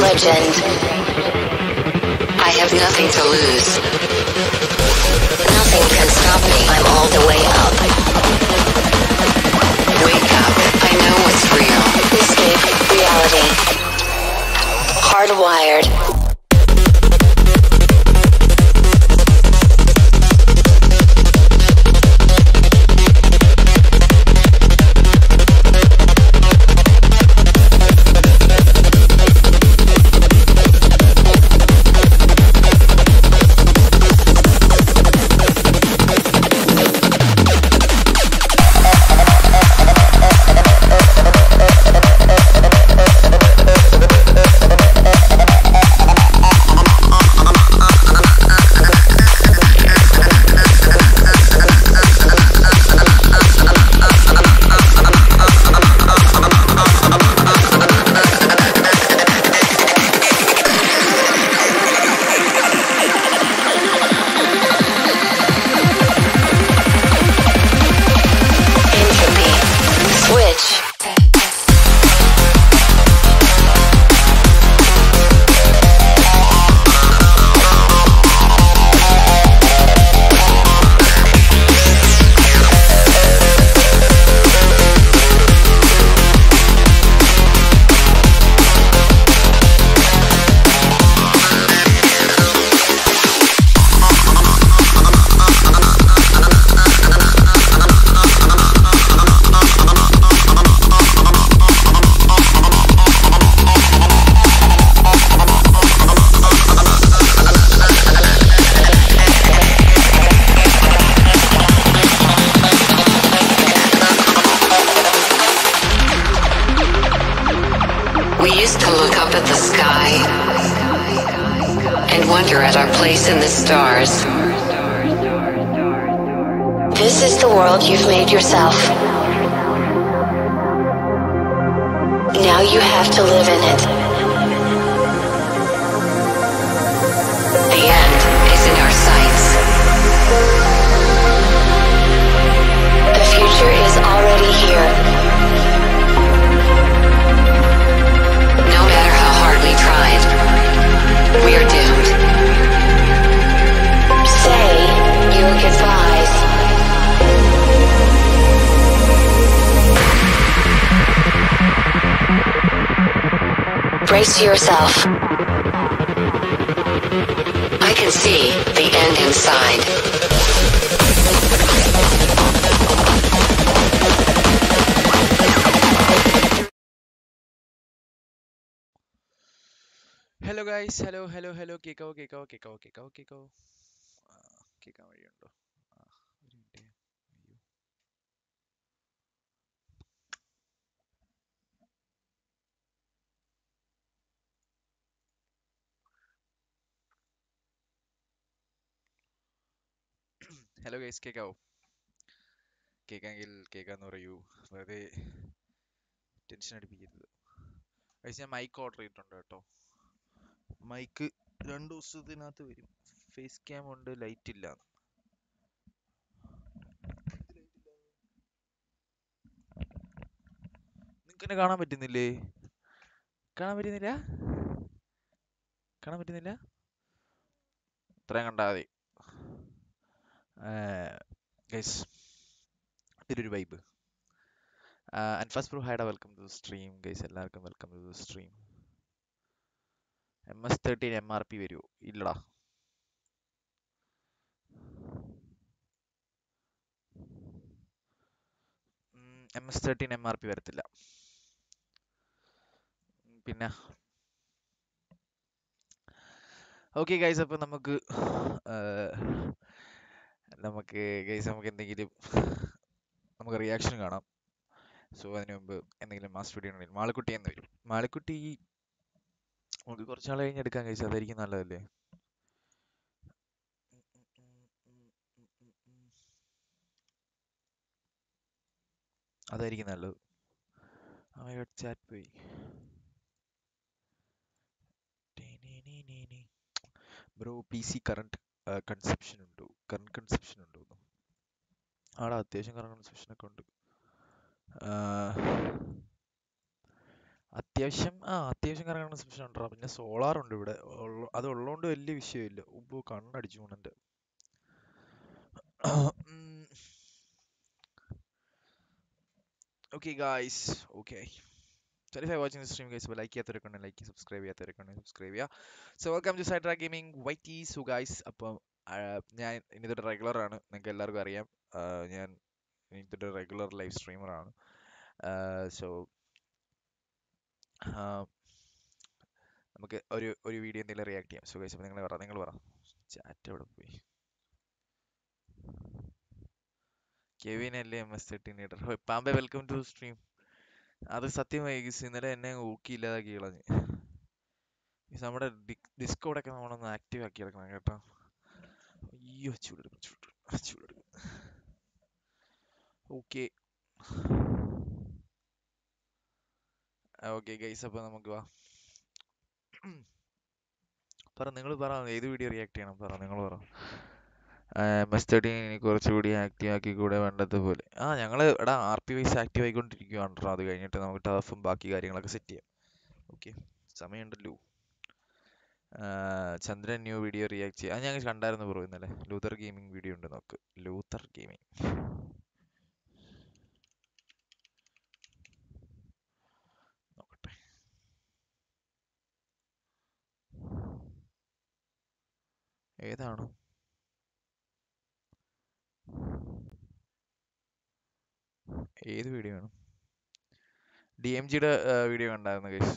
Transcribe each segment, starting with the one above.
legend. I have nothing to lose. Nothing can stop me. I'm all the way up. Wake up. I know what's real. Escape reality. Hardwired. Entropy. Switch. We used to look up at the sky and wonder at our place in the stars. This is the world you've made yourself. Now you have to live in it. The end is in our sights. The future is already here. No matter how hard we tried, we are doomed. Say your goodbyes. Brace yourself. I can see the end inside. Hello guys hello hello hello കേക്കാവോ കേക്കാവോ കേക്കാവോ കേക്കാവോ കേക്കാവോ ആ, കേക്കാൻ വഴിയുണ്ടോ ആ, ഒരു മിനിറ്റ് അയ്യോ ഹലോ ഗൈസ് കേക്കാവോ കേക്കാമെങ്കിൽ കേക്കാന്ന് പറയൂ വെറുതെ ടെൻഷൻ അടിപ്പിക്കരുത് ഗൈസ് ഞാൻ മൈക്ക് ഓർഡർ ചെയ്തിട്ടുണ്ട് കേട്ടോ മൈക്ക് രണ്ട് ദിവസത്തിനകത്ത് വരും ഫേസ് ക്യാം ഉണ്ട് ലൈറ്റ് ഇല്ല നിങ്ങൾക്ക് എന്നെ കാണാൻ പറ്റുന്നില്ലേ കാണാൻ പറ്റുന്നില്ല കാണാൻ പറ്റുന്നില്ല ഇത്രയും കണ്ടാൽ മതി ഗൈസ് ഇതിലൊരു വൈബ് അൻഫാസ് പ്രോ ഹൈഡ വെൽക്കം ടു സ്ട്രീം ഗൈസ് എല്ലാവർക്കും welcome to stream M S thirteen M R P വരുമോ ഇല്ലടാ M S thirteen M R P വരത്തില്ല ഉം, പിന്നെ ഓക്കെ ഗൈസ് അപ്പോൾ നമുക്ക് ആഹ്, നമുക്ക് ഗൈസ് നമുക്ക് എന്തെങ്കിലും നമുക്ക് റിയാക്ഷൻ കാണാം സോ അതിന് മുമ്പ് എന്തെങ്കിലും മാസ് വീഡിയോ ഉണ്ടെങ്കിൽ മാളിക്കുട്ടി എന്ന് വരും മാളിക്കുട്ടി നമുക്ക് കുറച്ച് നാൾ കഴിഞ്ഞ് എടുക്കാൻ കഴിച്ചു അതായിരിക്കും നല്ലതല്ലേ അതായിരിക്കും നല്ലത് അവയുടെ ചാറ്റ് പോയി bro P C current conception ഉണ്ടോ കറണ്ട് കൺസെപ്ഷൻ ഉണ്ടോ ആടാ അത്യാവശ്യം കറണ്ട് കൺസെപ്ഷൻ ഒക്കെ ഉണ്ട് അത്യാവശ്യം ആ അത്യാവശ്യം കറങ്ങുന്ന സ്പെഷ്യൽ ഉണ്ടോ പിന്നെ സോളാർ ഉണ്ട് ഇവിടെ ഉള്ള- അത് ഉള്ളതുകൊണ്ട് വലിയ വിഷയമില്ല ഉപ്പ് കണ്ണടിച്ചു പോണെന്റെ okay guys okay sorry for watching stream guys like ചെയ്യാത്തവരൊക്കെ ഉണ്ടെങ്കിൽ ലൈക്ക് സബ്സ്ക്രൈബ് ചെയ്യാത്തവരൊക്കെ ഉണ്ടെങ്കിൽ സബ്സ്ക്രൈബ് ചെയ്യുക സോ വെൽക്കം ടു സൈഡ്രാ ഗെയിമിംഗ് വൈറ്റി സു ഗൈസ് അപ്പം ആ, ഞാൻ ഇനി തൊട്ട് റെഗുലർ ആണ് നിങ്ങൾക്ക് എല്ലാവർക്കും അറിയാം ആ, ഞാൻ ഇനി തൊട്ട് റെഗുലർ ലൈവ് സ്ട്രീമർ ആണ് സോ നമുക്ക് ഒരു ഒരു വീഡിയോ എന്തെങ്കിലും റിയാക്ട് ചെയ്യാം സോ ഗൈസ് അപ്പോൾ നിങ്ങൾ പറ നിങ്ങൾ പറ ചാറ്റ് എവിടെ പോയി കെവിൻ അല്ലേ എം എസ് തേർട്ടീൻ ലീഡർ പാമ്പെ വെൽക്കം ടു സ്ട്രീം അത് സത്യമായി ഗൈസ് ഇന്നലെ എന്നെ ഊക്കി ഇല്ലാതാക്കി കളഞ്ഞ് ഗൈസ് നമ്മുടെ ഡിസ്കോഡൊക്കെ നമ്മളൊന്ന് ആക്റ്റീവ് ആക്കി എടുക്കണം കേട്ടോ അയ്യോ ചൂടെടുക്കും ചൂടെടുക്കും ചൂടെടുക്കും ഓക്കെ ഓക്കെ ഗൈസ് അപ്പോൾ നമുക്ക് വാ പറ നിങ്ങൾ പറ ഏത് വീഡിയോ റിയാക്ട് ചെയ്യണം പറ നിങ്ങൾ പറ മെസ്റ്റഡിനെ കുറച്ചുകൂടി ആക്റ്റീവ് ആക്കി കൂടെ വേണ്ടത് പോലെ ആ ഞങ്ങൾ എടാ ആർ പി വൈസ് ആക്റ്റീവ് ആയിക്കൊണ്ടിരിക്കുകയാണ് അത് കഴിഞ്ഞിട്ട് നമുക്ക് ടർഫും ബാക്കി കാര്യങ്ങളൊക്കെ സെറ്റ് ചെയ്യാം ഓക്കെ സമയമുണ്ടല്ലോ ആ, ചന്ദ്രൻ ന്യൂ വീഡിയോ റിയാക്ട് ചെയ്യാം അത് ഞങ്ങൾ കണ്ടായിരുന്നു ബ്രോ ഇന്നലെ ലൂതർ ഗെയിമിംഗ് വീഡിയോ ഉണ്ട് നോക്ക് ലൂതർ ഗെയിമിംഗ് നോക്കട്ടെ ഏതാണ് ഏത് വീഡിയോ ആണ് ഡി എം ജിയുടെ വീഡിയോ കണ്ടായിരുന്നു ഗൈസ്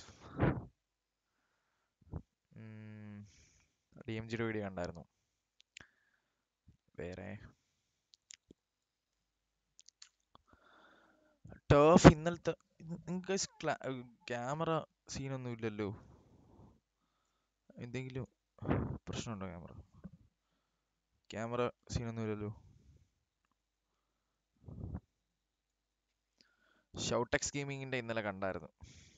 ഡി എം ജിയുടെ വീഡിയോ കണ്ടായിരുന്നു വേറെ ടേഫ് ഇന്നലത്തെ നിങ്ങൾക്ക് ക്യാമറ സീനൊന്നും ഇല്ലല്ലോ എന്തെങ്കിലും പ്രശ്നമുണ്ടോ ക്യാമറ ക്യാമറ സീനൊന്നും ഇല്ലല്ലോ ഷൗട്ടെക്സ് ഗെയിമിങ്ങിന്റെ ഇന്നലെ കണ്ടായിരുന്നു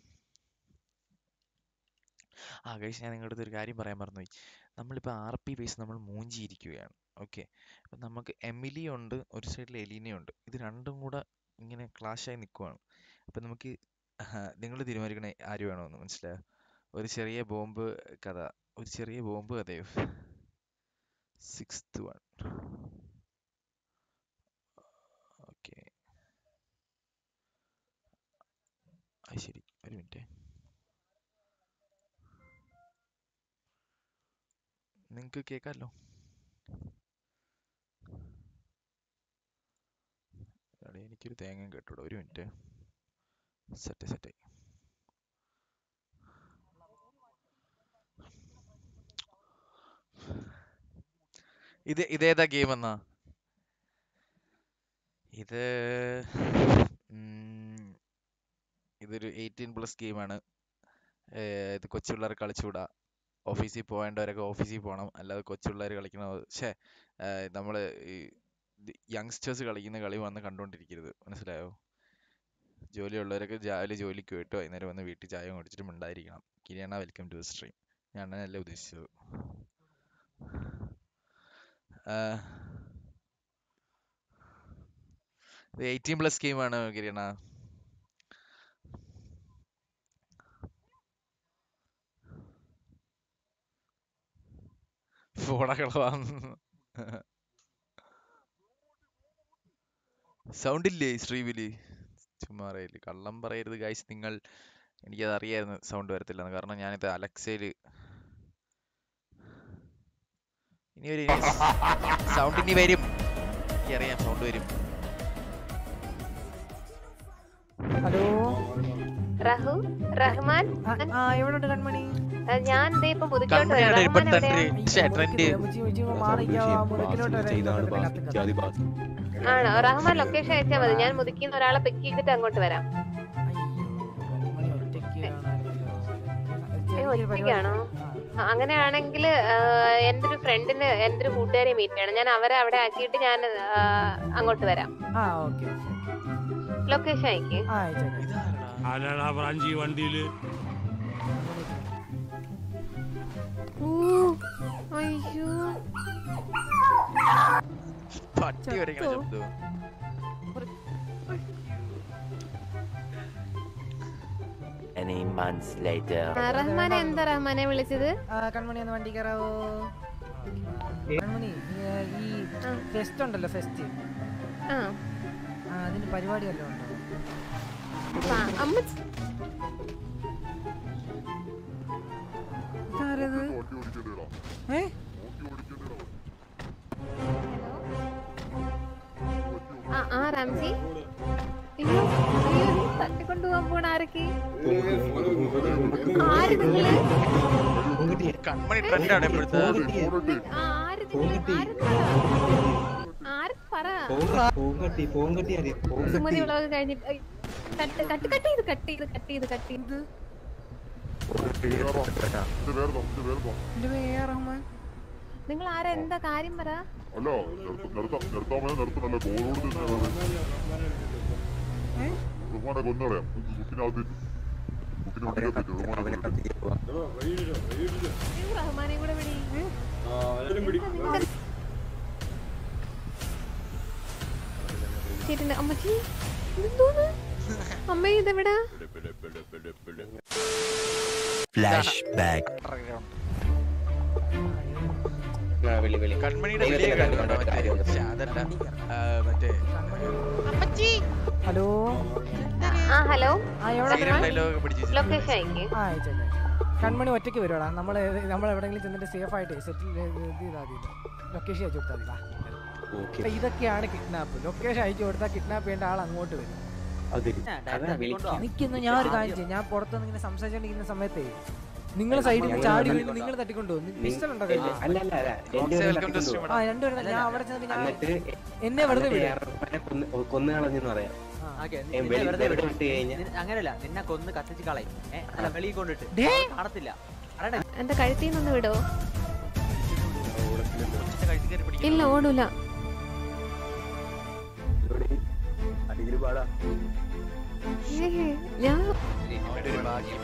ആ ഗൈസ് ഞാൻ നിങ്ങളുടെ അടുത്ത് ഒരു കാര്യം പറയാൻ മറന്നുപോയി നമ്മളിപ്പോൾ ആർ പി ബേസ് നമ്മൾ മൂഞ്ചിയിരിക്കുകയാണ് ഓക്കെ അപ്പം നമുക്ക് എമിലി ഉണ്ട് ഒരു സൈഡിൽ എലീന ഉണ്ട് ഇത് രണ്ടും കൂടെ ഇങ്ങനെ ക്ലാഷായി നിൽക്കുവാണ് അപ്പം നമുക്ക് നിങ്ങൾ തീരുമാനിക്കണേ ആര് വേണമെന്ന് മനസ്സിലായോ ഒരു ചെറിയ ബോംബ് കഥ ഒരു ചെറിയ ബോംബ് കഥയോ സിക്സ്ത് വൺ ഓക്കെ അത് ശരി ഒരു മിനിറ്റ് നിങ്ങൾക്ക് കേൾക്കാമല്ലോ എടാ, എനിക്കൊരു തേങ്ങയും കേട്ടൂടാ ഒരു മിനിറ്റ് സെറ്റ് സെറ്റ് ഇത് ഇതേതാ ഗെയിം എന്നാ ഇത് ഉം, ഇതൊരു എയ്റ്റീൻ പ്ലസ് ഗെയിമാണ് ഇത് കൊച്ചു പിള്ളേർ കളിച്ചുകൂടാ ഓഫീസിൽ പോകേണ്ടവരൊക്കെ ഓഫീസിൽ പോകണം അല്ലാതെ കൊച്ചു പിള്ളേർ കളിക്കണത് ഛേ നമ്മൾ ഈ യങ്സ്റ്റേഴ്സ് കളിക്കുന്ന കളി വന്ന് കണ്ടുകൊണ്ടിരിക്കരുത് മനസ്സിലായോ ജോലിയുള്ളവരൊക്കെ രാവിലെ ജോലിക്ക് പോയിട്ട് വൈകുന്നേരം വന്ന് വീട്ടിൽ ചായ കുടിച്ചിട്ട് മിണ്ടായിരിക്കണം കിരിയാണ വെൽക്കം ടു സ്ട്രീം ഞാൻ അങ്ങനെയല്ല ഉദ്ദേശിച്ചത് ഇത് എയ്റ്റീൻ പ്ലസ് ഗെയിമാണ് കിരണ ഫോണകളാന്ന് സൗണ്ട് ഇല്ലേ സ്ട്രീമില് ചുമ്മാ പറയല് കള്ളം പറയരുത് ഗൈസ് നിങ്ങൾ എനിക്കത് അറിയായിരുന്നു സൗണ്ട് വരത്തില്ലെന്ന് കാരണം ഞാനിത് അലക്സയില് ഇനി ഒരു സൗണ്ട് ഇനി വരും എനിക്കറിയാം സൗണ്ട് വരും ഹലോ റഹു റഹ്മാൻ ആ, ആ എവിടെ ഉണ്ട് കൺമണി ആ, ഞാൻ ദേ ഇപ്പൊ പുതുക്കോട്ട് വരാം കൺമണിയുടെ ഇപ്പൊ റഹ്മാൻ എവിടെയാ ട്രെൻഡ് ഛേ ട്രെൻഡ് മുറുക്കിലോട്ട് ആണോ റഹ്മാൻ ലൊക്കേഷൻ അയച്ചാൽ മതി ഞാൻ മുതുക്കിന്ന് ഒരാളെ പിക്ക് ചെയ്തിട്ട് അങ്ങോട്ട് വരാം ഏ, ഒറ്റയ്ക്കാണോ ആ, അങ്ങനെയാണെങ്കിൽ എൻ്റെ ഒരു ഫ്രണ്ടിന് എൻ്റെ ഒരു കൂട്ടുകാരെ മീറ്റ് ചെയ്യണം ഞാൻ അവരെ അവിടെ ആക്കിയിട്ട് ഞാൻ ആ, അങ്ങോട്ട് വരാം ആ ഓക്കെ ലൊക്കേഷൻ അയക്ക് ആ അയച്ചേക്കാം ഇതാരടാ ആരാടാ ബ്രാഞ്ചി വണ്ടിയില് അയ്യോ പട്ടി വരയ്ക്കണ ശബ്ദം Any months later. ആ, റഹ്മാനെ എന്താ റഹ്മാനെ വിളിച്ചത് ആ, കൺമണി ഒന്ന് വണ്ടി കയറാവോ കൺമണി ഈ, ഈ ആ. ഫെസ്റ്റ് ഉണ്ടല്ലോ ഫെസ്റ്റ് ആ ആ അതിന് പരിപാടി വല്ലതും ഉണ്ടോ ആ, അമ്മ ഇതാരത് ഏ ആ ആ റാംജി അയ്യോ അയ്യോ തട്ടിക്കൊണ്ടുപോകാൻ പോണ ആരൊക്കെ ആര് നിങ്ങള് കൺമണി ട്രെൻഡാണ് ഇപ്പോഴത്തെ ആ, ആര് നിങ്ങള് ആര് പറ ആര് പറ പൂങ്കട്ടി പൂങ്കട്ടി അറിയാം സുമതി വിളവൊക്കെ കഴിഞ്ഞിട്ട് ഐ, കട്ട് കട്ട് കട്ട് ചെയ്ത് കട്ട് ചെയ്ത് കട്ട് ചെയ്ത് കട്ട് ചെയ്ത് എന്റെ പേര് റഹ്മാൻ നിങ്ങൾ ആരാ എന്താ കാര്യം പറ അല്ല നിർത്താൻ നിർത്താമേ നിർത്തണല്ലേ ബോളോട് ബഹുമാനെ കൊന്നളയാം കുട്ടിനകത്ത് കുട്ടിനെ വണ്ടിക്കകത്ത് ബഹുമാനെ അയ്യോ, റഹ്മാനെ കൂടെ വിളി ചേട്ടൻ്റെ അമ്മച്ചി ഇതെന്തോന്ന് അമ്മ ഇതെവിടാ Flashback. കൺമണിയുടെ വലിയ കാര്യമുണ്ടോ മറ്റേ ശ്ശെ, അതല്ല ആ, മറ്റേ ഹലോ ആ ഹലോ ആ എവിടെ സീരിയൽ ഡയലോഗ് പിടിച്ച് ലൊക്കേഷൻ അയക്ക് ആ അയച്ചേക്കാം കൺമണി ഒറ്റയ്ക്ക് വരുവാടാ നമ്മൾ നമ്മൾ എവിടെയെങ്കിലും ചെന്നിട്ട് സേഫ് ആയിട്ട് സെറ്റിൽ ചെയ്താൽ മതി ലൊക്കേഷൻ അയച്ചു കൊടുത്താൽ മതി വാ. അപ്പൊ ഇതൊക്കെയാണ് കിഡ്നാപ്പ് ലൊക്കേഷൻ അയച്ചു കൊടുത്താൽ കിഡ്നാപ്പ് ചെയ്യേണ്ട ആൾ അങ്ങോട്ട് വരും എനിക്കൊന്ന് ഞാൻ ഒരു കാര്യം ചെയ്യാം ഞാൻ പുറത്തുനിന്ന് ഇങ്ങനെ സംസാരിച്ചോണ്ടിരിക്കുന്ന സമയത്തേ നിങ്ങൾ സൈഡിൽ നിന്ന് ചാടി വീണ് നിങ്ങൾ തട്ടിക്കൊണ്ടുപോകും പിസ്റ്റൽ ഉണ്ടോ കയ്യില്? അല്ല അല്ല അല്ല വെൽക്കം ടു സ്ട്രീം ആ രണ്ടുപേരും ഞാൻ അവിടെ ചെന്നിട്ട് ഞാൻ എന്നിട്ട് എന്നെ വെറുതെ വിടും അറുപ്പനെ കൊന്ന് കൊന്നു കളഞ്ഞെന്ന് പറയാം ഏ, വെളി- വെറുതെ വിട്ട് കഴിഞ്ഞാൽ അങ്ങനല്ല നിന്നെ കൊന്ന് കത്തിച്ച് കളയും ഏ, അല്ല വെളിയിൽ കൊണ്ടിട്ട് ഡേ കാണത്തില്ല എന്റെ കഴുത്തിൽ നിന്ന് വിടോ എന്റെ കഴുത്തിൽ കയറി പിടിക്കും ഇല്ല ഓടൂല ഏഹ്, ഞാൻ അവന്റെ ഒരു ഭാഗ്യം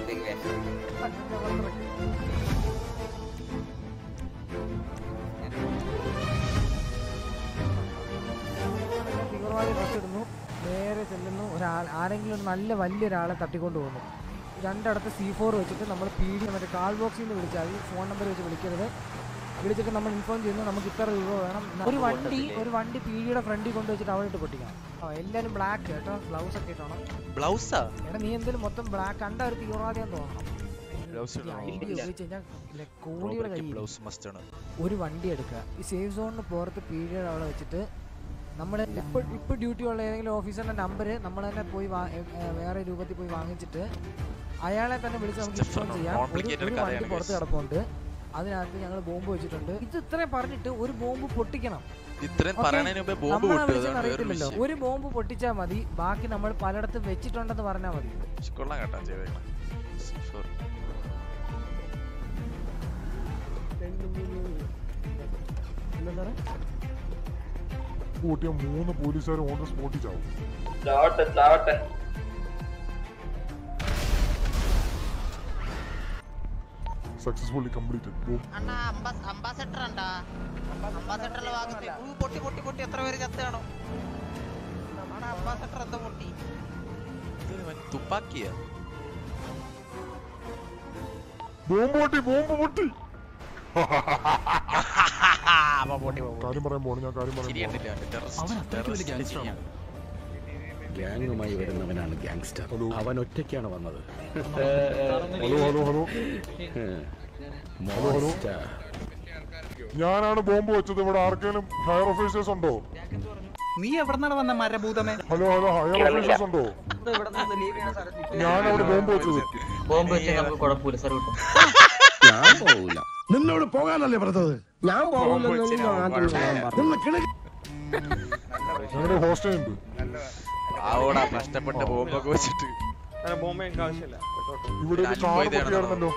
തീവ്രവാദി ഡ്രസ് ഇടുന്നു നേരെ ചെല്ലുന്നു ഒരാൾ ആരെങ്കിലും ഒരു നല്ല വലിയൊരാളെ തട്ടിക്കൊണ്ട് പോകുന്നു രണ്ടിടത്ത് സി ഫോർ വെച്ചിട്ട് നമ്മൾ പി ഡി മറ്റേ കാൾ ബോക്സിൽ നിന്ന് വിളിച്ചാൽ മതി ഫോൺ നമ്പർ വെച്ച് വിളിക്കരുത് വിളിച്ചിട്ട് നമ്മൾ ഇൻഫോം ചെയ്യുന്നു നമുക്ക് ഇത്ര രൂപ വേണം ഒരു വണ്ടി ഒരു വണ്ടി പി ഡിയുടെ ഫ്രണ്ടിൽ കൊണ്ട് വെച്ചിട്ട് അവിടെ ഇട്ട് പൊട്ടിക്കണം ആ എല്ലാവരും ബ്ലാക്ക് കേട്ടോ ഗ്ലൗസ് ഒക്കെ ഇട്ടോണം ബ്ലൗസാ എടാ നീ എന്തെങ്കിലും മൊത്തം ബ്ലാക്ക് കണ്ട ഒരു തീവ്രവാദിയാന്ന് തോന്നണം Blouse ഇടണോ? ഐ ഡി ഉപയോഗിച്ച് കഴിഞ്ഞാൽ ഇല്ല, കോടിയുടെ കയ്യിൽ ബ്ലൗസ് മസ്റ്റ് ആണ് ഒരു വണ്ടി എടുക്കുക ഈ സേഫ് സോണിന് പുറത്ത് പീരിയഡ് അവിടെ വെച്ചിട്ട് നമ്മൾ ഇപ്പോൾ ഇപ്പോൾ ഡ്യൂട്ടി ഉള്ള ഏതെങ്കിലും ഓഫീസറിന്റെ നമ്പർ നമ്മൾ തന്നെ പോയി വാ- ഏ, ഏ, വേറെ രൂപത്തിൽ പോയി വാങ്ങിച്ചിട്ട് അയാളെ തന്നെ വിളിച്ച് നമുക്ക് ഇൻഫോം ചെയ്യാം ഒരു- Complicated ഒരു വണ്ടി കഥയാണ് പുറത്ത് guys. കിടപ്പുണ്ട് അതിനകത്ത് ഞങ്ങൾ ബോംബ് വെച്ചിട്ടുണ്ട് ഇത് ഇത്രയും പറഞ്ഞിട്ട് ഒരു ബോംബ് പൊട്ടിക്കണം ഇത്രയും Okay. പറയണതിന് മുമ്പേ ബോംബ് നമ്മളെ പൊട്ടു വിളിച്ചെന്ന് അതാണ് വേറൊരു അറിയത്തില്ലല്ലോ വിഷയം ഒരു ബോംബ് പൊട്ടിച്ചാൽ മതി ബാക്കി നമ്മൾ പലയിടത്തും വെച്ചിട്ടുണ്ടെന്ന് പറഞ്ഞാൽ മതി പക്ഷെ കൊള്ളാം കേട്ടോ ചെയ്തേക്കണം Sure. എന്താ സാറേ കൂട്ടിയ മൂന്ന് പോലീസുകാർ ഓൺ ദ സ്പോട്ടിൽ ചാവും സക്സസ്ഫുള്ളി കംപ്ലീറ്റഡ് അണ്ണാ അംബാസഡർ ഉണ്ടാ അംബാസഡറിലെ ഭാഗത്ത് ഊ, പൊട്ടി പൊട്ടി പൊട്ടി എത്ര പേര് ചത്താണോ അണ്ണാ അംബാസഡർ എന്താ പൊട്ടി ഇത് ഇവൻ തുപ്പാക്കിയാ ബോംബ് പൊട്ടി ബോംബ് പൊട്ടി അവൻ പൊട്ടി പോകും കാര്യം പറയാൻ പോണു ഞാൻ കാര്യം പറയാൻ ശരിയണ്ടില്ല അവന്റെ ടെററിസ്റ്റ് ടെററിസ്റ്റ് ശരിയാണ് ഗ്യാങ്ങുമായി വരുന്നവനാണ് ഗ്യാങ്സ്റ്റർ ഹലോ. അവൻ ഒറ്റയ്ക്കാണ് വന്നത് ഹലോ ഹലോ ഹലോ Monster. ഞാനാണ് ബോംബ് വെച്ചത് ഇവിടെ ആർക്കെങ്കിലും ഹയർ ഓഫീസേഴ്സ് ഉണ്ടോ നീ എവിടെന്നാണ് വന്ന മരഭൂതമേ ഹലോ ഹലോ ഹയർ ഓഫീസേഴ്സ് ഉണ്ടോ ഞാനവിടെ ബോംബ് വെച്ചത് ബോംബ് വെച്ചാൽ നമുക്ക് കുഴപ്പമില്ല സാർ കിട്ടും ഞാൻ പോകൂല നിന്നോട് പോകാനല്ലേ പറഞ്ഞത് ഞാൻ ഞങ്ങളുടെ ഹോസ്റ്റൽ ഉണ്ട് ആവോടാ കഷ്ടപ്പെട്ട ബോംബൊക്കെ വെച്ചിട്ട് ഇവിടെ ഒരു ഞാൻ കാർ പോയതേ പൊട്ടിയായിരുന്നല്ലോ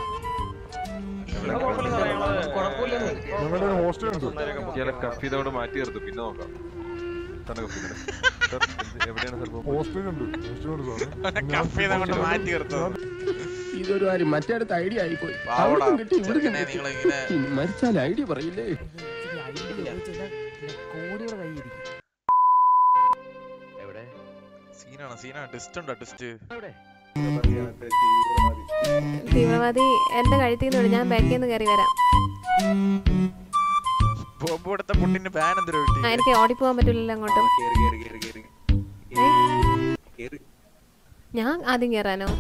ഞങ്ങളുടെ ഒരു ഹോസ്റ്റൽ ഉണ്ട് കഫീതോട് മാറ്റി നിർത്തും പിന്നെ നോക്കാം തന്നെ കഫീത എവിടെയാണ് സ്ഥലം ഹോസ്റ്റൽ ഉണ്ട് ഹോസ്റ്റൽ ഉണ്ട് സാറേ കഫേ അങ്ങോട്ട് മാറ്റി നിർത്തോ ഇതൊരു കാര്യം മറ്റേടത്ത് ഐഡിയ ആയിപ്പോയി പാവടാ അവിടുന്ന് കിട്ടി ഇവിടുന്ന് ചെറുക്കനെ കിട്ടി നിങ്ങളിങ്ങനെ ഇനി മരിച്ചാൽ ഐഡിയ പറയില്ലേ ഇച്ചിരി ഐഡിയ ഉപയോഗിച്ച് കഴിഞ്ഞാൽ കോടിയുടെ കയ്യിരിക്കും എവിടെ സീനാണ് സീനാണ് ടെസ്റ്റ് ഉണ്ടോ ടെസ്റ്റ് തീവ്രവാദി എന്റെ കഴുത്തിൽ നിന്ന് വിടും. ഞാൻ ബാക്കിൽ നിന്ന് കയറി വരാം ബോംബ് കൊടുത്ത പുട്ടിന് ബാൻ എന്തൊരു ആ, എനിക്ക് ഓടിപ്പോവാൻ പറ്റില്ലല്ലോ അങ്ങോട്ടും ഏ? ഞാൻ ആദ്യം കയറാനോ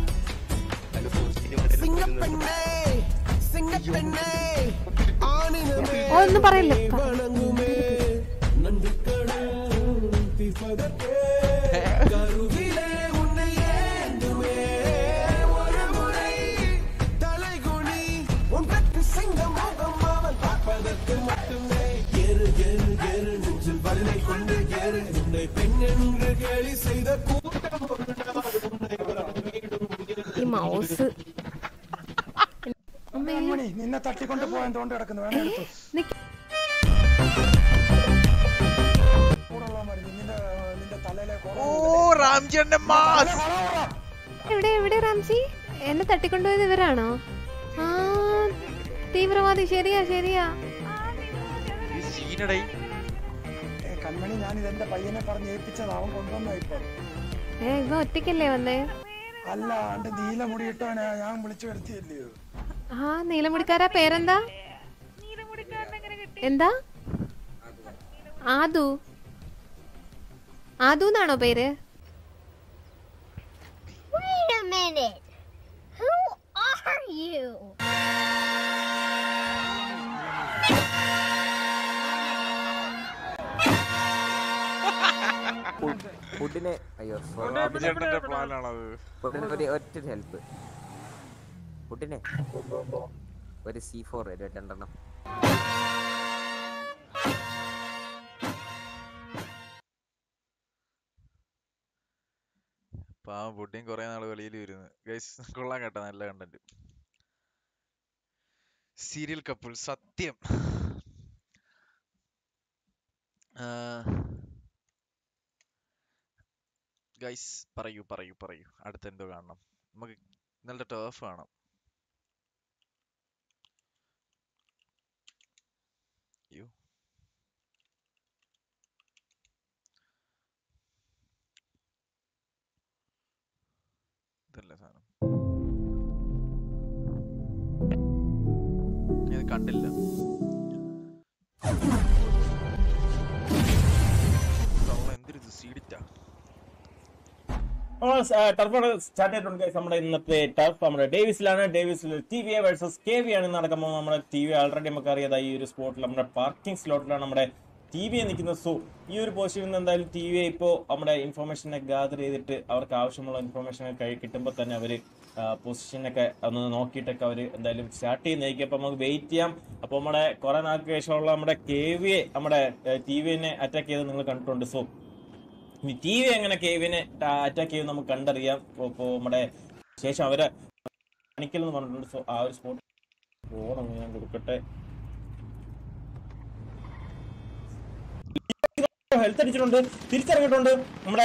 ഓ ഒന്നും പറയില്ല ഈ മൗസ് നിന്നെ തട്ടിക്കൊണ്ട് പോയാൻ തോണ്ട് കിടക്കുന്നു വേണേ എടുത്തു നിക്ക്. നിന്റെ തലയിലെ ഓ റാംജിയുടെ മാസ് എവിടെ എവിടെ റാംജി എന്നെ തട്ടിക്കൊണ്ടുപോയത് ഇവരാണോ ആ തീവ്രവാദി ശരിയാ ശരിയാ സീനടൈ ഏ, കൺമണി ഞാൻ ഇതെന്റെ പയ്യനെ പറഞ്ഞ് ഏൽപ്പിച്ചത് അവൻ കൊണ്ടുവന്ന ഇപ്പൊ ഏ ഇവ ഒറ്റയ്ക്കല്ലേ വന്നേ അല്ല അന്റെ നീല മുടിയിട്ടവനെ ഞാൻ വിളിച്ചു വരുത്തിയല്ലയോ ആ നീലമുടിക്കാരാ പേരെന്താ എന്താ ആദു ആദു എന്നാണോ പേര് Wait a minute. Who are you? ഫുഡിന് അയ്യോ റാംജിയുടെ പ്ലാനാണത് ഫുഡിന് ഒരു ഒറ്റ ഹെൽപ്പ് ഫുഡിനെ ഒരു സി ഫോർ രണ്ടെണ്ണം പാവം പുട്ടിയും കുറെ നാള് വെളിയിൽ വരുന്നു ഗൈസ് കൊള്ളാൻ കേട്ടോ നല്ല കണ്ടന്റ് സീരിയൽ കപ്പിൾ സത്യം ഗൈസ് പറയൂ പറയൂ പറയൂ അടുത്ത എന്തോ കാണണം നമുക്ക് ഇന്നലത്തെ ടേഫ് കാണാം അയ്യോ ഇതല്ല സാധനം ഞാൻ ഇത് കണ്ടില്ല തവള എന്തൊരിത് സീഡിറ്റാ ടർഫ് സ്റ്റാർട്ട് ചെയ്തിട്ടുണ്ട് guys. നമ്മുടെ ഇന്നത്തെ ടർഫ് നമ്മുടെ ഡേവിസിലാണ് ഡേവിസിൽ T V versus K V ആണ് നടക്കുമ്പോൾ നമ്മുടെ ടി വി ആൾറെഡി നമുക്ക് അറിയാതെ ഈ ഒരു സ്പോട്ടിൽ നമ്മുടെ പാർക്കിംഗ് സ്ലോട്ടിലാണ് നമ്മുടെ ടി വി നിൽക്കുന്നത് സോ ഈ ഒരു പൊസിഷനിൽ നിന്ന് എന്തായാലും ടി വി ഇപ്പോൾ നമ്മുടെ ഇൻഫർമേഷനെ ഗാദർ ചെയ്തിട്ട് അവർക്ക് ആവശ്യമുള്ള ഇൻഫർമേഷൻ കൈ കിട്ടുമ്പോൾ തന്നെ അവർ പൊസിഷനൊക്കെ ഒന്ന് നോക്കിയിട്ടൊക്കെ അവർ എന്തായാലും സ്റ്റാർട്ട് ചെയ്യുന്നതായിരിക്കും അപ്പോൾ നമുക്ക് വെയിറ്റ് ചെയ്യാം അപ്പോൾ നമ്മുടെ കുറേ നാൾക്ക് ശേഷമുള്ള നമ്മുടെ കെ വിയെ നമ്മുടെ ടി വിനെ അറ്റാക്ക് ചെയ്ത് നിങ്ങൾ കണ്ടിട്ടുണ്ട് സോ ഇനി ടി വി എങ്ങനെ കേവിനെ അറ്റാക്ക് ചെയ്യും നമുക്ക് കണ്ടറിയാം ഇപ്പോൾ നമ്മുടെ ശേഷം അവരെ കാണിക്കലെന്ന് പറഞ്ഞിട്ടുണ്ട് സോ ആ ഒരു സ്പോട്ട് പോകണം ഞാൻ കൊടുക്കട്ടെ ഹെൽത്ത് അടിച്ചിട്ടുണ്ട് തിരിച്ചിറങ്ങിയിട്ടുണ്ട് നമ്മുടെ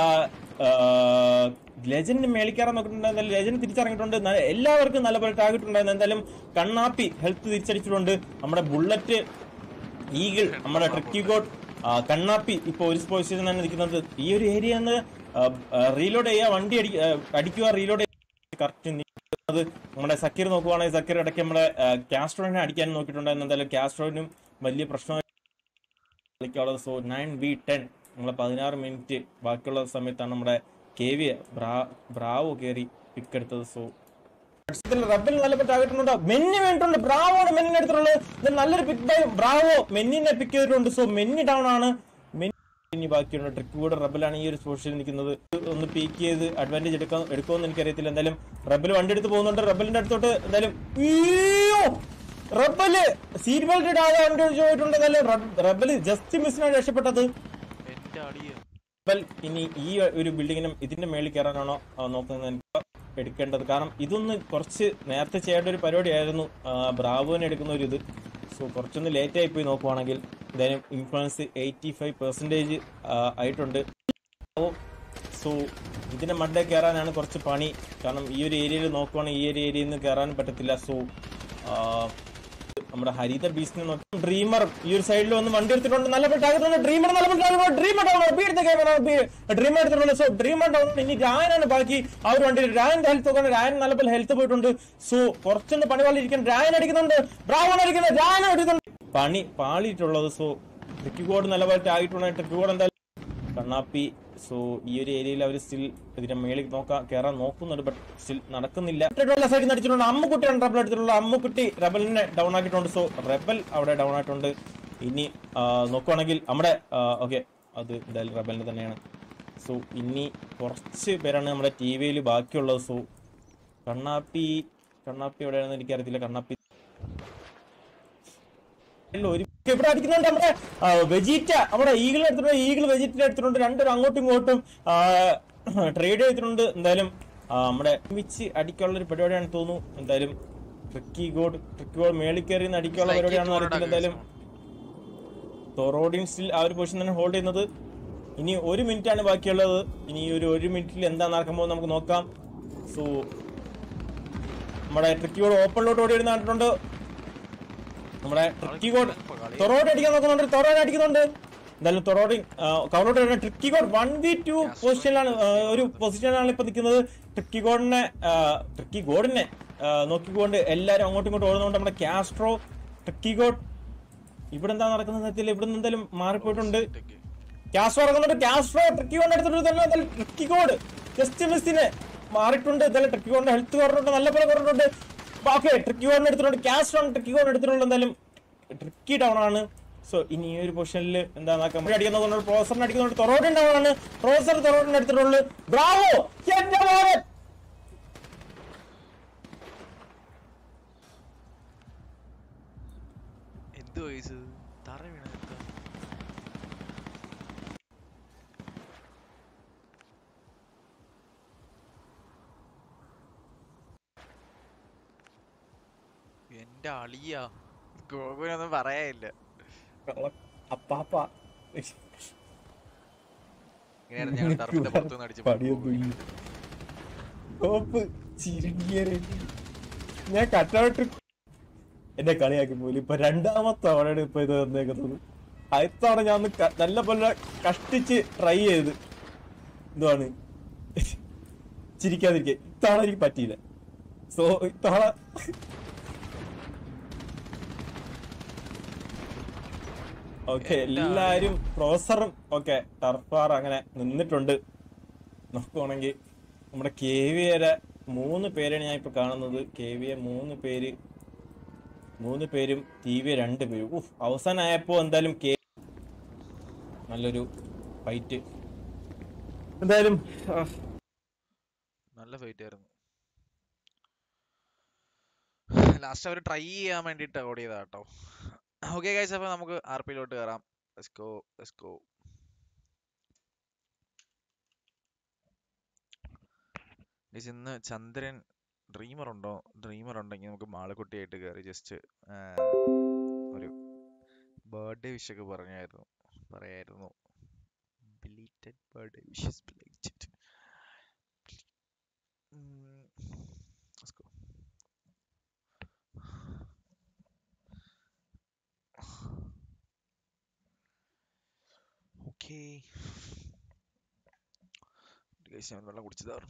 ലെജൻഡ് മേളിക്കാറാൻ നോക്കിയിട്ടുണ്ട് എന്തായാലും ലെജൻഡ് തിരിച്ചിറങ്ങിയിട്ടുണ്ട് ന- എല്ലാവർക്കും നല്ല പോലെ ടാർഗറ്റ് ഉണ്ടായിരുന്നു എന്തായാലും കണ്ണാപ്പി ഹെൽത്ത് തിരിച്ചടിച്ചിട്ടുണ്ട് നമ്മുടെ ബുള്ളറ്റ് ഈഗിൾ നമ്മുടെ ട്രിക്കി ഗോഡ് കണ്ണാപ്പി ഇപ്പൊ ഒരു പൊസിഷൻ തന്നെ നിൽക്കുന്നത് ഈ ഒരു ഏരിയ റീലോഡ് ചെയ്യുക വണ്ടി അടി ആ, അടിക്കുക റീലോഡ് കറക്റ്റ് നിൽക്കുന്നത് നമ്മുടെ സക്കീർ നോക്കുവാണെങ്കിൽ സക്കീർ ഇടയ്ക്ക് നമ്മുടെ കാസ്ട്രോനെ അടിക്കാൻ നോക്കിയിട്ടുണ്ടായിരുന്നു എന്തായാലും കാസ്ട്രോനും വലിയ പ്രശ്നം കളിക്കാനുള്ളത് സോ നയൻ ബി ടെൻ നമ്മളെ പതിനാറ് മിനിറ്റ് ബാക്കിയുള്ള സമയത്താണ് നമ്മുടെ കെ വി ബ്രാവോ കയറി പിക്ക് എടുത്തത് സോ റബ്ബിൽ നല്ല പറ്റ് ആകിട്ടുണ്ട് മെന്നി വേണ്ടിട്ടുണ്ട് ബ്രാവോ ആണ് മെന്നിനെ എടുത്തിട്ടുള്ളത് ഇത് നല്ലൊരു പിക്ക് ബൈ ബ്രാവോ മെന്നിനെ പിക്ക് ചെയ്തിട്ടുണ്ട് സോ മെന്നി ഡൗൺ ആണ് മെന്നി ബാക്കിയുണ്ട് ട്രിക്ക് കൂടെ റബ്ബിലാണ് ഈ ഒരു പൊസിഷനിൽ നിൽക്കുന്നത് ഒന്ന് പീക്ക് ചെയ്ത് അഡ്വാൻറ്റേജ് എടുക്കാൻ എടുക്കുമെന്ന് എനിക്കറിയത്തില്ല എന്തായാലും റബ്ബിൽ വണ്ടി എടുത്ത് പോകുന്നുണ്ട് റബ്ബലിന്റെ അടുത്തോട്ട് എന്തായാലും അയ്യോ! റബ്ബല് സീറ്റ് ബെൽറ്റ് ഇടാതെ വണ്ടി ഓടിച്ച് പോയിട്ടുണ്ട് എന്തായാലും റബ്ബല് ജസ്റ്റ് മിസ്സിനാണ് രക്ഷപ്പെട്ടത് എന്റെ അടിയ റബ്ബൽ ഇനി ഈ ഒരു ബിൽഡിങ്ങിനും ഇതിന്റെ മേളിൽ കയറാനാണോ ആ, നോക്കുന്നത് എനിക്ക് എടുക്കേണ്ടത് കാരണം ഇതൊന്ന് കുറച്ച് നേരത്തെ ചെയ്യേണ്ട ഒരു പരിപാടിയായിരുന്നു ആ, ബ്രാവോനെ എടുക്കുന്ന ഒരു ഇത് സോ കുറച്ചൊന്ന് ലേറ്റ് ആയി പോയി നോക്കുവാണെങ്കിൽ എന്തായാലും ഇൻഫ്ലുവൻസ് എയ്റ്റി ഫൈവ് പെർസെൻറ്റേജ് ആയിട്ടുണ്ട് സോ ഇതിന്റെ മണ്ടേ കയറാനാണ് കുറച്ച് പണി കാരണം ഈ ഒരു ഏരിയയിൽ നോക്കുവാണെങ്കിൽ ഈ ഒരു ഏരിയയിൽ നിന്ന് കയറാൻ പറ്റത്തില്ല സോ നമ്മുടെ ഹരിത ബീസിനെ നോക്കി ഡ്രീമർ ഈ ഒരു സൈഡിൽ വന്ന് വണ്ടി എടുത്തിട്ടുണ്ട് നല്ല ടാഗറ്റുണ്ട് ഡ്രീമർ നല്ല ടാഗറ്റ് ഡ്രീമർ ഡൗൺ ബീഡ് ഡ്രീമർ എടുത്തിട്ടുണ്ട് സോ ഡ്രീമർ ഡൗൺ ഇനി രായനാണ് ബാക്കി ആ ഒരു വണ്ടിയിൽ രായന്റെ ഹെൽത്ത് നോക്കാൻ രായൻ നല്ല പോലെ ഹെൽത്ത് പോയിട്ടുണ്ട് സോ കുറച്ചുണ്ട് പണി പാളിയിരിക്കാൻ രായൻ അടിക്കുന്നുണ്ട് ബ്രാവൺ അടിക്കുന്നുണ്ട് രായൻ അടിക്കുന്നുണ്ട് പണി പാളിയിട്ടുള്ളത് സോ ട്രിക്കി കോഡ് നല്ല പോലെ ആയിട്ടുണ്ട് ട്രിക്കി കോഡ് എന്തായാലും കണ്ണാപ്പി സോ ഈ ഒരു ഏരിയയിൽ അവർ സ്റ്റിൽ ഇതിന്റെ മേളിൽ നോക്കാൻ കയറാൻ നോക്കുന്നുണ്ട് ബട്ട് സ്റ്റിൽ നടക്കുന്നില്ല സൈഡിൽ അടിച്ചിട്ടുണ്ട് അമ്മുക്കുട്ടിയാണ് റബൽ എടുത്തിട്ടുള്ളത് അമ്മുക്കുട്ടി റബലിനെ ഡൗൺ ആക്കിയിട്ടുണ്ട് സോ റബൽ അവിടെ ഡൗൺ ആയിട്ടുണ്ട് ഇനി ആ, നോക്കുവാണെങ്കിൽ നമ്മുടെ ഓക്കെ അത് എന്തായാലും റബലിന്റെ തന്നെയാണ് സോ ഇനി കുറച്ച് പേരാണ് നമ്മുടെ ടി വിയിൽ ബാക്കിയുള്ളത് സോ കണ്ണാപ്പി കണ്ണാപ്പി എവിടെയാണെന്ന് എനിക്കറിയത്തില്ല കണ്ണാപ്പി ഇല്ല, ഒരു ഇവിടെ അടിക്കുന്നുണ്ട് നമ്മുടെ ആ, വെജീറ്റ നമ്മുടെ ഈഗിൾ എടുത്തിട്ടുണ്ട് ഈഗിൾ വെജീറ്റ എടുത്തിട്ടുണ്ട് രണ്ടും അങ്ങോട്ടും ഇങ്ങോട്ടും ട്രേഡ് ചെയ്തിട്ടുണ്ട് എന്തായാലും ആ, നമ്മുടെ ഒരുമിച്ച് അടിക്കാനുള്ള ഒരു പരിപാടിയാണ് തോന്നുന്നു എന്തായാലും ട്രിക്കി ഗോഡ് ട്രിക്കി ഗോഡ് മേളിൽ കയറി നിന്ന് അടിക്കാനുള്ള Like പരിപാടിയാണെന്ന് it, അറിയത്തില്ല എന്തായാലും തൊറോഡിൻ സ്റ്റിൽ ആ ഒരു പൊസിഷൻ തന്നെ ഹോൾഡ് ചെയ്യുന്നത് ഇനി ഒരു മിനിറ്റ് ആണ് ബാക്കിയുള്ളത് ഇനി ഈ ഒരു ഒരു മിനിറ്റിൽ എന്താ നടക്കാൻ പോകുന്നത് നമുക്ക് നോക്കാം സോ നമ്മുടെ ട്രിക്കി ഗോഡ് ഓപ്പണിലോട്ട് ഓടി വരുന്ന കണ്ടിട്ടുണ്ട് നമ്മുടെ ട്രിക്കി കോഡ് തൊറോഡ് അടിക്കാൻ നോക്കുന്നുണ്ട് തൊറോഡ് അടിക്കുന്നുണ്ട് എന്തായാലും തൊറോഡ് കവറോട്ട് വരുന്ന tricky code one V two പൊസിഷനിലാണ് ആ, ഒരു പൊസിഷനിലാണ് ഇപ്പൊ നിൽക്കുന്നത് ട്രിക്കി കോഡിനെ ട്രിക്കി ഗോഡിനെ നോക്കിക്കൊണ്ട് എല്ലാരും അങ്ങോട്ടും ഇങ്ങോട്ടും ഓടുന്നുണ്ട് നമ്മുടെ കാസ്ട്രോ ട്രിക്കി കോഡ് ഇവിടെ എന്താ നടക്കുന്നത് എത്തില്ല ഇവിടെ നിന്ന് എന്തായാലും മാറിപ്പോയിട്ടുണ്ട് കാസ്ട്രോ ഇറങ്ങുന്നുണ്ട് കാസ്ട്രോ ട്രിക്കി കോഡ് എടുത്തിട്ട് തന്നെ എന്തായാലും ട്രിക്കി കോഡ് ജസ്റ്റ് മിസ്സിന് മാറിയിട്ടുണ്ട് എന്തായാലും ട്രിക്കി കോഡിന്റെ ഹെൽത്ത് കുറഞ്ഞിട്ടുണ്ട് നല്ല പോലെ കുറഞ്ഞിട്ടുണ്ട് ഓക്കെ ട്രിക്കി കോഡിന് എടുത്തിട്ടുണ്ട് ക്യാഷ് ആണ് ട്രിക്കി കോഡ് എടുത്തിട്ടുള്ളത് എന്തായാലും ട്രിക്കി ഡൗൺ ആണ് സോ ഇനി ഈ ഒരു പൊസിഷനിൽ എന്താ കമ്പനി അടിക്കാൻ നോക്കുന്നുണ്ട് പ്രോസറിന് അടിക്കുന്നുണ്ട് തൊറോഡിൻ ഡൗൺ ആണ് പ്രോസർ തൊറോഡിന് എടുത്തിട്ടുള്ളത് ബ്രാവോ എന്റെ മോനെ എന്ത് വയസ്സ് തറ വീണ എന്താ എന്റെ അളിയ ഗോകുലൊന്നും പറയാനില്ല അപ്പാപ്പ ഇങ്ങനെയായിരുന്നു ഞങ്ങൾ ടർഫിന്റെ പുറത്തുനിന്ന് അടിച്ച് പണിയൊന്നുമില്ല കോപ്പ് ചിരിങ്ങിയരെ ഞാൻ കട്ടൗട്ട് എന്നെ കളിയാക്കി പോലും ഇപ്പൊ രണ്ടാമത്തെ തവണയാണ് ഇപ്പൊ ഇത് വന്നേക്കുന്നത് ആദ്യത്തെ തവണ ഞാൻ ഒന്ന് ക- നല്ല പോലെ കഷ്ടിച്ച് ട്രൈ ചെയ്ത് എന്തുവാണ് ചിരിക്കാതിരിക്കാൻ ഇത്തവണ എനിക്ക് പറ്റിയില്ല സോ ഇത്തവണ ഓക്കെ എല്ലാരും പ്രൊഫസറും ഓക്കെ ടർഫാർ അങ്ങനെ നിന്നിട്ടുണ്ട് നോക്കുവാണെങ്കിൽ നമ്മുടെ കെ വിയുടെ മൂന്ന് പേരാണ് ഞാൻ ഇപ്പൊ കാണുന്നത് കെ വിയെ മൂന്ന് പേര് മൂന്ന് പേരും ടി വി രണ്ട് പേരും ഉഫ് അവസാനമായപ്പോ എന്തായാലും കെ നല്ലൊരു ഫൈറ്റ് എന്തായാലും ആ, നല്ല ഫൈറ്റ് ആയിരുന്നു ലാസ്റ്റ് അവർ ട്രൈ ചെയ്യാൻ വേണ്ടിട്ട് ഓടിയതാ കേട്ടോ ഓക്കെ ഗൈസ് അപ്പൊ നമുക്ക് ആർ പിയിലോട്ട് കയറാം let's go let's go guys ഇന്ന് ചന്ദ്രൻ ഡ്രീമർ ഉണ്ടോ ഡ്രീമർ ഉണ്ടെങ്കിൽ നമുക്ക് മാളക്കുട്ടിയായിട്ട് കയറി ജസ്റ്റ് ഒരു ബർത്ത്ഡേ വിഷ് ഒക്കെ പറഞ്ഞായിരുന്നു പറയായിരുന്നു belated birthday wishes belated Let's go. Okay guys ഞാൻ വെള്ളം കുടിച്ചതാണ്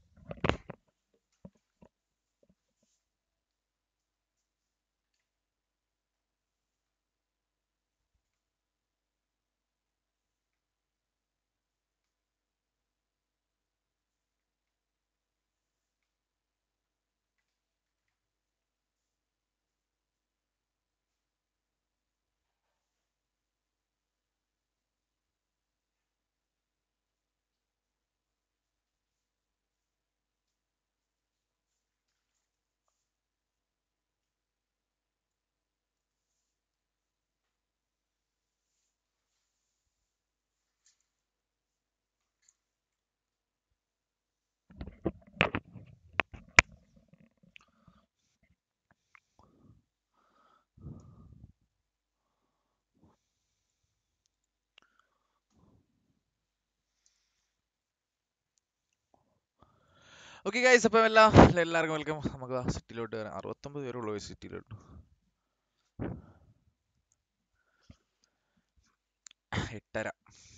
ഓക്കെ ഗൈസ് അപ്പം എല്ലാം എല്ലാവർക്കും വെൽക്കം നമുക്ക് സിറ്റിയിലോട്ട് വരാം അറുപത്തൊമ്പത് പേരുള്ളൂ സിറ്റിയിലോട്ട് എട്ടര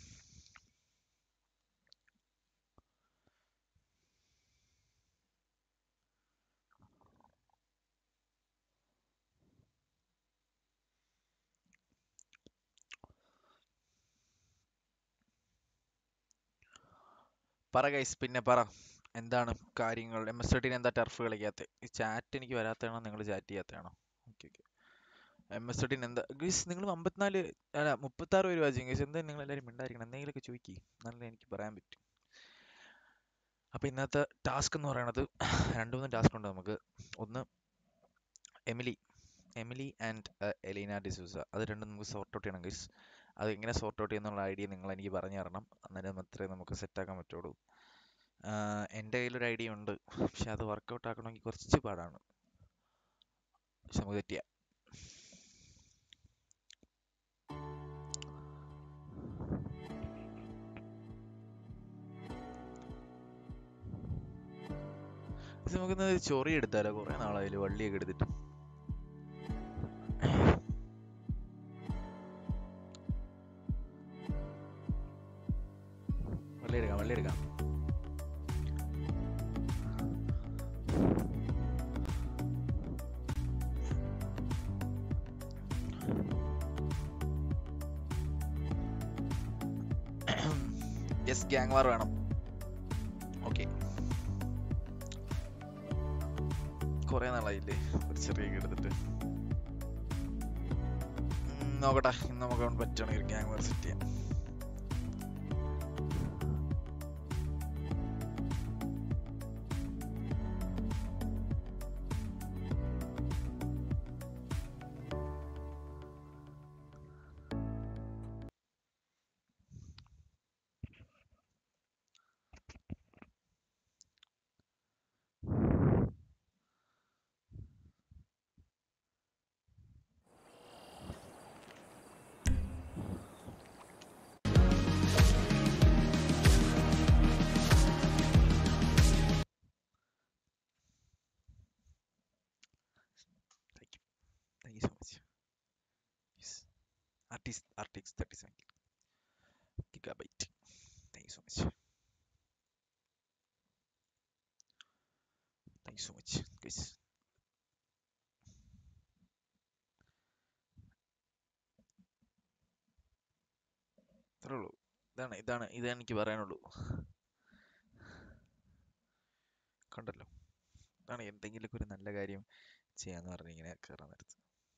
പറ ഗൈസ് പിന്നെ പറ എന്താണ് കാര്യങ്ങൾ എം എസ് തേർട്ടീൻ എന്താ ടർഫ് കളിക്കാത്ത ഈ ചാറ്റ് എനിക്ക് വരാത്തതാണോ നിങ്ങൾ ചാറ്റ് ചെയ്യാത്തതാണോ okay okay M S thirteen എന്താ ഗൈസ് നിങ്ങൾ അമ്പത്തിനാല് അല്ല മുപ്പത്താറ് പേര് വായിച്ചു ഗൈസ് എന്താ നിങ്ങൾ എല്ലാവരും മിണ്ടായിരിക്കണം എന്തെങ്കിലുമൊക്കെ ചോദിക്കി എന്നാലേ എനിക്ക് പറയാൻ പറ്റും അപ്പോൾ ഇന്നത്തെ ടാസ്ക് എന്ന് പറയുന്നത് രണ്ട് മൂന്ന് ടാസ്ക് ഉണ്ട് നമുക്ക് ഒന്ന് Emily Emily and Elena D'Souza അത് രണ്ടും നമുക്ക് സോർട്ട് ഔട്ട് ചെയ്യണം ഗൈസ് അത് എങ്ങനെ സോർട്ട് ഔട്ട് ചെയ്യുന്നുള്ള ഐഡിയ നിങ്ങൾ എനിക്ക് പറഞ്ഞു തരണം അന്നേരം മാത്രമേ നമുക്ക് സെറ്റാക്കാൻ പറ്റുള്ളൂ ആഹ് എൻ്റെ കയ്യിലൊരു ഐഡിയ ഉണ്ട് പക്ഷെ അത് വർക്കൗട്ട് ആക്കണമെങ്കിൽ കുറച്ച് പാടാണ് പക്ഷെ നമുക്ക് തെറ്റിയ ഇത് നമുക്കിന്ന് ചൊറി എടുത്താലോ കുറേ നാളായാലും വള്ളിയൊക്കെ എടുത്തിട്ട് വള്ളി എടുക്കാം വള്ളി എടുക്കാം യെസ് ഗ്യാങ് വാർ വേണം ഓക്കെ കുറെ നാളായില്ലേ ഒരു ചെറിയ എടുത്തിട്ട് ഉം, നോക്കട്ടെ ഇന്ന് നമുക്ക് പറ്റുകയാണെങ്കിൽ ഗ്യാങ് വാർ സെറ്റ് ചെയ്യാം Thank you so much. Yes. Artist, Artix 37 gigabyte. Thank you so much. Thank you so much, guys. ഇത്രേ ഉള്ളൂ ഇതാണ് ഇതാണ് ഇതാണ് എനിക്ക് പറയാനുള്ളൂ കണ്ടല്ലോ ഇതാണ് എന്തെങ്കിലുമൊക്കെ ഒരു നല്ല കാര്യം ചെയ്യാന്ന് പറഞ്ഞ് ഇങ്ങനെ കയറാൻ നേരത്ത്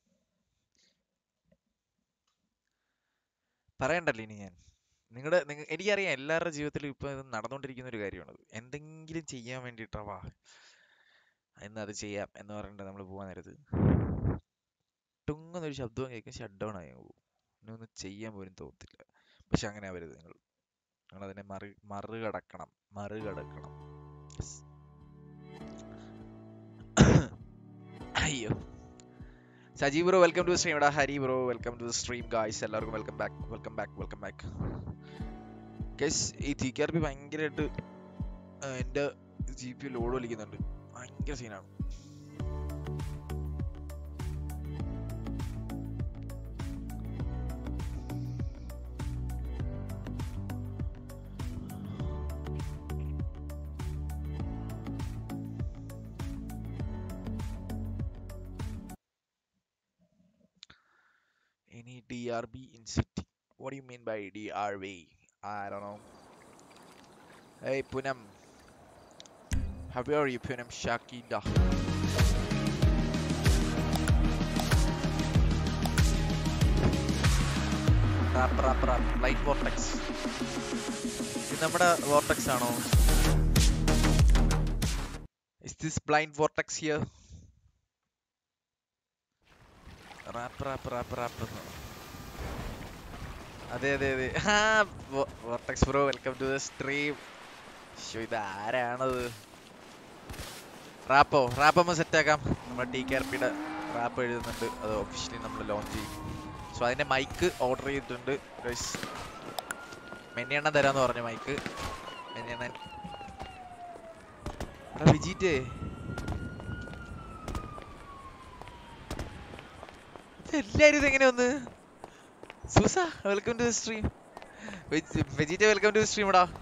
പറയണ്ടല്ലോ ഇനി ഞാൻ നിങ്ങളുടെ നിങ്ങ എനിക്കറിയാം എല്ലാവരുടെ ജീവിതത്തിലും ഇപ്പൊ ഇത് നടന്നുകൊണ്ടിരിക്കുന്ന ഒരു കാര്യമാണത് എന്തെങ്കിലും ചെയ്യാൻ വേണ്ടിയിട്ടാ വാ ഇന്ന് അത് ചെയ്യാം എന്ന് പറഞ്ഞിട്ട് നമ്മൾ പോകാൻ നേരത്ത് ടുങ്ങുന്നൊരു ശബ്ദവും കേൾക്കും ഷട്ട് ഡൗൺ ആയി അങ്ങ് പോകും ഇനി ഒന്നും ചെയ്യാൻ പോലും തോന്നത്തില്ല പക്ഷെ അങ്ങനെ ആവരുത് നിങ്ങൾ നിങ്ങൾ അതിനെ മറി മറികടക്കണം മറികടക്കണം Yes. അയ്യോ Sajeev bro welcome to stream എടാ Hari bro welcome to stream guys എല്ലാവർക്കും welcome back welcome back welcome back guys ഈ ടി കെ ആർ പി ഭയങ്കരമായിട്ട് എൻ്റെ ജി പി ലോഡ് വലിക്കുന്നുണ്ട് ഭയങ്കര സീനാണ് Any DRB in city? What do you mean by DRB? I don't know. Hey Punam. How are you Punam Shakida? Rap rap rap. Light vortex. ഇത് നമ്മുടെ vortex ആണോ? Is this blind vortex here? Rap rap rap rap അതെ അതെ അതെ ആ vortex bro welcome to the stream show ഇത് ആരാണത് റാപ്പോ റാപ്പ് നമ്മൾ സെറ്റ് ആക്കാം നമ്മുടെ ടി കെ ആർ പിയുടെ റാപ്പ് എഴുതുന്നുണ്ട് അത് ഒഫീഷ്യലി നമ്മൾ ലോഞ്ച് ചെയ്യും സോ അതിന്റെ മൈക്ക് ഓർഡർ ചെയ്തിട്ടുണ്ട് ഗൈസ് മെന്നിയെണ്ണം തരാന്ന് പറഞ്ഞു മൈക്ക് മെന്നിയെണ്ണൻ എടാ വിജീറ്റേ എല്ലാരും ഇതെങ്ങനെ വന്ന് സൂസ welcome to stream Vegeta welcome to stream ഇടാ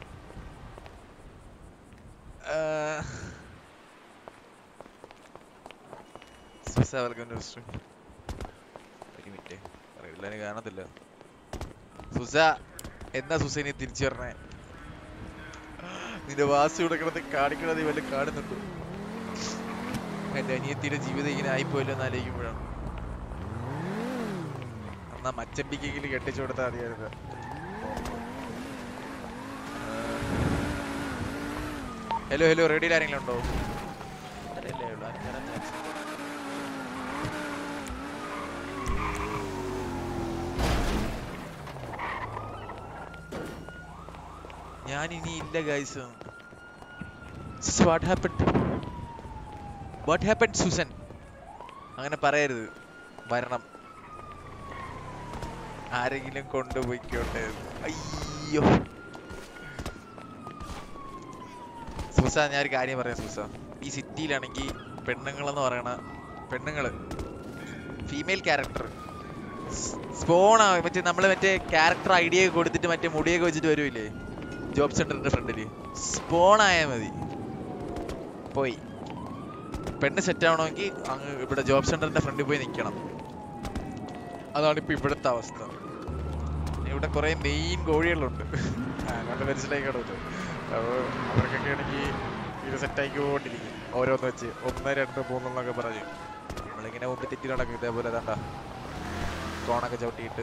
സുസ വെൽക്കം ടു സ്ട്രീം ഒരു മിനിറ്റ് അറിയില്ല എനിക്ക് കാണത്തില്ല സുസ എന്നാ സുസ ഇനി തിരിച്ചു വരണേ നിന്റെ വാസി ഇവിടെ കിടന്ന് കാണിക്കണത് നീ വല്ല കാണുന്നുണ്ടോ എന്റെ അനിയത്തിയുടെ ജീവിതം ഇങ്ങനെ ആയിപ്പോയല്ലോ എന്ന് ആലോചിക്കുമ്പോഴാണ് എന്നാ മച്ചമ്പിക്കെങ്കിലും കെട്ടിച്ചു കൊടുത്താൽ മതിയായിരുന്നു ഹലോ ഹലോ റെഡിയിൽ ആരെങ്കിലും ഉണ്ടോ അല്ലല്ലേ ഉള്ളൂ ആരും വരാൻ chance ഇല്ല. ഞാൻ ഇനി ഇല്ല guys what happen what happen Susan അങ്ങനെ പറയരുത് വരണം ആരെങ്കിലും കൊണ്ടുപോയിക്കോട്ടെ അയ്യോ സൂസ ഞാൻ ഒരു കാര്യം പറയാം സൂസ ഈ സിറ്റിയിലാണെങ്കിൽ പെണ്ണുങ്ങളെന്ന് പറയണ പെണ്ണുങ്ങള് ഫീമെയിൽ ക്യാരക്ടർ സ്പോണാ മറ്റേ നമ്മള് മറ്റേ ക്യാരക്ടർ ഐഡിയ ഒക്കെ കൊടുത്തിട്ട് മറ്റേ മുടിയൊക്കെ വെച്ചിട്ട് വരുമില്ലേ ജോബ് സെന്ററിന്റെ ഫ്രണ്ടില് സ്പോൺ ആയാൽ മതി പോയി പെണ്ണ് സെറ്റ് ആവണമെങ്കിൽ അങ്ങ് ഇവിടെ ജോബ് സെന്ററിന്റെ ഫ്രണ്ടിൽ പോയി നിൽക്കണം അതാണ് ഇപ്പൊ ഇവിടുത്തെ അവസ്ഥ ഇവിടെ കുറെ മെയിൻ കോഴികളുണ്ട് അങ്ങോട്ട് മനസ്സിലായി കിടന്നു അപ്പോൾ അവർക്കൊക്കെ ആണെങ്കിൽ ഇത് സെറ്റ് ആയിക്കൊണ്ടിരിക്കും ഓരോന്ന് വെച്ച് ഒന്ന് രണ്ട് മൂന്നെന്നൊക്കെ പറഞ്ഞ് നമ്മളിങ്ങനെ ഒന്ന് തെറ്റി നടക്കും ഇതേപോലെ തണ്ട കോണൊക്കെ ചവിട്ടിയിട്ട്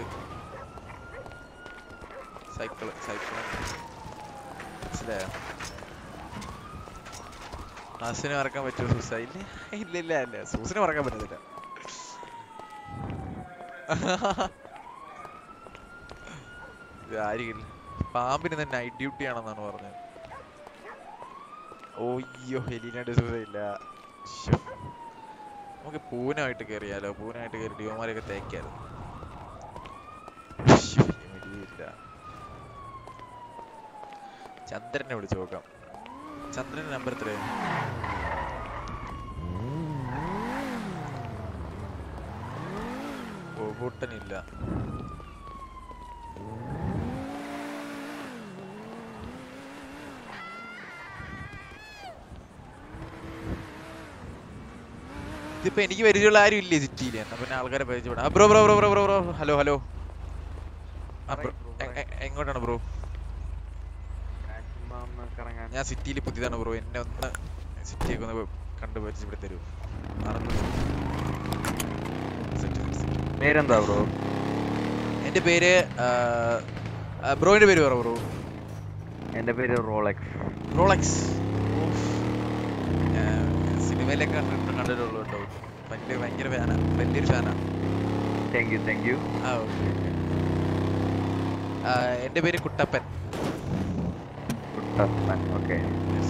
സൈക്കിള് സൈക്കിള് മനസ്സിലായോ നാസിന് മറക്കാൻ പറ്റുമോ സൂസ ഇല്ല ഇല്ല ഇല്ല ഇല്ല സൂസിന് മറക്കാൻ പറ്റത്തില്ല ഇത് ആരില്ല പാമ്പിന് തന്നെ നൈറ്റ് ഡ്യൂട്ടി ആണെന്നാണ് പറഞ്ഞത് ഓയ്യോ എലീനയുടെ സൂസ ഇല്ല ശ്ശോ. നമുക്ക് പൂനായിട്ട് കയറിയാലോ പൂനായിട്ട് കയറി ഡിയോമാരെയൊക്കെ തേക്കായിരുന്നു ശ്ശോ, എലിയില്ല ചന്ദ്രനെ വിളിച്ചു നോക്കാം ചന്ദ്രന്റെ നമ്പർ എത്രയാ ബോബൂട്ടനില്ല ഇതിപ്പോ എനിക്ക് പരിചയമുള്ള ആരും ഇല്ലേ സിറ്റിയിൽ എന്നാ പിന്നെ ആൾക്കാരെ പരിചയപ്പെടാം bro bro bro bro bro bro hello hello എങ്ങോട്ടാണ് ബ്രോ ഞാൻ സിറ്റിയിൽ പുതിയതാണ് ബ്രോ എന്നെ ഒന്ന് സിറ്റിയൊക്കെ ഒന്ന് കണ്ടു പരിചയപ്പെടുത്തി തരൂ പേരെന്താ ബ്രോ എന്റെ പേര് ബ്രോയിന്റെ പേര് പറ ബ്രോ എന്റെ പേര് റോളക്സ് റോളക്സ് സിനിമയിലൊക്കെ കണ്ടിട്ട് കണ്ടിട്ടുള്ളൂ കേട്ടോ ഭയങ്കര ഭയങ്കര ഫാനാ വലിയൊരു ഫാനാ താങ്ക് യു താങ്ക് യു ആ ഓക്കെ എന്റെ പേര് കുട്ടപ്പൻ ഓക്കെ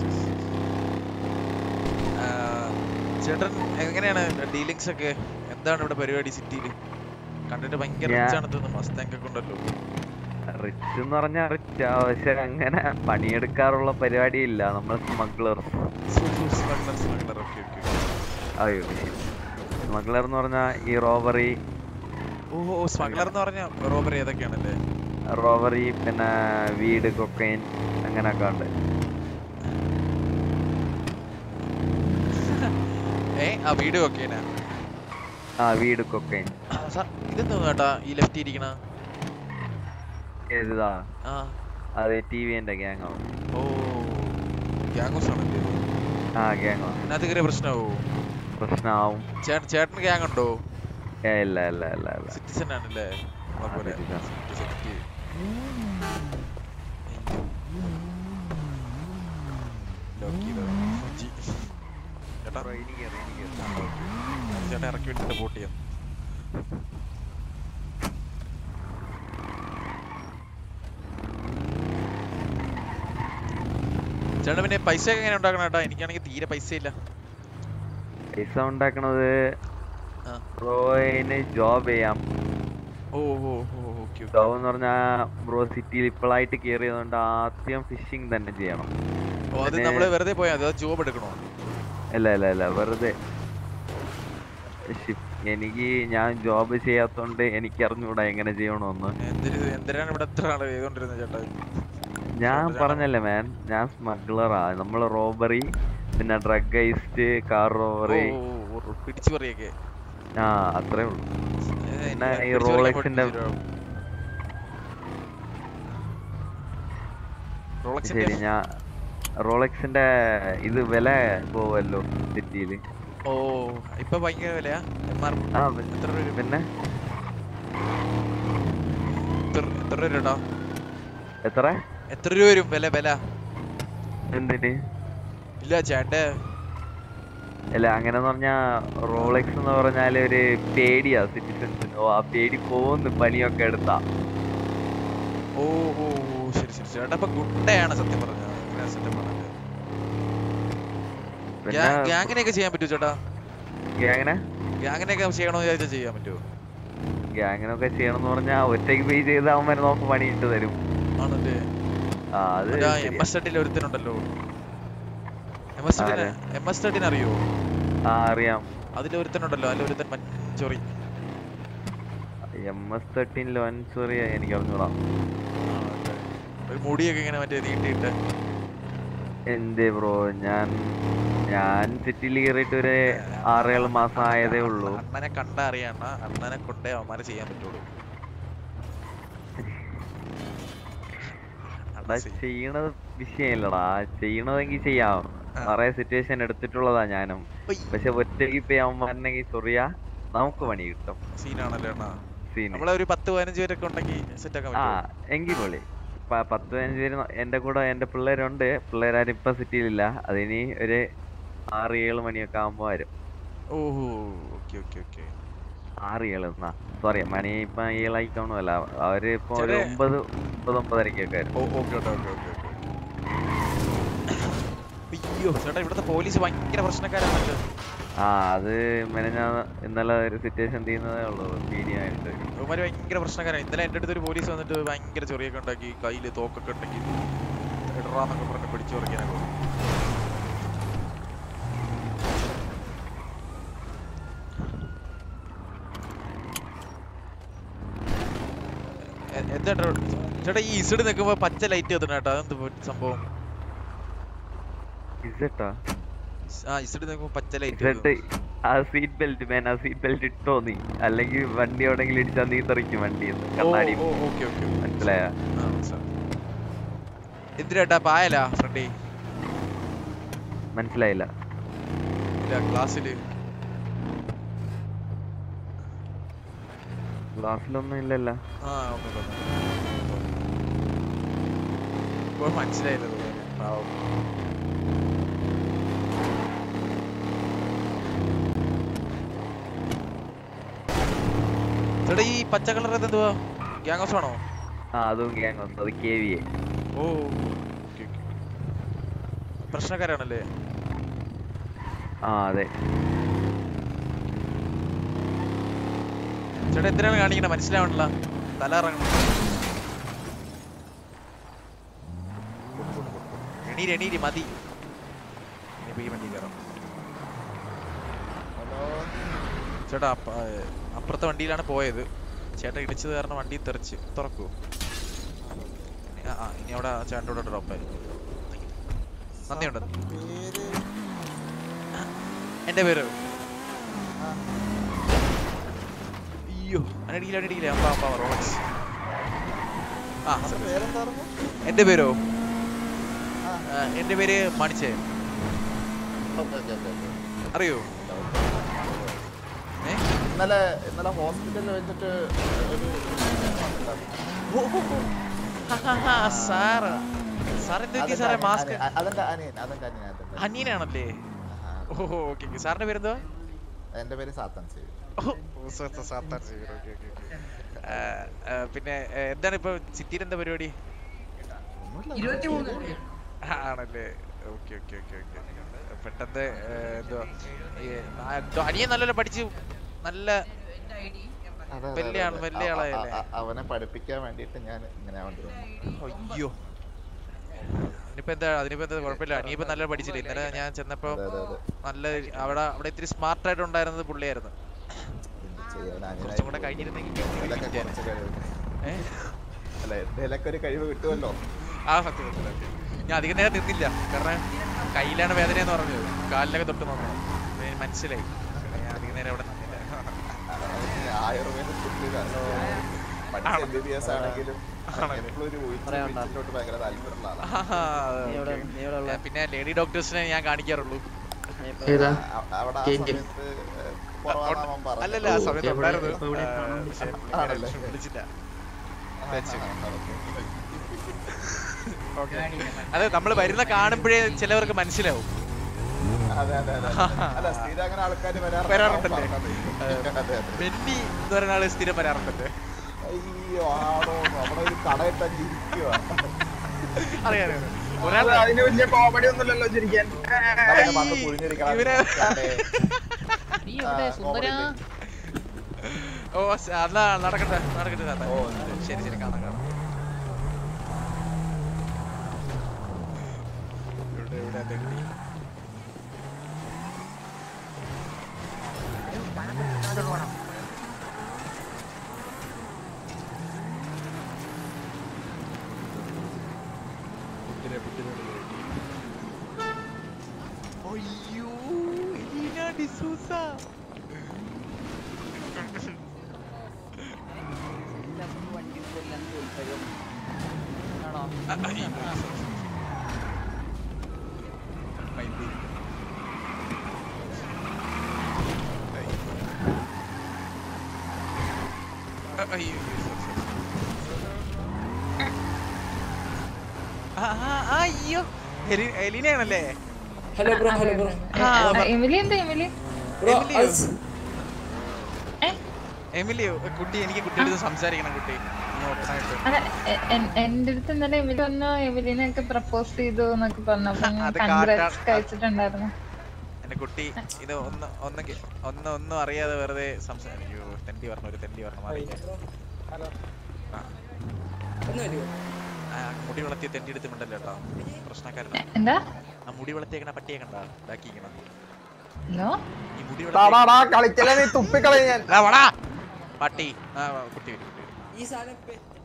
ചേട്ടൻ എങ്ങനെയാണ് ഡീലിങ്സ് ഒക്കെ എന്താണ് ഇവിടെ പരിപാടി സിറ്റിയിൽ കണ്ടിട്ട് ഭയങ്കര ഞാൻ- റിച്ച് ആണ് തോന്നുന്നു മസ്താങ് ഒക്കെ ഉണ്ടല്ലോ റിച്ച് എന്ന് പറഞ്ഞാൽ റിച്ച് പക്ഷെ അങ്ങനെ പണിയെടുക്കാറുള്ള പരിപാടിയില്ല നമ്മൾ smuggler smuggler smuggler okay okay അയ്യോ സ്മഗ്ലർ എന്ന് പറഞ്ഞാൽ ഈ റോബറി ഓ ഓ സ്മഗ്ലർ എന്ന് പറഞ്ഞ റോബറി ഏതൊക്കെയാണല്ലേ റോബറി പിന്നെ വീട് കൊക്കൈൻ അങ്ങനെയൊക്കെ ഉണ്ട് ഏ ആ വീഡിയോ ഒക്കെ ആ വീട് കൊക്കൈൻ ഇതെന്തോന്നു കേട്ടാ ഈ ലെഫ്റ്റ് ഇരിക്കണ ഏതാ ആ അത് ടി വിന്റെ ഗ്യാങ് ആവും ഓ ഗ്യാങ്ങോസ് ആണല്ലേ ആ ഗ്യാങ് ആവും അതിനകത്ത് കയറിയ പ്രശ്നമാവോ പ്രശ്നമാവും ചേട്ടൻ ചേട്ടന് ഗ്യാങ് ഉണ്ടോ ഏ ഇല്ല ഇല്ല ഇല്ല ഇല്ല സിറ്റിസൺ ആണല്ലേ നമ്മളെ പോലെ സെറ്റ് ലോക്ക് ചെയ്തോ ജി ചേട്ടാ ആ, okay. ചേട്ടാ ഇറക്കി വിട്ടിട്ട് ബോട്ട് ചെയ്യാം ചേട്ടാ പിന്നെ പൈസ ഒക്കെ എങ്ങനെ ഉണ്ടാക്കണം ചേട്ടാ എനിക്കാണെങ്കിൽ തീരെ പൈസ ഇല്ല പൈസ ഉണ്ടാക്കണത് ആ. ബ്രോയിന് ജോബ് ചെയ്യാം ഓ ഓ ഓ ഓക്കെ ജോബ് എന്ന് പറഞ്ഞാൽ ബ്രോ സിറ്റിയിൽ ഇപ്പോഴായിട്ട് കയറിയതുകൊണ്ട് ആദ്യം ഫിഷിംഗ് തന്നെ ചെയ്യണം ഓ അത് പിന്നെ- നമ്മള് വെറുതെ പോയാൽ മതി അത് ജോബ് എടുക്കണോ ഇല്ല ഇല്ല ഇല്ല വെറുതെ ഷിപ്പ് എനിക്ക് ഞാൻ ജോബ് ചെയ്യാത്തോണ്ട് എനിക്ക് അറിഞ്ഞൂടാ എങ്ങനെ ചെയ്യണമെന്ന് എന്തിന് എന്തിനാണ് ഇവിടെ എത്ര ആള് ചെയ്തോണ്ടിരുന്നത് ചേട്ടാ ഞാൻ പറഞ്ഞല്ലേ മാൻ ഞാൻ സ്മഗ്ലറാ നമ്മള് റോബറി പിന്നെ ഡ്രഗ് ഐസ്റ്റ് കാർ റോബറി ഓ, ഓ, ഓ, പിടിച്ചു പറയൊക്കെ ആ അത്രേ ഉള്ളൂ പിന്നെ ഈ പിടിച്ചു പറിക്കാൻ റോളക്സിന്റെ പഠിപ്പിച്ചു റോളക്സിന്റെ ശരി ഞാൻ റോളക്സിന്റെ ഇത് വില പോവല്ലോ സിറ്റിയില് ഓ ഇപ്പൊ ഭയങ്കര വിലയാ എം ആർ ആ എത്ര രൂപ വരും? പിന്നെ എത്ര എത്ര രൂപ കേട്ടോ എത്ര എത്ര രൂപ വരും വില വില എന്തിന് ഇല്ല ചേട്ടേ അല്ല അങ്ങനെ പറഞ്ഞാ റോളക്സ് എന്ന് പറഞ്ഞാല് ഒരു പേടിയാ സിറ്റിസൺസിന് ഓ ആ പേടി പോന്ന് പണിയൊക്കെ എടുത്താ ഓ ഓ ഓ, ശരി ശരി ചേട്ടാ ഇപ്പൊ ഗുണ്ടയാണ് സത്യം പറഞ്ഞത് അങ്ങനെ സത്യം പറഞ്ഞത് പിന്നെ ഗ്യാങ്ങിനെയൊക്കെ ചെയ്യാൻ പറ്റുമോ ചേട്ടാ ഗ്യാങ്ങിനെ ഗ്യാങ്ങിനെയൊക്കെ ചെയ്യണമെന്ന് വിചാരിച്ചാൽ ചെയ്യാൻ പറ്റുമോ ഗ്യാങ്ങിനൊക്കെ ചെയ്യണം എന്ന് പറഞ്ഞാ ഒറ്റയ്ക്ക് പോയി ചെയ്ത് അവന്മാര് നമുക്ക് പണിയിട്ട് തരും ആണല്ലേ ആ അത് മറ്റേ എം ശരിയാ. എസ് തട്ടിൽ ഒരുത്തനുണ്ടല്ലോ എം എസ് തട്ടിന് ആരെ? എം എസ് തട്ടിന് അറിയോ ആ അറിയാം അതിൽ ഒരുത്തനുണ്ടല്ലോ അതിൽ ഒരുത്തൻ മഞ്ചൊറി എം എസ് തേർട്ടീൻ ലോൻ സോറി എനിക്ക് അറിഞ്ഞൂടാ ഒരു മുടിയൊക്കെ ഇങ്ങനെ മറ്റേ നീട്ടിയിട്ട് എന്തേ ബ്രോ ഞാൻ ഞാൻ സിറ്റിയിൽ കയറിയിട്ട് ഒരു ആറേഴ് മാസം ആയതേ ഉള്ളൂ അണ്ണനെ കണ്ട അറിയണ അണ്ണനെ കൊണ്ടേ അവന്മാരെ ചെയ്യാൻ പറ്റുള്ളൂ എടാ ചെയ്യണത് വിഷയമില്ലടാ ചെയ്യണതെങ്കിൽ ചെയ്യാം നിറയെ സിറ്റുവേഷൻ എടുത്തിട്ടുള്ളതാ ഞാനും പക്ഷെ ഒറ്റയ്ക്ക് ഇപ്പൊ അവന്മാരുണ്ടെങ്കിൽ ചൊറിയാ നമുക്ക് പണി കിട്ടും സീനാണല്ലേ അണ്ണാ സീന് നമ്മളെ ഒരു പത്ത് പതിനഞ്ച് പേരൊക്കെ ഉണ്ടെങ്കിൽ സെറ്റ് ആക്കാൻ ആ പറ്റുമോ എങ്കിൽ പൊളി പ- പത്ത് പതിനഞ്ച് പേര് ന- എന്റെ കൂടെ എന്റെ പിള്ളേരുണ്ട് പിള്ളേരാരും ഇപ്പൊ സിറ്റിയിലില്ല അതിനി ഒരു ആറ് ഏഴ് മണിയൊക്കെ ആകുമ്പോ വരും ഓഹോ ഓക്കെ ഓക്കെ ഓക്കെ ആറ് ഏഴ് എന്നാ സോറി മണി ഇപ്പൊ ഏഴായി കാണുമല്ല അവര് ഇപ്പൊ ഒരു ചെറിയ- ഒമ്പത് ഒമ്പത് ഒമ്പതരക്കൊക്കെ വരും ഓ ഓക്കെ ഓക്കെ ഓക്കെ ഓക്കെ അയ്യോ ചേട്ടാ ഇവിടുത്തെ പോലീസ് ഭയങ്കര പ്രശ്നക്കാരാണ് ആ അത് മെനഞ്ഞാ ഇന്നലെ ഒരു സിറ്റുവേഷൻ തീരുന്നതേ ഉള്ളൂ പീഡിയായിട്ട് ഇവന്മാര് ഭയങ്കര പ്രശ്നക്കാരാണ് ഇന്നലെ എൻ്റെ അടുത്ത് ഒരു പോലീസ് വന്നിട്ട് ഭയങ്കര ചൊറിയൊക്കെ ഉണ്ടാക്കി കയ്യില് തോക്കൊക്കെ ഉണ്ടെങ്കിൽ ഇടറാന്നൊക്കെ പറഞ്ഞ് പിടിച്ചു പറിക്കാനൊക്കെ വന്നു. എ- എന്താ ചേട്ടാ ചേട്ടാ ഈ ഇസിഡ് നിൽക്കുമ്പോ പച്ച ലൈറ്റ് കത്തുന്ന കേട്ടോ അതെന്ത് പ- സംഭവം ഇസട്ടാ ആ ഇസിഡ് നിൽക്കുമ്പോ പച്ച ലൈറ്റ് ഇസട്ട് ആ സീറ്റ് ബെൽറ്റ് മേൻ ആ സീറ്റ് ബെൽറ്റ് ഇട്ടോ നീ അല്ലെങ്കിൽ വണ്ടി എവിടെങ്കിലും ഇടിച്ചാൽ നീ തെറിക്കും വണ്ടി കണ്ണാടി ഓ ഓക്കെ ഓക്കെ മനസ്സിലായ എന്തിനാ പായലാ ഫ്രണ്ടി മനസ്സിലായില്ല ഇല്ല ക്ലാസ്സില് ക്ലാസ്സിലൊന്നും ഇല്ലല്ലോ ആ ഒന്നുമില്ല ഇപ്പോൾ മനസ്സിലായില്ല പാവം ചേട്ടാ ഈ പച്ച കളർ എന്തുവാ ഗ്യാങ് ഹൗസ് ആണോ ആ അതും ഗ്യാങ് വന്നു അത് കെ വി എ ഓ ഓക്കെ ഓക്കെ പ്രശ്നക്കാരാണല്ലേ ആ അതെ ചേട്ടാ എന്തിനാണ് കാണിക്കണേ മനസ്സിലാവണില്ല തല ഇറങ്ങണം എണീര് എണീര് മതി ഇനിയിപ്പോ ഈ വണ്ടി കയറാം ചേട്ടാ അപ്പ- ആ, അപ്പുറത്തെ വണ്ടിയിലാണ് പോയത് ചേട്ടൻ ഇടിച്ചത് കാരണം വണ്ടി തെറിച്ച് തുറക്കൂ ആ ആ, ഇനി അവിടെ ചേട്ടൻ്റെ കൂടെ ഡ്രോപ്പ് ആയി നന്ദിയുണ്ട് എൻ്റെ പേര് അയ്യോ അനടിക്കില്ല അനടിക്കില്ല അമ്പാ അമ്പാ റോളക്സ് ആ എൻ്റെ പേരോ ആ, എൻ്റെ പേര് മണിച്ചേ അറിയോ ഏ ഇന്നലെ ഇന്നലെ ഹോസ്പിറ്റലിൽ വെച്ചിട്ട് ഒരു സാറ് സാർ എന്ത് പറ്റി സാറേ മാസ്ക് അതെന്റെ അനിയൻ അതെന്റെ അനിയൻ അതെന്റെ അനിയനാണല്ലേ ഓ ഓക്കെ ഓക്കെ സാറിന്റെ പേരെന്തുവാ എന്റെ പേര് സാത്തൻ സേവി ഓ സാത്താൻ സാത്താൻ സീറോ ഓക്കെ ഓക്കെ ഓക്കെ പിന്നെ ഏ, എന്താണ് ഇപ്പൊ സിറ്റിയിൽ എന്താ പരിപാടി ആണല്ലേ ഓക്കെ ഓക്കെ ഓക്കെ ഓക്കെ പെട്ടെന്ന് ഏ, എന്തുവാ ഈ, ആ, എന്തോ അനിയൻ നല്ലല്ലോ പഠിച്ചു നല്ല അതെ, അതെ, വലിയ ആൾ അതെ. വലിയ അ- അ- ആളായല്ലേ അ- അവനെ പഠിപ്പിക്കാൻ വേണ്ടിട്ട് ഞാൻ ഇങ്ങനെ കൊണ്ടുവന്നു അയ്യോ ഇനിയിപ്പോ എന്താ അതിനിപ്പോ എന്താ കുഴപ്പമില്ല അനിയിപ്പോ നല്ല പഠിച്ചില്ലേ ഇന്നലെ ഞാൻ ചെന്നപ്പോ അതെ, അതെ, അതെ. നല്ല അവിടെ അവിടെ ഇത്തിരി സ്മാർട്ട് ആയിട്ട് ഉണ്ടായിരുന്നത് പുള്ളിയായിരുന്നു ചെയ്യണം കുറച്ചും കൂടെ കഴിഞ്ഞിരുന്നെങ്കിൽ വീട്ടിൽ ഇതിലൊക്കെ വിളിക്കാൻ. കുറച്ച് കഴിവ് ഏ? അല്ല എന്തെങ്കിലുമൊക്കെ ഒരു കഴിവ് കിട്ടുമല്ലോ ആ സത്യം സത്യം സത്യം. ഞാൻ അധികം നേരം നിന്നില്ല കാരണം കയ്യിലാണ് വേദന എന്ന് പറഞ്ഞത് കാലിലൊക്കെ തൊട്ട് നോക്കണം അപ്പൊ എനിക്ക് മനസ്സിലായി പിന്നെ ഞാൻ അധികം നേരം അവിടെ നിന്നില്ല ആയുർവേദത്തിൽ പഠിച്ച എം ബി ബി എസ് ആണെങ്കിലും എപ്പോഴും ഒരു ഉയർച്ചയിലോട്ട് ഭയങ്കര താല്പര്യമുള്ള ആളാണ് ആഹാ, okay. ഞാൻ പിന്നെ ലേഡി ഡോക്ടേഴ്സിനെ ഞാൻ കാണിക്കാറുള്ളൂ ഏതാ? അ- അവിടെ ആ സമയത്ത് കുറവാണെന്ന് അവൻ പറഞ്ഞത്. അല്ലല്ല ആ സമയത്ത് എവിടെ? ഉണ്ടായിരുന്നു ഇപ്പൊ ഇവിടെ ആ, കാണാൻ പക്ഷേ പറ്റും. ആണല്ലേ? വിളിച്ചില്ല ആ, വെച്ച്. ആ, okay. Okay. അതെ നമ്മൾ വരുന്ന കാണുമ്പോഴേ ചിലവർക്ക് മനസ്സിലാവും അതെ അതെ അതെ അല്ല സ്ഥിരം അങ്ങനെ ആൾക്കാർ വരാറുണ്ടല്ലേ അതെ അതെ ബെന്നി എന്ന് പറയുന്ന ആള് സ്ഥിരം വരാറുണ്ടല്ലേ അയ്യോ ആണോ അവിടെ ഒരു കടയിട്ട് ഇരിക്കുക അറിയാം അറിയാം ഒരാൾ അതിന് വലിയ കോമഡി ഒന്നുമില്ലല്ലോ ചിരിക്കാൻ ഇവരെ നീ എവിടെ സുന്ദരാ ഓ സ- അതാ നടക്കട്ടെ നടക്കട്ടെ താത്ത ശരി ശരി കാണാം കാണാം ഇവിടെ ഇവിടെ ബെന്നി പുട്ടിനെ പുട്ടിനെ അയ്യോ എലീന ഡിസൂസ അയ്യോ ആ, ആ, ആ, അയ്യോ എലി- എലീനയാണല്ലേ ഹലോ ബ്രോ ഹലോ ബ്രോ ആ, പറ- എമിലി എന്താ എമിലി ബ്രോ, എമിലിയോ? അത് എമിലിയോ കുട്ടി എനിക്ക് കുട്ടിയുടെ സംസാരിക്കണം കുട്ടി ഒന്ന് open ആയിട്ട്. അല്ല എ- എൻ- എന്റെ അടുത്ത് ഇന്നലെ എമിലി വന്നു എമിലിനെയൊക്കെ പ്രപ്പോസ് ചെയ്തു എന്നൊക്കെ പറഞ്ഞു അപ്പൊ അത് കൺഗ്രാറ്റ്സ് കാട്ടാ- കഴിച്ചിട്ടുണ്ടായിരുന്നു എന്റെ കുട്ടി ഇത് ഒന്ന് ഒന്ന് കേ- ഒന്ന് ഒന്നും അറിയാതെ വെറുതെ സംസാരിക്കൂ തെണ്ടി പറഞ്ഞു ഒരു തെണ്ടി പറഞ്ഞു മാറി ആ. ആ, മുടി വളർത്തിയ തെണ്ടി എടുത്തിട്ടുണ്ടല്ലോ കേട്ടോ പ്രശ്നക്കാരനാ എന്താ ആ മുടി വളർത്തിയേക്കണ പട്ടിയെ കണ്ടാ ബാക്കിക്കണ ഹലോ ഈ മുടി ടാടാടാ, കളിക്കല്ലേ നീ തുപ്പിക്കളയും ഞാൻ ദാ വാടാ. പട്ടി ആ കുട്ടി വരും കുട്ടി വരും. ഈ സാധനം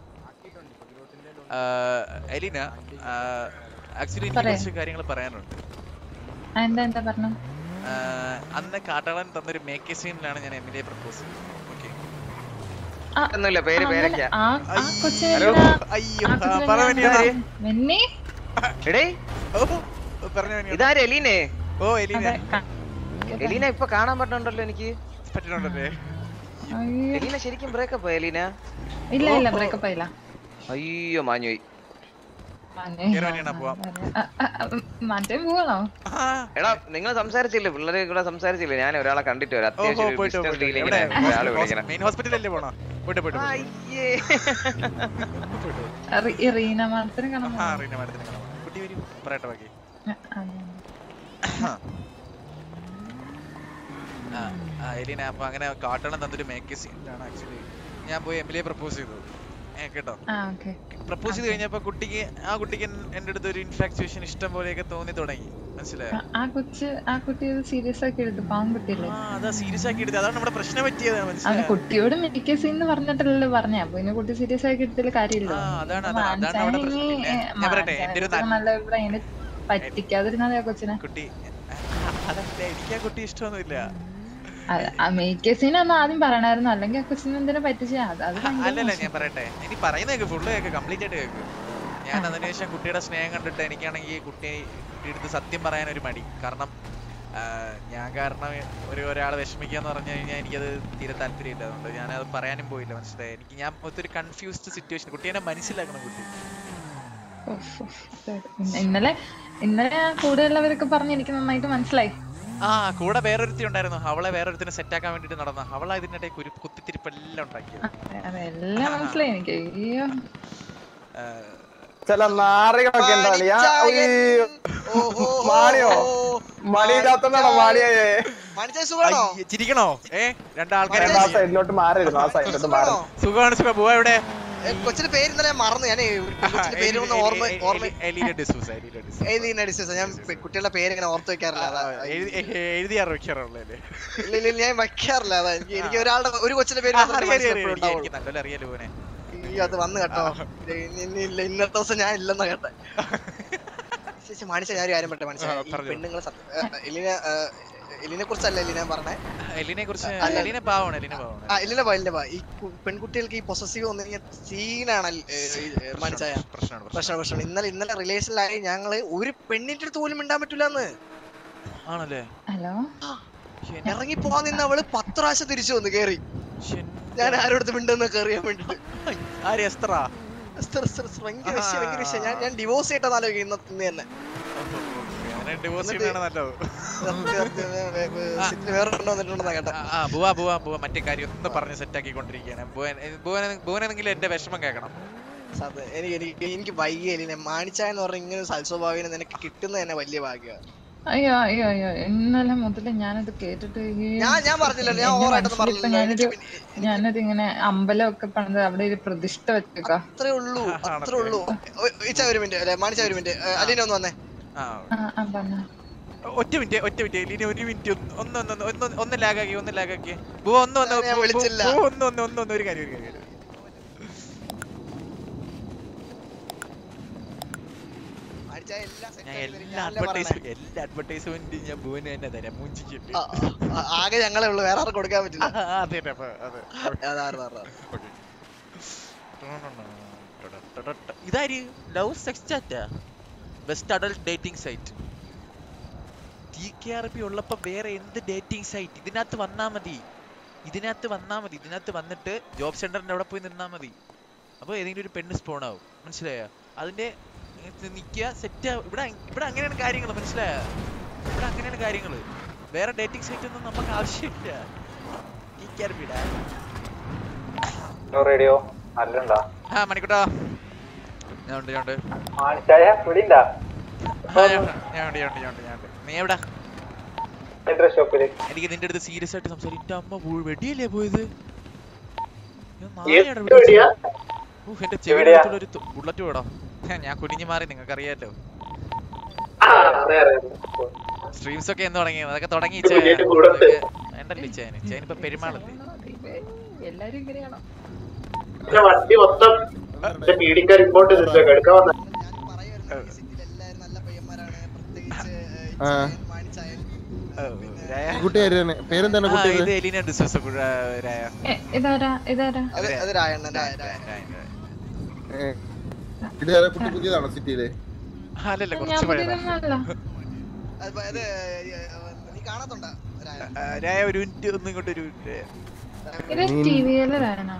ആ, എലീന ആക്ച്വലി എനിക്ക് പറയ്. കുറച്ച് കാര്യങ്ങൾ പറയാനുണ്ട് ആ, എന്താ എന്താ പറഞ്ഞു ആ, അന്ന് കാട്ടാളൻ തന്നൊരു മേക്ക് സീനിലാണ് ഞാൻ എമിലിയെ പ്രപ്പോസ് ചെയ്തത് ഓക്കെ ഒന്നുമില്ല പേര് പേരൊക്കെയാ ആ ആ കൊച്ചു ഹലോ. അയ്യോ ആ ആ, കൊച്ചു പറ എന്തിനാ? വെന്നിയാ. വെന്നി എടേ ഓ പറഞ്ഞു വെന്നിയാ. ഇതാര് എലീനെ ഓ എലീന അതെ, ക- എലീന ഇപ്പൊ കാണാൻ പറ്റുന്നുണ്ടല്ലോ എനിക്ക് പറ്റുന്നുണ്ടല്ലേ അയ്യോ. എലീന ശരിക്കും ബ്രേക്കപ്പ് എലീന ഇല്ല ഇല്ല ബ്രേക്കപ്പ് ആയില്ല അയ്യോ മാഞ്ഞുപോയി മനെ. കേറി വന്നിയാ പോവാം. ആ, ആ, ആ, മറ്റേ പോകണോ എടാ നിങ്ങൾ സംസാരിച്ചില്ലേ പിള്ളേരെ കൂടെ സംസാരിച്ചില്ലേ ഞാൻ ഒരാളെ കണ്ടിട്ട് വരാം ഓഹോ അത്യാവശ്യം പോയിട്ട് ബിസിനസ് പോയിട്ട് ഡീലിങ്ങിന് എവിടെ ഒരാളെ വിളിക്കണം മെയിൻ ഹോസ്പിറ്റലല്ലേ പോണോ പോയിട്ട് പോയിട്ട് പോയിട്ട്. അയ്യേ റി- ഈ റീന മാത്രം കാണാൻ ആ റീന മാഡത്തിന് കാണാം കുട്ടി വരും പറയട്ടെ ബാക്കി ആ, ആ, എലീന അപ്പൊ അങ്ങനെ കാട്ടണം തന്നൊരു മേക്ക് സീനിലാണ് ആക്ച്വലി ഞാൻ പോയി എമിലിയെ പ്രപ്പോസ് ചെയ്തു ഏ കേട്ടോ ആ ഓക്കെ പ്രപ്പോസ് ചെയ്ത് കഴിഞ്ഞപ്പോ കുട്ടിക്ക് ആ കുട്ടിക്ക് എൻ- എന്റെ അടുത്ത് ഒരു ഇൻഫാക്ച്വേഷൻ ഇഷ്ടം പോലെയൊക്കെ തോന്നി തുടങ്ങി മനസ്സിലായോ ആ കൊച്ച് ആ കുട്ടി ഇത് സീരിയസ് ആക്കി എടുത്തു പാവം കുട്ടിയല്ലേ ആ അതാ സീരിയസ് ആക്കി എടുത്തത് അതാണ് നമ്മുടെ പ്രശ്നം പറ്റിയത് അത് മനസ്സിലായോ കുട്ടിയോട് മെഡിക്കൽ സീൻ പറഞ്ഞിട്ടല്ലല്ലോ പറഞ്ഞ അപ്പൊ പിന്നെ കുട്ടി സീരിയസ് ആക്കി എടുത്തതിൽ കാര്യമില്ല ആ, അതാണ്, അതാണ്, അതാണ് അവിടെ പ്രശ്നം. പിന്നെ ഞാൻ പറയട്ടെ, എൻ്റെ ഒരു നല്ല- നല്ല അഭിപ്രായം പറ്റിക്കാതിരുന്നാലേ ആ കൊച്ചിനെ കുട്ടി അതല്ല എനിക്ക് ആ കുട്ടി ഇഷ്ടമൊന്നുമില്ല ആ മേക്കൽ സീൻ ഒന്ന് ആദ്യം പറയണായിരുന്നു അല്ലെങ്കിൽ ആ കൊച്ചിനെ എന്തിനാ പറ്റിച്ച അത് അത് ഭയങ്കര അല്ലല്ല മോശം. ഞാൻ പറയട്ടെ ഇനി പറയുന്ന കേക്ക് ഫുള്ള് കേക്ക് കംപ്ലീറ്റ് ആയിട്ട് കേക്ക് ഞാൻ അതിനുശേഷം കുട്ടിയുടെ സ്നേഹം കണ്ടിട്ട് എനിക്കാണെങ്കിൽ കുട്ടി കുട്ടിയുടെ അടുത്ത് സത്യം പറയാൻ ഒരു മടി കാരണം ആ, ഞാൻ കാരണം ഒരു ഒരാളെ വിഷമിക്കുക എന്ന് പറഞ്ഞു കഴിഞ്ഞാൽ എനിക്കത് തീരെ താല്പര്യമില്ല അതുകൊണ്ട് ഞാൻ അത് പറയാനും പോയില്ല മനസ്സിലായി എനിക്ക് ഞാൻ ഒത്തിരി കൺഫ്യൂസ്ഡ് സിറ്റുവേഷൻ കുട്ടിയെ മനസ്സിലാക്കണം കുട്ടി ഉഫ്, ഉഫ്. ഇന്ന- ഇന്നലെ ഇന്നലെ ആ കൂടെയുള്ളവരൊക്കെ പറഞ്ഞ് എനിക്ക് നന്നായിട്ട് മനസ്സിലായി ആ കൂടെ വേറൊരുത്തി ഉണ്ടായിരുന്നു അവളെ വേറൊരുത്തിനെ സെറ്റ് ആക്കാൻ വേണ്ടിട്ട് നടന്ന അവളെ ഇതിനിടയിൽ കുരു കുത്തിത്തിരിപ്പെല്ലാം ഉണ്ടാക്കിയത് അതെല്ലാം മനസ്സിലായി എനിക്ക് അയ്യോ ആ, ചില നാറികളൊക്കെ ഉണ്ടാവില്ല ഞാൻ ഉയ്യോ. മാണിയോ മണിയില്ലാത്തതാണോ മാണിയായേ അയ്യ, ചിരിക്കണോ ഏ രണ്ടാൾക്കാരെ ആ സൈഡിലോട്ട് മാറരുത് ആ സൈഡിലോട്ട് മാറരുത് സുഖമാണ് സുഖം പോവാ എവിടെ ഏ, കൊച്ചിന്റെ പേര് ഇന്നലെ ഞാൻ മറന്നു ഞാൻ കൊച്ചിന്റെ പേര് ഒന്ന് ഓർമ്മ ഓർമ്മ Elena D'Souza Elena D'Souza Elena D'Souza ഞാൻ പെ- കുട്ടികളുടെ പേര് ഇങ്ങനെ ഓർത്ത് വെക്കാറില്ല അതാ. എഴുതി- എഴുതിയാറ് വെക്കാറുള്ളൂ അല്ലേ ഇല്ല ഇല്ല ഇല്ല, ഞാൻ വെക്കാറില്ല അതാ എനിക്ക് എനിക്ക് ഒരാളുടെ ഒരു കൊച്ചിന്റെ പേര് ആ, മാത്രമേ അറിയാം, അറിയാം, മനസ്സിൽ എപ്പോഴും അറിയാം. ഉണ്ടാവുള്ളൂ. എനിക്ക് നല്ലപോലെ അറിയാലോ മോനെ അയ്യോ അത് വന്ന് കേട്ടോ ഇനി- ഇനി ഇല്ല ഇന്നത്തെ ദിവസം ഞാൻ ഇല്ലെന്നാ കേട്ടെ ചേച്ചി മാണിച്ച ഞാൻ ഒരു കാര്യം പറ്റേ മനസ്സിലായി ആ, പറഞ്ഞോ. പെണ്ണുങ്ങളെ സത്യം- ഏ, എലിന ഏ, എലിനെ കുറിച്ചല്ല എലിന പറഞ്ഞേ എലീനെ കുറിച്ച് അല്ല. എലീന പാവമാണ് എലീന പാവമാണ് ആ എലിന പാ എലിന പാ ഈ കു- പെൺകുട്ടികൾക്ക് ഈ പൊസസീവ് വന്നു കഴിഞ്ഞാൽ സീനാണ് മനസ്സിലായ പ്രശ്നമാണ് പ്രശ്നം പ്രശ്നം ഇന്നലെ ഇന്നലെ റിലേഷനിലായി ഞങ്ങള് ഒരു പെണ്ണിന്റെ അടുത്ത് പോലും മിണ്ടാൻ പറ്റൂലെന്ന് ആണല്ലേ ഹലോ ഇറങ്ങി പോവാൻ നിന്ന് അവള് പത്ത് പ്രാവശ്യം തിരിച്ചു വന്നു കേറി ഞാൻ ആരോടത്ത് മിണ്ടെന്നൊക്കെ അറിയാൻ വേണ്ടിട്ട് ആര് എസ്ത്ര എസ്തർ, എസ്തർ, എസ്തർ, ഭയങ്കര വിഷയം ഭയങ്കര വിഷയം ഞാൻ ഞാൻ ഡിവോഴ്സ് ചെയ്തിട്ടാണ് ആലോചിക്കുന്നത് ഇന്ന് ഇന്ന് തന്നെ ഡിവോഴ്സ് ചെയ്യുന്നതാണ് നല്ലത് സത്യം, സത്യം, വേ- വേ- വേ- സിറ്റിൽ വേറെ പെണ്ണ് വന്നിട്ടുണ്ടെന്നാ കേട്ടെ ആ ബുവാ ബുവാ ബുവാ മറ്റേ കാര്യം ഒന്ന് പറഞ്ഞ് സെറ്റാക്കിക്കൊണ്ടിരിക്കുകയാണ് ഭുവൻ ഭുവൻ ഭുവനെങ്കിലും എന്റെ വിഷമം കേൾക്കണം സത്യം എനിക്ക് എനിക്ക് എനിക്ക് വയ്യല്ലേ മാണിച്ചായെന്ന് പറഞ്ഞ ഇങ്ങനെ ഒരു സൽസ്വഭാവിനെ നിനക്ക് കിട്ടുന്നത് തന്നെ വലിയ ഭാഗ്യമാണ് അയ്യോ അയ്യോ അയ്യോ ഇന്നലെ മുതൽ ഞാനത് കേട്ടിട്ട് ഈ ഞാൻ- ഞാൻ പറഞ്ഞില്ലല്ലോ, ഞാൻ എന്റെ ഓവറായിട്ടൊന്നും മനസ്സിലിപ്പോ പറഞ്ഞില്ലല്ലോ. ഞാനൊരു ഞാനത് ഇങ്ങനെ അമ്പലമൊക്കെ പണിത് അവിടെ ഒരു പ്രതിഷ്ഠ വെച്ചേക്കാ അത്രേ ഉള്ളൂ അത്രേ ഉള്ളൂ ഒ- ഇച്ച ഒരു മിനിറ്റ് അല്ലെ മാണിച്ച ഒരു മിനിറ്റ് അലീന ഒന്ന് വന്നേ ആ ആ ആ പറഞ്ഞോ ഒറ്റ മിനിറ്റ് ഒറ്റ മിനിറ്റ് എലീന ഒരു മിനിറ്റ് ഒന്ന് ഒന്ന് ഒന്ന് ഒന്ന് ഒന്ന് ഒന്ന് ലാഗാക്കി ഒന്ന് ലാഗാക്കി ബുവ ഒന്ന് ഒന്ന് ഞാൻ ബു- വിളിച്ചില്ല. ബു- ഒന്ന് ഒന്ന് ഒന്ന് ഒന്ന് ഒരു കാര്യം ഒരു കാര്യം മാണിച്ചായ എല്ലാം set ഞാൻ ആക്കി തരും. എല്ലാ ഞാനല്ലേ പറയണേ. അഡ്വർടൈസ്മെന്റ് എല്ലാ അഡ്വർടൈസ്മെന്റും ഞാൻ ഭുവന് തന്നെ തരാം മൂഞ്ചിക്കിട്ട് ആ, ആ, ആകെ ഞങ്ങളെ ഉള്ളു വേറെ ആർക്കും കൊടുക്കാൻ പറ്റില്ല അതെ അതെ അതെ അതായിരുന്നു അതായിരുന്നു ഇതാര് ലവ് സെക്സ് ചാറ്റാ best adult dating site T K R P ഉള്ളപ്പോ വേറെ എന്ത് ഡേറ്റിംഗ് സൈറ്റ് ഇതിനകത്ത് വന്നാ മതി ഇതിനകത്ത് വന്നാ മതി ഇതിനകത്ത് വന്നിട്ട് ജോബ് സെന്ററിന്റെ അവിടെ പോയി നിന്നാ മതി അപ്പോൾ ഏതെങ്കിലും ഒരു പെണ്ണ് സ്പോൺ ആവും മനസ്സിലായോ അതിന്റെ നിക്കുക സെറ്റ് ഇവിടെ ഇവിടെ അങ്ങനെയാണ് കാര്യങ്ങൾ മനസ്സിലായോ ഇവിടെ അങ്ങനെയാണ് കാര്യങ്ങൾ വേറെ ഡേറ്റിംഗ് സൈറ്റ് ഒന്നും നമുക്ക് ആവശ്യമില്ല ടി കെ ആർ പിടാ റേഡിയോ നല്ലുണ്ടാ ആ മണിക്കൂട്ടാ ഞാൻ ഉണ്ട് ഞാൻ ഉണ്ട് മാണിച്ചായ വിളിണ്ടാ ആ, ഞാൻ ഉണ്ട്, ഞാൻ ഉണ്ട്, ഞാൻ ഉണ്ട്, ഞാൻ ഉണ്ട്, ഞാൻ ഉണ്ട്. നീ എവിടാ ഡ്രസ് ഷോപ്പില് എനിക്ക് നിന്റെ അടുത്ത് സീരിയസ് ആയിട്ട് സംസാരിക്കും എന്റെ അമ്മ പോ- വെടിയല്ലേ പോയത് ഞാൻ ഏത് നാളെയാണ് വെടിയാ? വിളിച്ചത്. ഓ, എന്റെ എവിടെയാ? ചെവിയുടെ ഒരു ബുള്ളറ്റ് വേടാ ഞാൻ കുനിഞ്ഞു മാറി നിങ്ങൾക്ക് അറിയാലോ സ്ട്രീംസ് ഒക്കെ എന്ന് തുടങ്ങി അതൊക്കെ തുടങ്ങി ഇത് വലിയ കൂടത്ത്. വേണ്ടല്ലോ ചേന് ചേനിപ്പോ പെരുമാളല്ലേ എല്ലാരും ഇങ്ങനെയാണോ പിന്നെ വണ്ടി മൊത്തം പീഡിക്കാൻ റിപ്പോർട്ട് ചെയ്തിട്ടൊക്കെ എടുക്കാൻ വന്ന കുട്ടിയായിരുന്നു പേരെന്താണ് ആ, കുട്ടിയുടെ ഇത് എലീന ഡിസോസ കുഴ- രായ. എ, ഇതാരാ ഇതാരാ അത് അത് രായണ്ണൻ രായ- രായ. ഇത് ആരാ കുട്ടി പുതിയതാണോ സിറ്റിയില് അല്ലല്ല ഞാൻ കുറച്ച് പഴയതാ പുതിയതൊന്നല്ല അത് ഇത് നീ കാണാത്തുണ്ടോ രായ ആ, രായ ഒരു മിനിറ്റ് ഒന്ന് ഇങ്ങോട്ട് ഒരു മിനിറ്റ് ഇത് ടി വിയിലെ രായനാ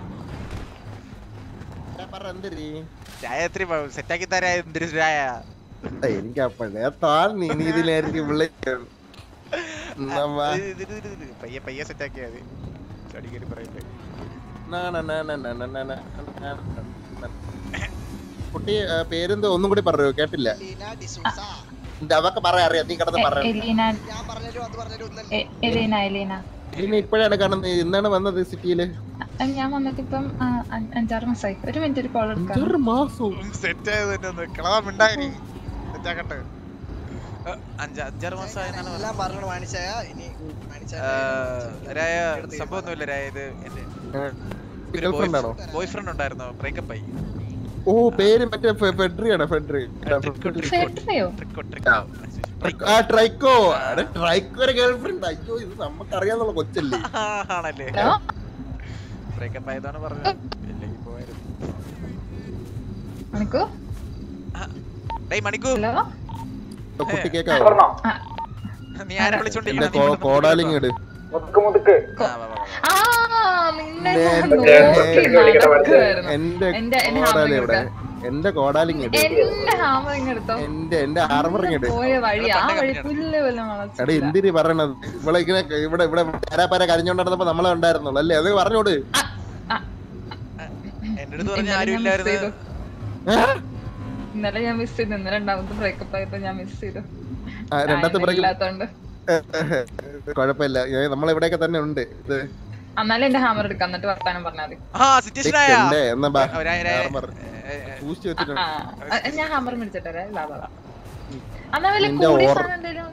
രായ എത്ര സെറ്റാക്കി തരാ എന്തൊരു രായ എനിക്ക് അപ്പഴേ താൻ നീ ഇതിലായിരിക്കും വിളിക്കാൻ നമ്മ ഇത് ഇത് ഇത് ഇത് ഇത് പയ്യെ പയ്യെ സെറ്റാക്കിയാ മതി ചടിക്കടി പറയട്ടെ നാ, നാ, നാ, നാ, നാ, നാ, നാ, നാ, നാ, നാ. കുട്ടി ആ, പേരെന്തോ ഒന്നും കൂടി പറയോ കേട്ടില്ല ലീന ഡിസൂസ ഇത് അതൊക്കെ പറയാ അറിയാം നീ കിടന്ന് എ- പറയാം എലീന ഞാൻ പറഞ്ഞല്ലോ അത് പറഞ്ഞല്ലോ ഒന്നല്ല എ- എലീന എലീന ഇനി ഇപ്പോഴാണ് കാണുന്നത് ഇന്നാണ് വന്നത് സിറ്റിയില് അ, ഞാൻ വന്നിട്ട് ഇപ്പം ആ, അ- അഞ്ചാറ് മാസമായി ഒരു മിനിറ്റ് ഒരു കോൾ എടുക്കാം അഞ്ചാറ് മാസം സെറ്റ് ആയത് തന്നെ ഒന്ന് കിളവാ മിണ്ടായി സെറ്റാക്കട്ടെ ആ, അഞ്ച് അഞ്ചാറ് മാസമായെന്നാണ് പറഞ്ഞത്. എല്ലാം പറഞ്ഞു മാണിച്ചായ ഇനി മാണിച്ചായ ആ, രായ സംഭവമൊന്നുമില്ല രായ ഇത് എന്റെ ഗേൾഫ്രണ്ട് ആണോ ബോയ് ഫ്രണ്ട് ഉണ്ടായിരുന്നു ബ്രേക്കപ്പ് ആയി ഓ പേര് മറ്റേ ഫെ- ഫെഡ്രിയാണോ ഫെഡ്രി ഫെഡറിയോ ആ ട്രൈക്കോ അടെ ട്രൈക്കോ ഒരു ഗേൾഫ്രണ്ട് അയ്യോ ഇത് നമുക്കറിയാന്നുള്ള കൊച്ചല്ലേ ആണല്ലേ ഹലോ ബ്രേക്കപ്പ് ആയതാണ് പറഞ്ഞത് ഇല്ലെങ്കിൽ പോയായിരുന്നു മണിക്കൂ ഡേയ് മണിക്കൂ ഹലോ കുട്ടി കേക്കാവോ നീ ആരെ എന്റെ വിളിച്ചോണ്ടിരിക്കുന്നത് കോടാലിങ് ഇട് മുതുക്ക് മുതുക്ക് ആ നിന്നെ എന്റെ- ഞാൻ നോക്കി നടക്കുവായിരുന്നു. എന്റെ എന്റെ എന്റെ കോടാലി ഹാമറിങ് ഇവിടെ എടുക്കാം എന്റെ കോടാലിങ് ഇട് എന്റെ ഹാമറിങ് എടുത്തോ എന്റെ എന്റെ ആർമറിങ് ഇട് പോയ വഴി ആ വഴി പുല്ല് വല്ല എടാ എന്തിരി പറയണത് ഇവിടെ ഇങ്ങനെ ഇവിടെ ഇവിടെ പാരാപ്പാര കരഞ്ഞോണ്ട് നടന്നപ്പോ നമ്മളെ ഉണ്ടായിരുന്നുള്ളൂ അല്ലേ അത് പറഞ്ഞോട് എന്റെ അടുത്ത് പറഞ്ഞ ഇന്നലെ ആരും ഞാൻ miss ഇല്ലായിരുന്നു ചെയ്തു. ഇന്നലെ ഞാൻ മിസ് ചെയ്തു ഇന്നലെ രണ്ടാമത്തെ ബ്രേക്കപ്പ് ആയപ്പോ ഞാൻ മിസ് ചെയ്തു ആ, രണ്ടാമത്തെ ആരെങ്കിലും break- ഇല്ലാത്തോണ്ട് കുഴപ്പമില്ല ഏ, നമ്മളിവിടെയൊക്കെ തന്നെ ഉണ്ട് ഇത് എന്നാലും എന്റെ ഹാമർ എടുക്കാം എന്നിട്ട് വർത്താനം പറഞ്ഞാൽ മതി ആ സിറ്റുവേഷൻ ആയാ ഉണ്ട്, എന്നാ ബാ. ഒരാ- ഒരാ- ഞാൻ പറഞ്ഞു. ബൂസ്റ്റ് വെച്ചിട്ടുണ്ട് ആ, ആ, ഞാൻ ഹാമർ മേടിച്ചിട്ട് വരാം ഇതാ, ഇതാ, ഇതാ. എന്നാ വല്ല നിന്റെ കൂടിയ ഓർഡർ. സാധനം എന്തേലും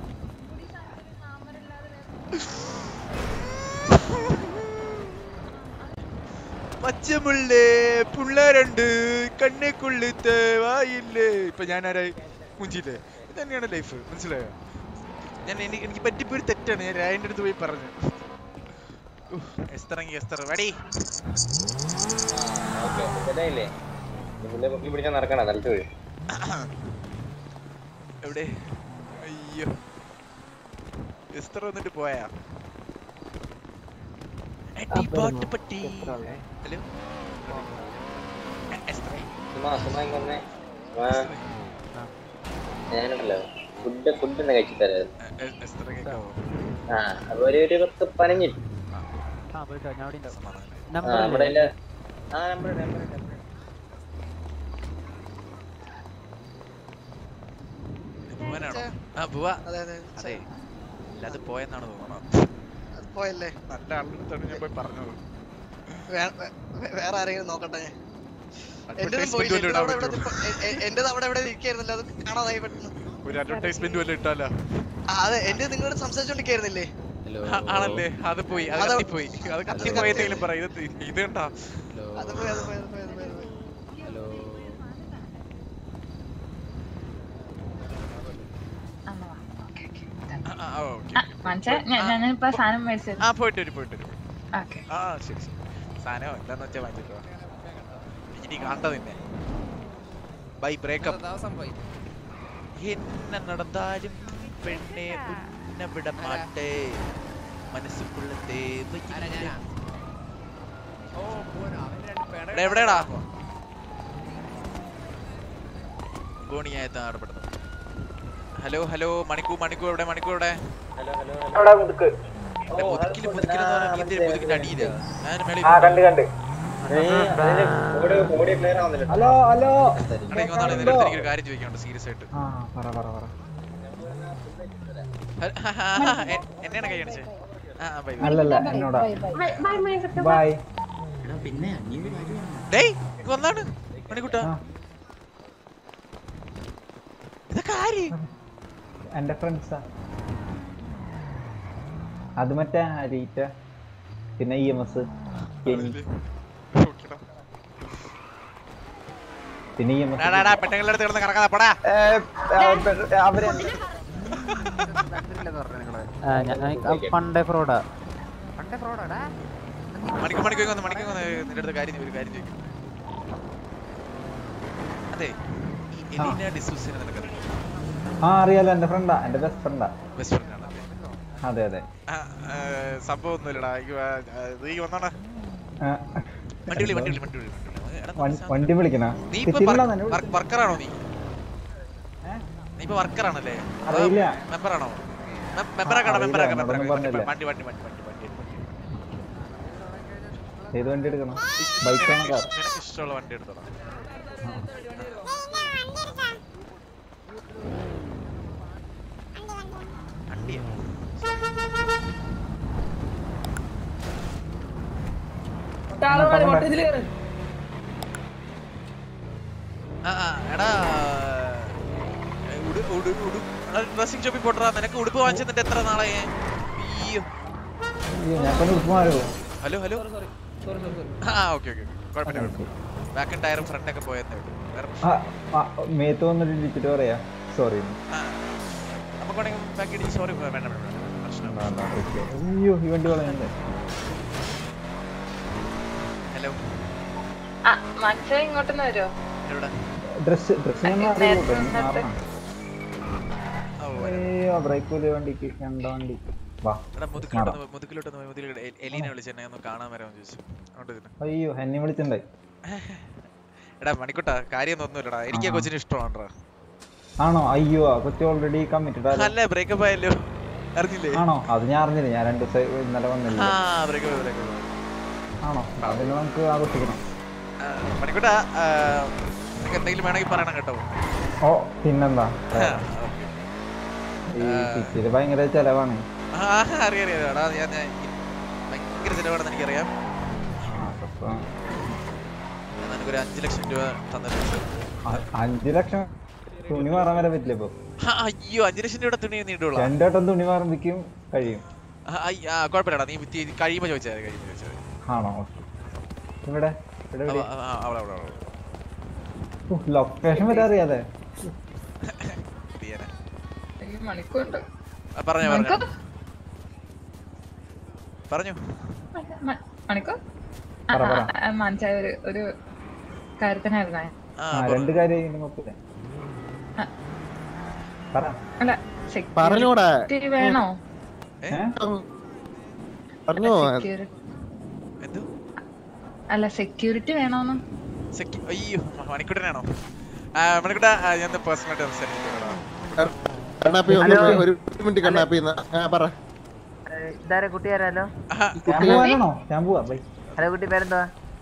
പച്ചമുള്ളേ പിള്ളേരുണ്ട് കണ്ണിക്കുള്ളിത്തെ വായില്ലേ ഇപ്പൊ ഞാൻ ആരായി മുഞ്ചില്ലേ ഇത് തന്നെയാണ് ലൈഫ് മനസ്സിലായോ ഞാൻ എനിക്ക് എനിക്ക് പറ്റിപ്പോയി തെറ്റാണ് ഞാൻ രായന്റെ അടുത്ത് പോയി പറഞ്ഞു ഉഫ്, എസ്തറങ്ങി എസ്തർ വടി ഇല്ലേ പുള്ളിയെ പൊക്കി പിടിച്ചാൽ നടക്കണ നിലത്ത് വീഴും എവിടെ അയ്യോ എസ്തർ വന്നിട്ട് പോയാ എടി പാട്ട് പട്ടി ഹലോ എസ്തർ സുമാ സുമാ ഇങ്ങ് വന്നേ സുമാ ഞാനുണ്ടല്ലോ ഫുഡ് ഫുഡ് ഒന്ന് കഴിച്ചു തരാം എസ്തർ കേൾക്കാവോ ആ അപ്പൊ ഒരു ഒരു പത്ത് പതിനഞ്ച് ആ പോയിട്ടോ ഞാൻ അവിടെ ഉണ്ടാവും ആ, നമ്പർ നമ്മുടെ കയ്യില് ആ നമ്പർ നമ്പർ നമ്പർ ഭുവനാണോ ആ ഭുവ അതെ അതെ അതെ അല്ലാതെ പോയെന്നാണ് തോന്നണം അത് പോയല്ലേ നല്ല ആളുടെ ഞാൻ പോയി പറഞ്ഞത് വേ- വേ- വേറെ ആരെങ്കിലും നോക്കട്ടെ എന്റെ Advertisement പോയില്ല വല്ലതും എന്റേത് ഇടാൻ അവിടെ ഇവിടെ എന്റേത് അവിടെ ഇവിടെ ഇരിക്കായിരുന്നല്ലോ അത് കാണാതായി പെട്ടെന്ന് ഒരു അഡ്വർടൈസ്മെന്റ് വല്ലതും ഇട്ടാലോ ആ, അതെ എന്റെ നിങ്ങളോട് സംസാരിച്ചോണ്ടിരിക്കായിരുന്നില്ലേ ആ, ആണല്ലേ അത് പോയി അത് അത് കത്തിപ്പോയി അത് കത്തിപ്പോയി എന്തെങ്കിലും പറ ഇത് ഇത് കണ്ടാ അത് പോയി അത് പോയി അത് പോയി അത് പോയി അത് പോയി ആ, ആ, ഓക്കേ, ആ, ഓക്കേ. മനസ്സിലായി ഞാൻ ഞാനിപ്പോ സാധനം മേടിച്ചത് ആ പോയിട്ട് വരും പോയിട്ട് വരും ഓക്കെ ആ ശരി ശരി സാധനം എന്താന്ന് വെച്ചാ വാങ്ങിച്ചിട്ടോ ഇനി കാണണ്ട നിന്നെ ബൈ ബ്രേക്കപ്പ് എന്നെ നടന്നാലും പെണ്ണെ ഉന്ന വിട മാട്ടേ മനസ്സുക്കുള്ള ദേവയില്ല എടാ, എവിടെയാടാ ഗോണിയായ ആടപ്പെടുന്നത് ഹലോ ഹലോ മണിക്കൂ മണിക്കൂ എവിടെ മണിക്കൂ എവിടെ അവിടെ മുതുക്ക് എന്റെ മുതുക്കില് മുതുക്കിലെന്ന് പറഞ്ഞാൽ നീ എന്തിനാ മുതുകിന്റെ അടിയിലാ ഞാൻ മേളിൽ ആ കണ്ട് കണ്ട് ബോഡി ക്ലിയർ ആവുന്നില്ല ഹലോ ഹലോ എടാ, ഇങ്ങ് വന്നാളെ, നിന്റെ അടുത്ത് എനിക്കൊരു കാര്യം ചോദിക്കാനുണ്ട് സീരിയസ് ആയിട്ട് ആ പറ പറ പറ എ- എന്നെയാണ് കൈ അടിച്ചേ ആ ആ, ബൈ ബൈ. അല്ലല്ല എന്നോടാ ബൈ ഡേയ് ഇങ്ങ് വന്നാണ് മണിക്കുട്ടാ ഇതൊക്കെ ആര് എന്റെ ഫ്രണ്ട്സാ അത് മറ്റേ അരീറ്റ പിന്നെ ഇ എം എസ് കെനി പിന്നെ ഇ എം ഡാ, ഡാ, ഡാ, പെണ്ണുങ്ങളുടെ അടുത്ത് കിടന്ന് കറങ്ങാതെ പോടാ അവര് പണ്ടേ ഫ്രോഡാ പണ്ടേ ഫ്രോഡാടാ മണിക്ക് മണിക്ക് ഇങ്ങ് വന്ന് മണിക്ക് ഇങ്ങ് വന്ന് നിന്റെ അടുത്ത് കാര്യം ഒരു കാര്യം ചോദിക്കും അതെ ഈ എലീന ഡിസൂസിനെ നിനക്കറിയാം ആ അറിയാലോ എന്റെ ഫ്രണ്ടാ എന്റെ ബെസ്റ്റ് ഫ്രണ്ടാ ബെസ്റ്റ് ഫ്രണ്ട് ആണല്ലേ അതെ അതെ ആ, ആ, സംഭവം ഒന്നുമില്ലടാ എനിക്ക് വാ- ആ, ഇത് ഈ വന്നോടാ ആ, വണ്ടി വിളി വണ്ടി വിളി വണ്ടി വിളി വണ്ടി വിളി. എടാ, വൺ- വണ്ടി വിളിക്കണ നീ ഇപ്പൊ വർക്കറാണോ നീ നീ ഇപ്പൊ വർക്കറാണല്ലേ അറിയില്ല. മെമ്പറാണോ മെമ്പറാക്കടാ അറിയില്ല, മെമ്പറാക്കാം എന്നോടൊന്നും മെമ്പറാക്കാം പറഞ്ഞില്ല. വണ്ടി വണ്ടി വണ്ടി വണ്ടി വണ്ടി വണ്ടി ഏത് വണ്ടി എടുക്കണം ബൈക്കാണോ കാർ നിനക്ക് ഇഷ്ടമുള്ള വണ്ടി എടുത്തോളാം വണ്ടിയാ ആ ആ, എടാ ഉടു ഉടു ഉടു ഡ്രസ്സിംഗ് ഷോപ്പിൽ പോട്ടറാ നിനക്ക് ഉടുപ്പ് വാങ്ങിച്ചിട്ട് എത്ര നാളായി അയ്യോ അയ്യോ ഞാൻ ഇപ്പൊ ഉപ്പ് മാറുള്ളൂ ഹലോ ഹലോ ആ ഓക്കെ ഓക്കെ കുഴപ്പമില്ല കുഴപ്പമില്ല ബാക്കും ടയറും ഫ്രണ്ട് ഒക്കെ പോയെന്നേ ഉള്ളൂ വേറെ ആ ആ, മേത്ത് വന്നിട്ട് ഇടിച്ചിട്ട് പറയാ സോറി ആ, നമുക്ക് വേണമെങ്കിൽ ബാക്ക് ഇടിച്ച് സോറി വേണ്ട വേണ്ട വേണ്ട പ്രശ്നം അയ്യോ ഈ വണ്ടി കളയണ്ടേ ഹലോ ആ മനസ്സിലായി ഇങ്ങോട്ടൊന്ന് വരുമോ എവിടെ ഡ്രസ് ഡ്രസ് ഞാൻ മാറി നേരത്തെ വന്നിട്ട്. അയ്യോ ബ്രേക്ക് വലിയ വണ്ടിക്ക് കണ്ട വണ്ടി വാ എടാ മാറാം. മുതുക്കിലോട്ട് മുതുക്കിലോട്ട് മുതുകിലോട്ട് എലീനെ വിളിച്ചെന്നെ ഒന്ന് കാണാൻ വരാമെന്ന് ചോദിച്ചു അങ്ങോട്ട് ചെന്ന്. അയ്യോ എന്നെ വിളിച്ചിണ്ടായി എടാ മണിക്കുട്ടാ കാര്യം ഒന്നുമില്ലടാ എനിക്ക് ആ ആ. കൊച്ചിന് ഇഷ്ടമാണോ ആണോ അയ്യോ ആ കൊച്ചു ഓൾറെഡി കമ്മിറ്റഡ് അല്ല ബ്രേക്കപ്പ് ആയല്ലോ അറിഞ്ഞില്ലേ ആണോ അത് ഞാൻ അറിഞ്ഞില്ല ഞാൻ രണ്ടു ദിവസം ഇന്നലെ വന്നില്ല ആ ബ്രേക്കപ്പ് ബ്രേക്കപ്പ് ആണോ അതിന് നമുക്ക് ആഘോഷിക്കണം മണിക്കുട്ടാ ആ, നിനക്ക് എന്തെങ്കിലും വേണമെങ്കിൽ പറയണം കേട്ടോ ഓ പിന്നെന്താ ആ, ഈ സിറ്റിയില് ഭയങ്കര ചെലവാണ് ആ അറിയാം അറിയാം എടാ ഞാൻ ഞാൻ ഈ ഭയങ്കര ചിലവാണെന്ന് എനിക്കറിയാം ഞാൻ നിനക്കൊരു അഞ്ച് ലക്ഷം രൂപ തന്നിട്ടുണ്ട് അഞ്ചു ലക്ഷം തുണി മാറാൻ വരെ പറ്റില്ല ഇപ്പൊ ആ, അയ്യോ അഞ്ച് ലക്ഷം രൂപയുടെ തുണി നീണ്ടുള്ള രണ്ടോട്ടം തുണി മാറുമ്പോഴേക്കും കഴിയും ആ കുഴപ്പമില്ലടാ നീ വിത്തി കഴിയുമ്പോൾ ചോദിച്ചാൽ കഴിയുമ്പോൾ ചോദിച്ചാൽ ആണോ ഇവിടെ ഇവിടെ എവിടെ? അവിടെ അവിടെ അവിടെ ഉഹ്, ലൊക്കേഷൻ വരെ അറിയാതെ ചെയ്യാനാ ഈ മണിക്കൂറുണ്ട് ആ, പറഞ്ഞോ പറഞ്ഞോ മണിക്കൂർ പറഞ്ഞു മ- മണിക്കൂർ ആ, പറ, പറ. ആ, ആ, മനസ്സിലായ ഒരു ഒരു കാര്യത്തിനായിരുന്നേ ആ, ആ രണ്ട് കാര്യം മൊത്തം പറ അല്ല പറഞ്ഞൂടാ. security വേണോ പറഞ്ഞോ Security- എന്തു അല്ല സെക്യൂരിറ്റി വേണോന്ന് സെക്യു അയ്യോ മണിക്കൂട്ടനാണോ ആ മണിക്കൂട്ട ഞാൻ പേഴ്സണലായിട്ട് സംസാരിച്ചിട്ടുണ്ടോ കണ്ണാപ്പി ഒന്ന് ഒരു മിനിറ്റ് കണ്ണാപ്പി എന്നാ. ആ, പറ ഇതാരെ കുട്ടി ആരാലോ ഞാൻ പോവാനാണോ ഞാൻ പോവാ ബൈ ഹലോ കുട്ടി പേരെന്താ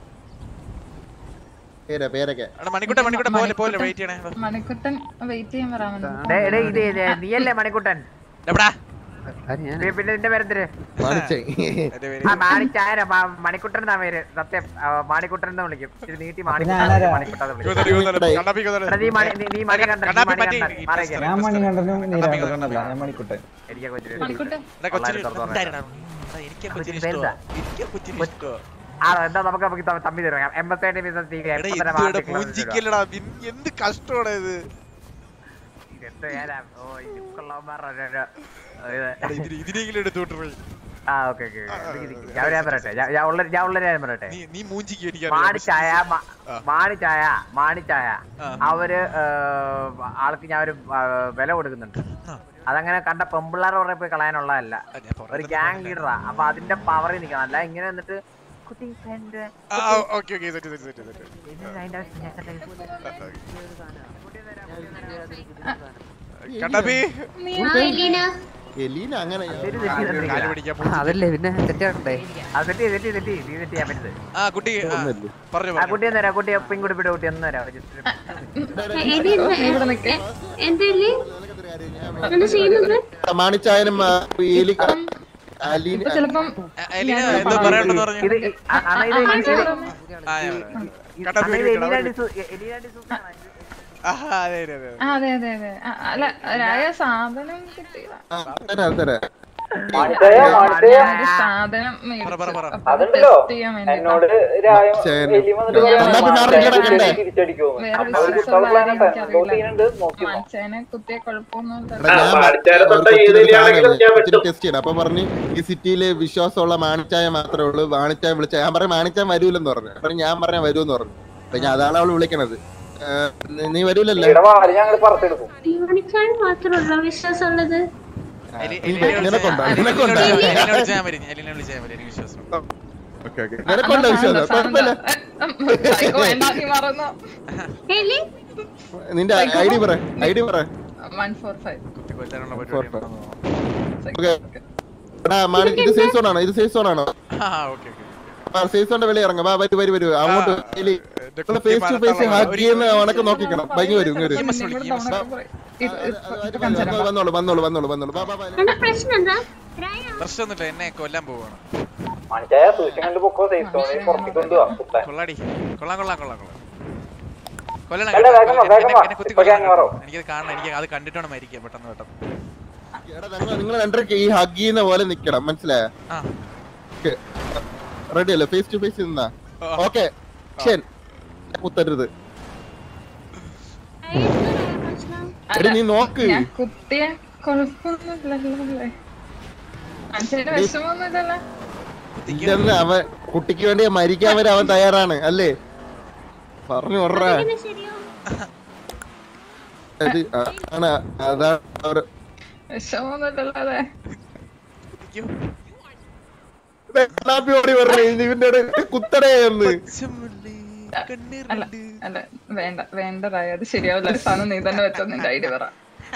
പേരാ പേരൊക്കെ എടാ മണിക്കൂട്ട മണിക്കൂട്ട പോലെ പോലെ വെയിറ്റ് ചെയ്യണേ മണിക്കുട്ടൻ വെയിറ്റ് ചെയ്യാൻ പറയാമെന്ന് ഡേ, ഡേ, ഇത് ഇത് നീയല്ലേ മണിക്കുട്ടൻ എവിടാ പി- പിന്നെ നിന്റെ പേരെന്തിര് മാണിച്ചേ ആ മാണിച്ചായ മണിക്കുട്ടൻ എന്നാ പേര് സത്യം ആ, മാണിക്കുട്ടൻ എന്ന് വിളിക്കും ഇച്ചിരി നീട്ടി മാണിക്കുട്ടൻ ഞാനാരാ? മണിക്കുട്ടൻ എന്ന് ഇവതല, വിളിക്കും ഇവതല, കണ്ണാപ്പി ഇവതല. എടാ, നീ മണി- നീ- നീ മണികണ്ഠൻ, നീ കണ്ണാപ്പി പറ്റി, മണികണ്ഠൻ. ഈ മാറിക്ക്. ഞാൻ മണികണ്ഠനും നീലകണ്ഠനല്ല ഞാൻ മണിക്കുട്ടൻ എനിക്കൊക്കെ ഇച്ചിരി മണിക്കുട്ടൻ എടാ കൊച്ചിന് തൊള്ളായിരത്തി തൊണ്ണൂറ്. എന്തായിരുടാ? എടാ, എനിക്ക് കൊച്ചിന് കൊച്ചിന് ഇഷ്ടമാ പേരെന്താ? എനിക്ക് കൊച്ചിന് ഇഷ്ടമാ ആ എന്താ നമുക്ക് നമുക്ക് തമ്മി- തമ്മി തരാം എൺപത്തേഴ് ബിസിനസ് ടി വി എടാ എന്തുവാടാ പൂഞ്ചിക്കല്ലടാ നിൻ- എന്ത് കഷ്ടമാടാ ഇത് എന്ത് ചെയ്യാനാ ഓ ഈ ലുക്കുള്ളവന്മാരുടെ ഒരു- ഒരു- ഇത്. എടാ, ഇതിന് ഇതിനെങ്കിലും എടുത്തോട്ട് ആ ഓക്കെ ഓക്കെ ഞാൻ ഞാൻ പറയട്ടെ ഞാൻ- ഞാൻ ഉള്ള ഞാൻ ഉള്ള ഞാൻ പറയട്ടെ നീ നീ മൂഞ്ചിക്ക് എനിക്ക് മാണിച്ചായ മ- ആ. മാണിച്ചായ മാണിച്ചായ ആ. അവര് ഏർ, ആൾക്ക് ഞാൻ ഒരു ആ, വില കൊടുക്കുന്നുണ്ട് അതങ്ങനെ കണ്ട പെമ്പിള്ളാരെ പുറകെ പോയി കളയാനുള്ളതല്ല ഒരു ഗ്യാങ് ലീഡറാ അപ്പൊ അതിന്റെ പവറിൽ നിൽക്കണം അല്ല ഇങ്ങനെ എന്നിട്ട് കുട്ടി friend, ആ okay okay set set set set ഇത് അതിന്റെ ആവശ്യം ഞാൻ കണ്ണാപ്പി എലീന അങ്ങനെ കാല് പിടിക്കാൻ പോ. അതല്ലേ പിന്നെ തെറ്റാണ്ടേ അത് തെറ്റി തെറ്റി തെറ്റി നീ തെറ്റി ചെയ്യാൻ പറ്റത് ആ കുട്ടി ആ, പറഞ്ഞു ആ പറഞ്ഞു കുട്ടി ഒന്ന് തരാം കുട്ടി പിൻകുടി പിടി കുട്ടി ഒന്ന് തരാം just ഒരു- ഇവിടെ നിൽക്കേ എന്തല്ലേ എന്താ ചെയ്യുന്നത് മാണിച്ചായനും ആ, എലി അലീന ഇപ്പൊ ചിലപ്പം എലീന എന്തോ പറയണ്ടെന്ന് പറഞ്ഞു ഇത് ഈ- ആ, അണ്ണാ ഇത് ആ, ഇത് ആ, ഞാൻ പറയാം. കണ്ണാപ്പി അണ്ണാ ഇത് വിളിക്കണം, എലീന അവിടെ ഡിസൂ- എ- എലീന ഡിസൂസാണോ? ആ, അതെ അതെ അതെ ആ, അതെ അതെ അതെ ആ, അല്ല രായ സാധനം കിട്ടിയില്ല ആ, തരാം തരാം ഒരു സാധനം പറ, പറ, പറ. മേടിച്ചു അപ്പൊ അത് ടെസ്റ്റ് ചെയ്യാൻ വേണ്ടിട്ടാ ചേന. ഞാൻ കണ്ണാപ്പി മാറി കിടക്കണ്ടേ വേറെ വിശ്വാസമുള്ള ആരെയും എനിക്കറിയില്ല മനസ്സേനെ കുത്തിയ കുഴപ്പമൊന്നും എടാ, ഞാൻ മാണിച്ചായനെ തൊട്ട കൊച്ചിന് ഏത് ഏരിയയാണെങ്കിലും സാധനം ഞാൻ കൊച്ചിന് ടെസ്റ്റ് ചെയ്യണം അപ്പൊ പറഞ്ഞ് ഈ സിറ്റിയില് വിശ്വാസമുള്ള മാണിച്ചായ മാത്രമേ ഉള്ളൂ മാണിച്ചായ വിളിച്ച ഞാൻ പറഞ്ഞ മാണിച്ചാൻ വരൂലെന്ന് പറഞ്ഞു അപ്പൊ ഞാൻ പറഞ്ഞ വരുമെന്ന് പറഞ്ഞു അപ്പൊ ഞാൻ അതാണ് അവള് വിളിക്കണത് ഏ, നീ- നീ വരൂലല്ലേ ഞങ്ങൾ പുറത്തെടുക്കും തീരുമാനിക്കാൻ മാത്രമുള്ള വിശ്വാസമുള്ളത് എലി- നീ എലീനെ നിനക്കുണ്ടോ? വിളിച്ചാ- നിനക്കുണ്ടോ? എലീനെ വിളിച്ചാൽ മതി എലീനെ വിളിച്ചാൽ മതി എനിക്ക് വിശ്വാസം ഓക്കെ ഓക്കെ നിനക്കുണ്ടോ വിശ്വാസം കുഴപ്പമില്ല വേണ്ട നീ മറന്നോ എലി നിന്റെ ഐ ഡി പറ ഐ ഡി പറ വൺ ഫോർ ഫൈവ് കുത്തി കൊല്ലാനുള്ള ഫോർ പരിപാടി ഓക്കെ എടാ മാണി ഇത് സേഫ് സോൺ ആണോ ഇത് സേഫ് സോൺ ആണോ ആ ഓക്കെ ഓക്കെ ആ സേഫ് സോണിന്റെ വെളി ഇറങ്ങാം വാ വരൂ വരൂ വരൂ അങ്ങോട്ട് ഫേസ് ടു ഫേസ് ഹാക്ക് ചെയ്യുന്ന വണക്ക് നോക്കിക്കണം ഭംഗി വരും ഇങ്ങ് വരും വന്നോളൂ വന്നോളൂ വന്നോളൂ വന്നോളൂ വാ വാ വാ എന്താ പ്രശ്നം എന്താ പ്രശ്നമൊന്നുമില്ല എന്നെ കൊല്ലാൻ പോവാണ് മണിച്ചായ സൂക്ഷിച്ചു കണ്ട് പൊക്കോ സേഫ് സോണിൽ പുറത്തേക്ക് കൊണ്ടുപോവാ കുത്താൻ കൊള്ളാടി കൊള്ളാം കൊള്ളാം കൊള്ളാം കൊള്ളാം കൊല്ലണം അല്ല, കേട്ടോ. വേഗം വാ, എന്നെ- വേഗം വാ. എന്നെ കുത്തി ഇപ്പൊ കൊല്ലണം gang മാറോ? കേട്ടോ. എനിക്കത് കാണണം എനിക്ക് അത് കണ്ടിട്ട് വേണം മരിക്കാൻ പെട്ടെന്ന് പെട്ടെന്ന് എടാ നിങ്ങൾ രണ്ടരക്ക് ഈ ഹഗ് ചെയ്യുന്ന പോലെ നിക്കണം മനസ്സിലായോ ആ. റെഡി അല്ലേ ഫേസ് ടു ഫേസ് നിന്നാ ഓക്കെ കുത്തരുത് എടി നീ നോക്ക് ഞാൻ കുത്തിയ കുഴപ്പമൊന്നുമില്ലല്ലേ മനസ്സിന് വിഷമൊന്നുമില്ലല്ലോ ഇതെന്ന് അവൻ കുട്ടിക്ക് വേണ്ടി മരിക്കാൻ വരെ അവൻ തയ്യാറാണ് അല്ലേ പറഞ്ഞു വിടറാ അത് ആ- ആണ് അതാണ് അവര് വിഷമൊന്നുമില്ലല്ലോ അതെ കണ്ണാപ്പി ഓടി പറഞ്ഞു ഇവന്റെ ഇടയിൽ കുത്തടേ എന്ന് അല്ല അല്ല വേണ്ട വേണ്ട രായ അത് ശരിയാവില്ല ഒരു സാധനം നീ തന്നെ വെച്ചോ നിന്റെ ഐഡിയ പറ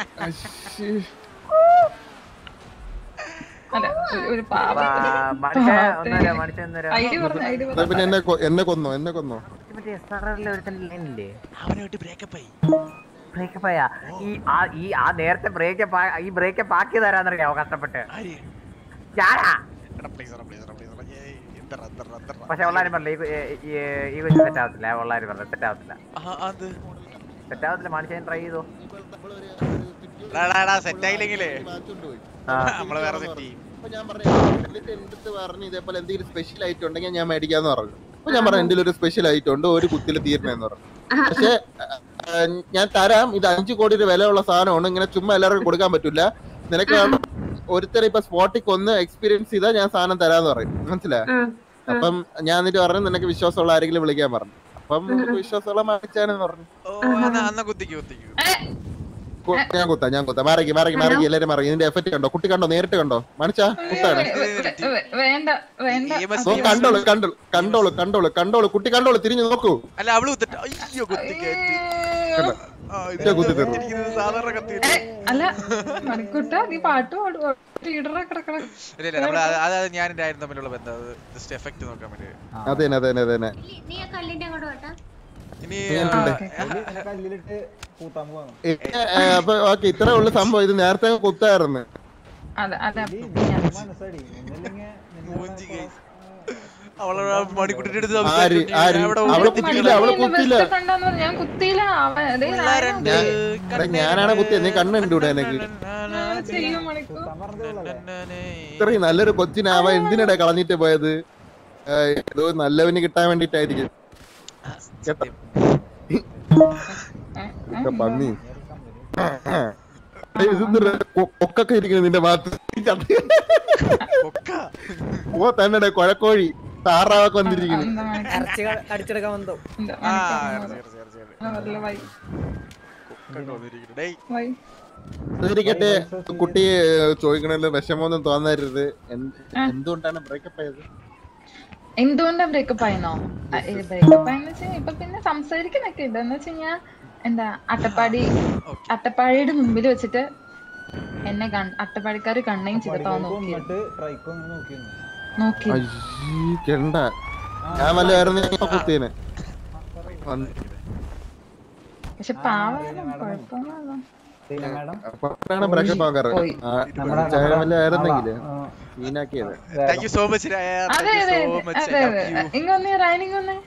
അല്ല ഒരു- ഒരു മനുഷ്യ ഒന്നര മനുഷ്യ ഒന്നര ഐഡിയ പറഞ്ഞു ഐഡിയ എന്നാ പിന്നെ എന്നെ കൊ- എന്നെ കൊന്നോ എന്നെ കൊന്നോ മറ്റേ എസ് ആർ ആറിലെ ഒരുത്തൻ ലൈനില്ലേ അവനായിട്ട് ബ്രേക്കപ്പ് ആയി ബ്രേക്കപ്പ് ആയാ ഈ ആ ഈ ആ നേരത്തെ ബ്രേക്കപ്പ് ഈ ബ്രേക്കപ്പ് ആക്കി തരാന്നറിയാവോ കഷ്ടപ്പെട്ട് ഞാനാ എടാ പ്ലീസ് എടാ പ്ലീസ് എടാ പ്ലീസ് എടാ ഏയ് പക്ഷെ ഉള്ളാരും പറഞ്ഞില്ല ഈ ഈ ഈ കൊച്ചു സെറ്റ് ആവത്തില്ല ഉള്ളാരും പറഞ്ഞു സെറ്റ് ആവത്തില്ല സെറ്റ് ആവത്തില്ല മാണിച്ചാൻ ട്രൈ ചെയ്തോ സെറ്റ് ആയില്ലെങ്കിലേ ആ. നമ്മള് വേറെ സെറ്റ് ചെയ്യും അപ്പൊ ഞാൻ പറഞ്ഞു എന്നിട്ട് എൻ്റെ അടുത്ത് പറഞ്ഞു ഇതേപോലെ എന്തെങ്കിലും സ്പെഷ്യൽ ഐറ്റം ഉണ്ടെങ്കിൽ ഞാൻ മേടിക്കാന്ന് പറഞ്ഞു അപ്പൊ ഞാൻ പറഞ്ഞു എൻ്റെ ഒരു സ്പെഷ്യൽ ഐറ്റം ഉണ്ട് ഒരു കുത്തിൽ തീരണേന്ന് പറഞ്ഞു പക്ഷെ ആ, ഞാൻ തരാം ഇത് അഞ്ചു കോടി രൂപ വിലയുള്ള സാധനമാണ് ഇങ്ങനെ ചുമ്മാ എല്ലാവർക്കും കൊടുക്കാൻ പറ്റില്ല നിനക്ക് വേണം ഒരുത്തരെ ഇപ്പൊ സ്പോട്ടിൽ കൊന്ന് എക്സ്പീരിയൻസ് ചെയ്താൽ ഞാൻ സാധനം തരാന്ന് പറയും മനസ്സിലായോ അപ്പം ഞാൻ എന്നിട്ട് പറഞ്ഞു നിനക്ക് വിശ്വാസമുള്ള ആരെങ്കിലും വിളിക്കാൻ പറഞ്ഞു അപ്പം നമുക്ക് വിശ്വാസമുള്ള മാച്ചാനെന്ന് പറഞ്ഞു ഓ എന്നാ അന്ന കുത്തിക്ക് കുത്തിക്ക് കു- ഞാൻ കുത്താം ഞാൻ കുത്താം മാറിക്ക് മാറിക്ക് മാറിക്ക് എല്ലാരും മാറി ഇതിന്റെ എഫക്ട് കണ്ടോ കുട്ടി കണ്ടോ നേരിട്ട് കണ്ടോ മണിച്ചാ കുത്താണ് വേ- വേണ്ട വേണ്ട ഓ കണ്ടോളൂ കണ്ടോളൂ കണ്ടോളൂ കണ്ടോളൂ കണ്ടോളൂ കുട്ടി കണ്ടോളൂ തിരിഞ്ഞു നോക്കൂ അല്ല അവള് കുത്തിട്ട് അയ്യോ കുത്തിക്കേറ്റി കണ്ടോ? ഇതാ കുത്തി തീർന്നു സാധാരണ കത്തി അല്ല മണിക്കുട്ട നീ പാട്ട് പാടുവോ ലീഡറെ കിടക്കണം ഇല്ല ഇല്ല നമ്മള് അത് അത് ഞാൻ എന്റെ ആരും തമ്മിലുള്ള ബന്ധം അത് ജസ്റ്റ് എഫക്ട് നോക്കാൻ വേണ്ടി അതെ അതെ അതെ അതെ നീ ആ കല്ലിന്റെ അങ്ങോട്ട് വേട്ടാ ഇനി കല്ലിലിട്ട് കൂത്താൻ പോവാണ് അപ്പൊ ഓക്കെ ഇത്രേ ഉള്ളു സംഭവം ഇത് നേരത്തെ കുത്തായിരുന്നു അതെ അതെ മനസ്സടി ഒന്നില്ലെങ്കിൽ അവളെ മണിക്കുട്ടിന്റെ അടുത്ത് ആര് സംസാരിച്ചു ആര് അവിടെ അവള് കുത്തിക്ക് കുത്തിയില്ല അവള് കുത്തിയില്ല കണ്ടെന്ന് പറഞ്ഞു ഞാൻ കുത്തിയില്ല അവൻ ദേ നാരായണൻ ഞാൻ എടാ, ഞാനാണ് കുത്തിയത് നീ കണ്ണുണ്ടൂടെ എനിക്ക് ഞാൻ ചെയ്യും മണിക്കൂ ഇത്രയും നല്ലൊരു കൊച്ചിനാവ എന്തിനടെ കളഞ്ഞിട്ട് പോയത് ആ, ഏതോ നല്ലവന് കിട്ടാൻ വേണ്ടിട്ടായിരിക്കും കേട്ടോ ഒക്കെ പന്നി ഏയ്, ഇതെന്തിനാ കൊ- കൊക്കൊക്കെ ഇരിക്കുന്നു നിന്റെ ഭാഗത്ത് ഓ തന്നെ കൊഴക്കോഴി താറാവൊക്കെ വന്നിരിക്കുന്നു ഇറച്ചി അടിച്ചെടുക്കാൻ വന്നോ ആ വരല വൈ ഡേയ് വൈ ഇരിക്കട്ടെ കുട്ടി ചോദിക്കണല്ലോ വിഷമമൊന്നും തോന്നരുത് എന്ത്- എന്തുകൊണ്ടാണ് ബ്രേക്കപ്പ് ആയത് എന്തുകൊണ്ടാ ബ്രേക്കപ്പ് ആയിരുന്നോ ബ്രേക്കപ്പ് ആയെന്ന് വെച്ചാൽ ഇപ്പൊ പിന്നെ സംസാരിക്കുന്നൊക്കെ ഉണ്ട് എന്ന് വെച്ച് കഴിഞ്ഞാ എന്താ അട്ടപ്പാടി അട്ടപ്പാടിയുടെ മുമ്പിൽ വെച്ചിട്ട് എന്നെ കൺ അട്ടപ്പാടിക്കാര് കണ്ണയും ചിതപ്പാവാൻ നോക്കി എന്നിട്ട് ട്രൈക്കോ നോക്കി നോക്കി അയ്യേ, കണ്ട ഞാൻ വല്ലായിരുന്നു കുട്ടീനെ വന്ന്- പക്ഷെ പാവം കുഴപ്പമൊന്നുമില്ല പിന്നെ മാഡം അപ്പോഴാണ് ബ്രേക്കപ്പ് ആകാറ് പോയി. ചായ വല്ല ആയിരുന്നെങ്കില് സീനാക്കിയത് താങ്ക് യു സോ മച്ച് അതെ അതെ അതെ അതെ അതെ ഇങ്ങൊന്നേ റൈനിങ്ങൊന്നേ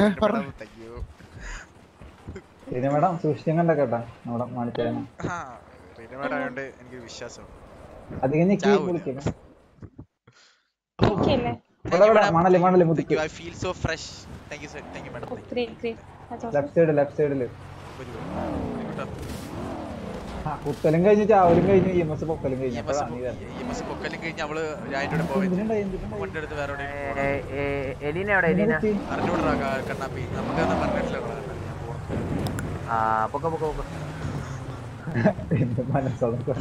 പിന്നെ മാഡം സൂക്ഷിച്ചും കണ്ടേക്കട്ടാ നമ്മുടെ മാണിച്ചാരനെ റീനമായിട്ടായോണ്ട് എനിക്കൊരു വിശ്വാസം അധികം ഞെക്കി വിളിക്കണം ഓക്കെയല്ലേ ഇവിടെ ഇവിടെ മണല് മണല് മുതിക്ക് I feel so fresh thank you so thank you madam great great left side left സൈഡില് ആ കുത്തലും കഴിഞ്ഞ് ചാവലും കഴിഞ്ഞ് ഇ എം എസ് പൊക്കലും കഴിഞ്ഞു അപ്പോഴാണ് നീ വരുന്നത്. പൊക്കലും കഴിഞ്ഞ് അവള് അതിന്റെ പോയി എന്തിനുണ്ടായി, എന്തിനുണ്ടായി? വണ്ടി എടുത്ത് വേറെ ഏ, ഏ, എലീന എവിടെ എലീന അറിഞ്ഞൂടാ കണ്ണാപ്പി നമുക്കൊന്നും പറഞ്ഞിട്ടില്ല ആ പൊക്ക പൊക്ക പൊക്ക എന്ത് മനസ്സതൊക്കെ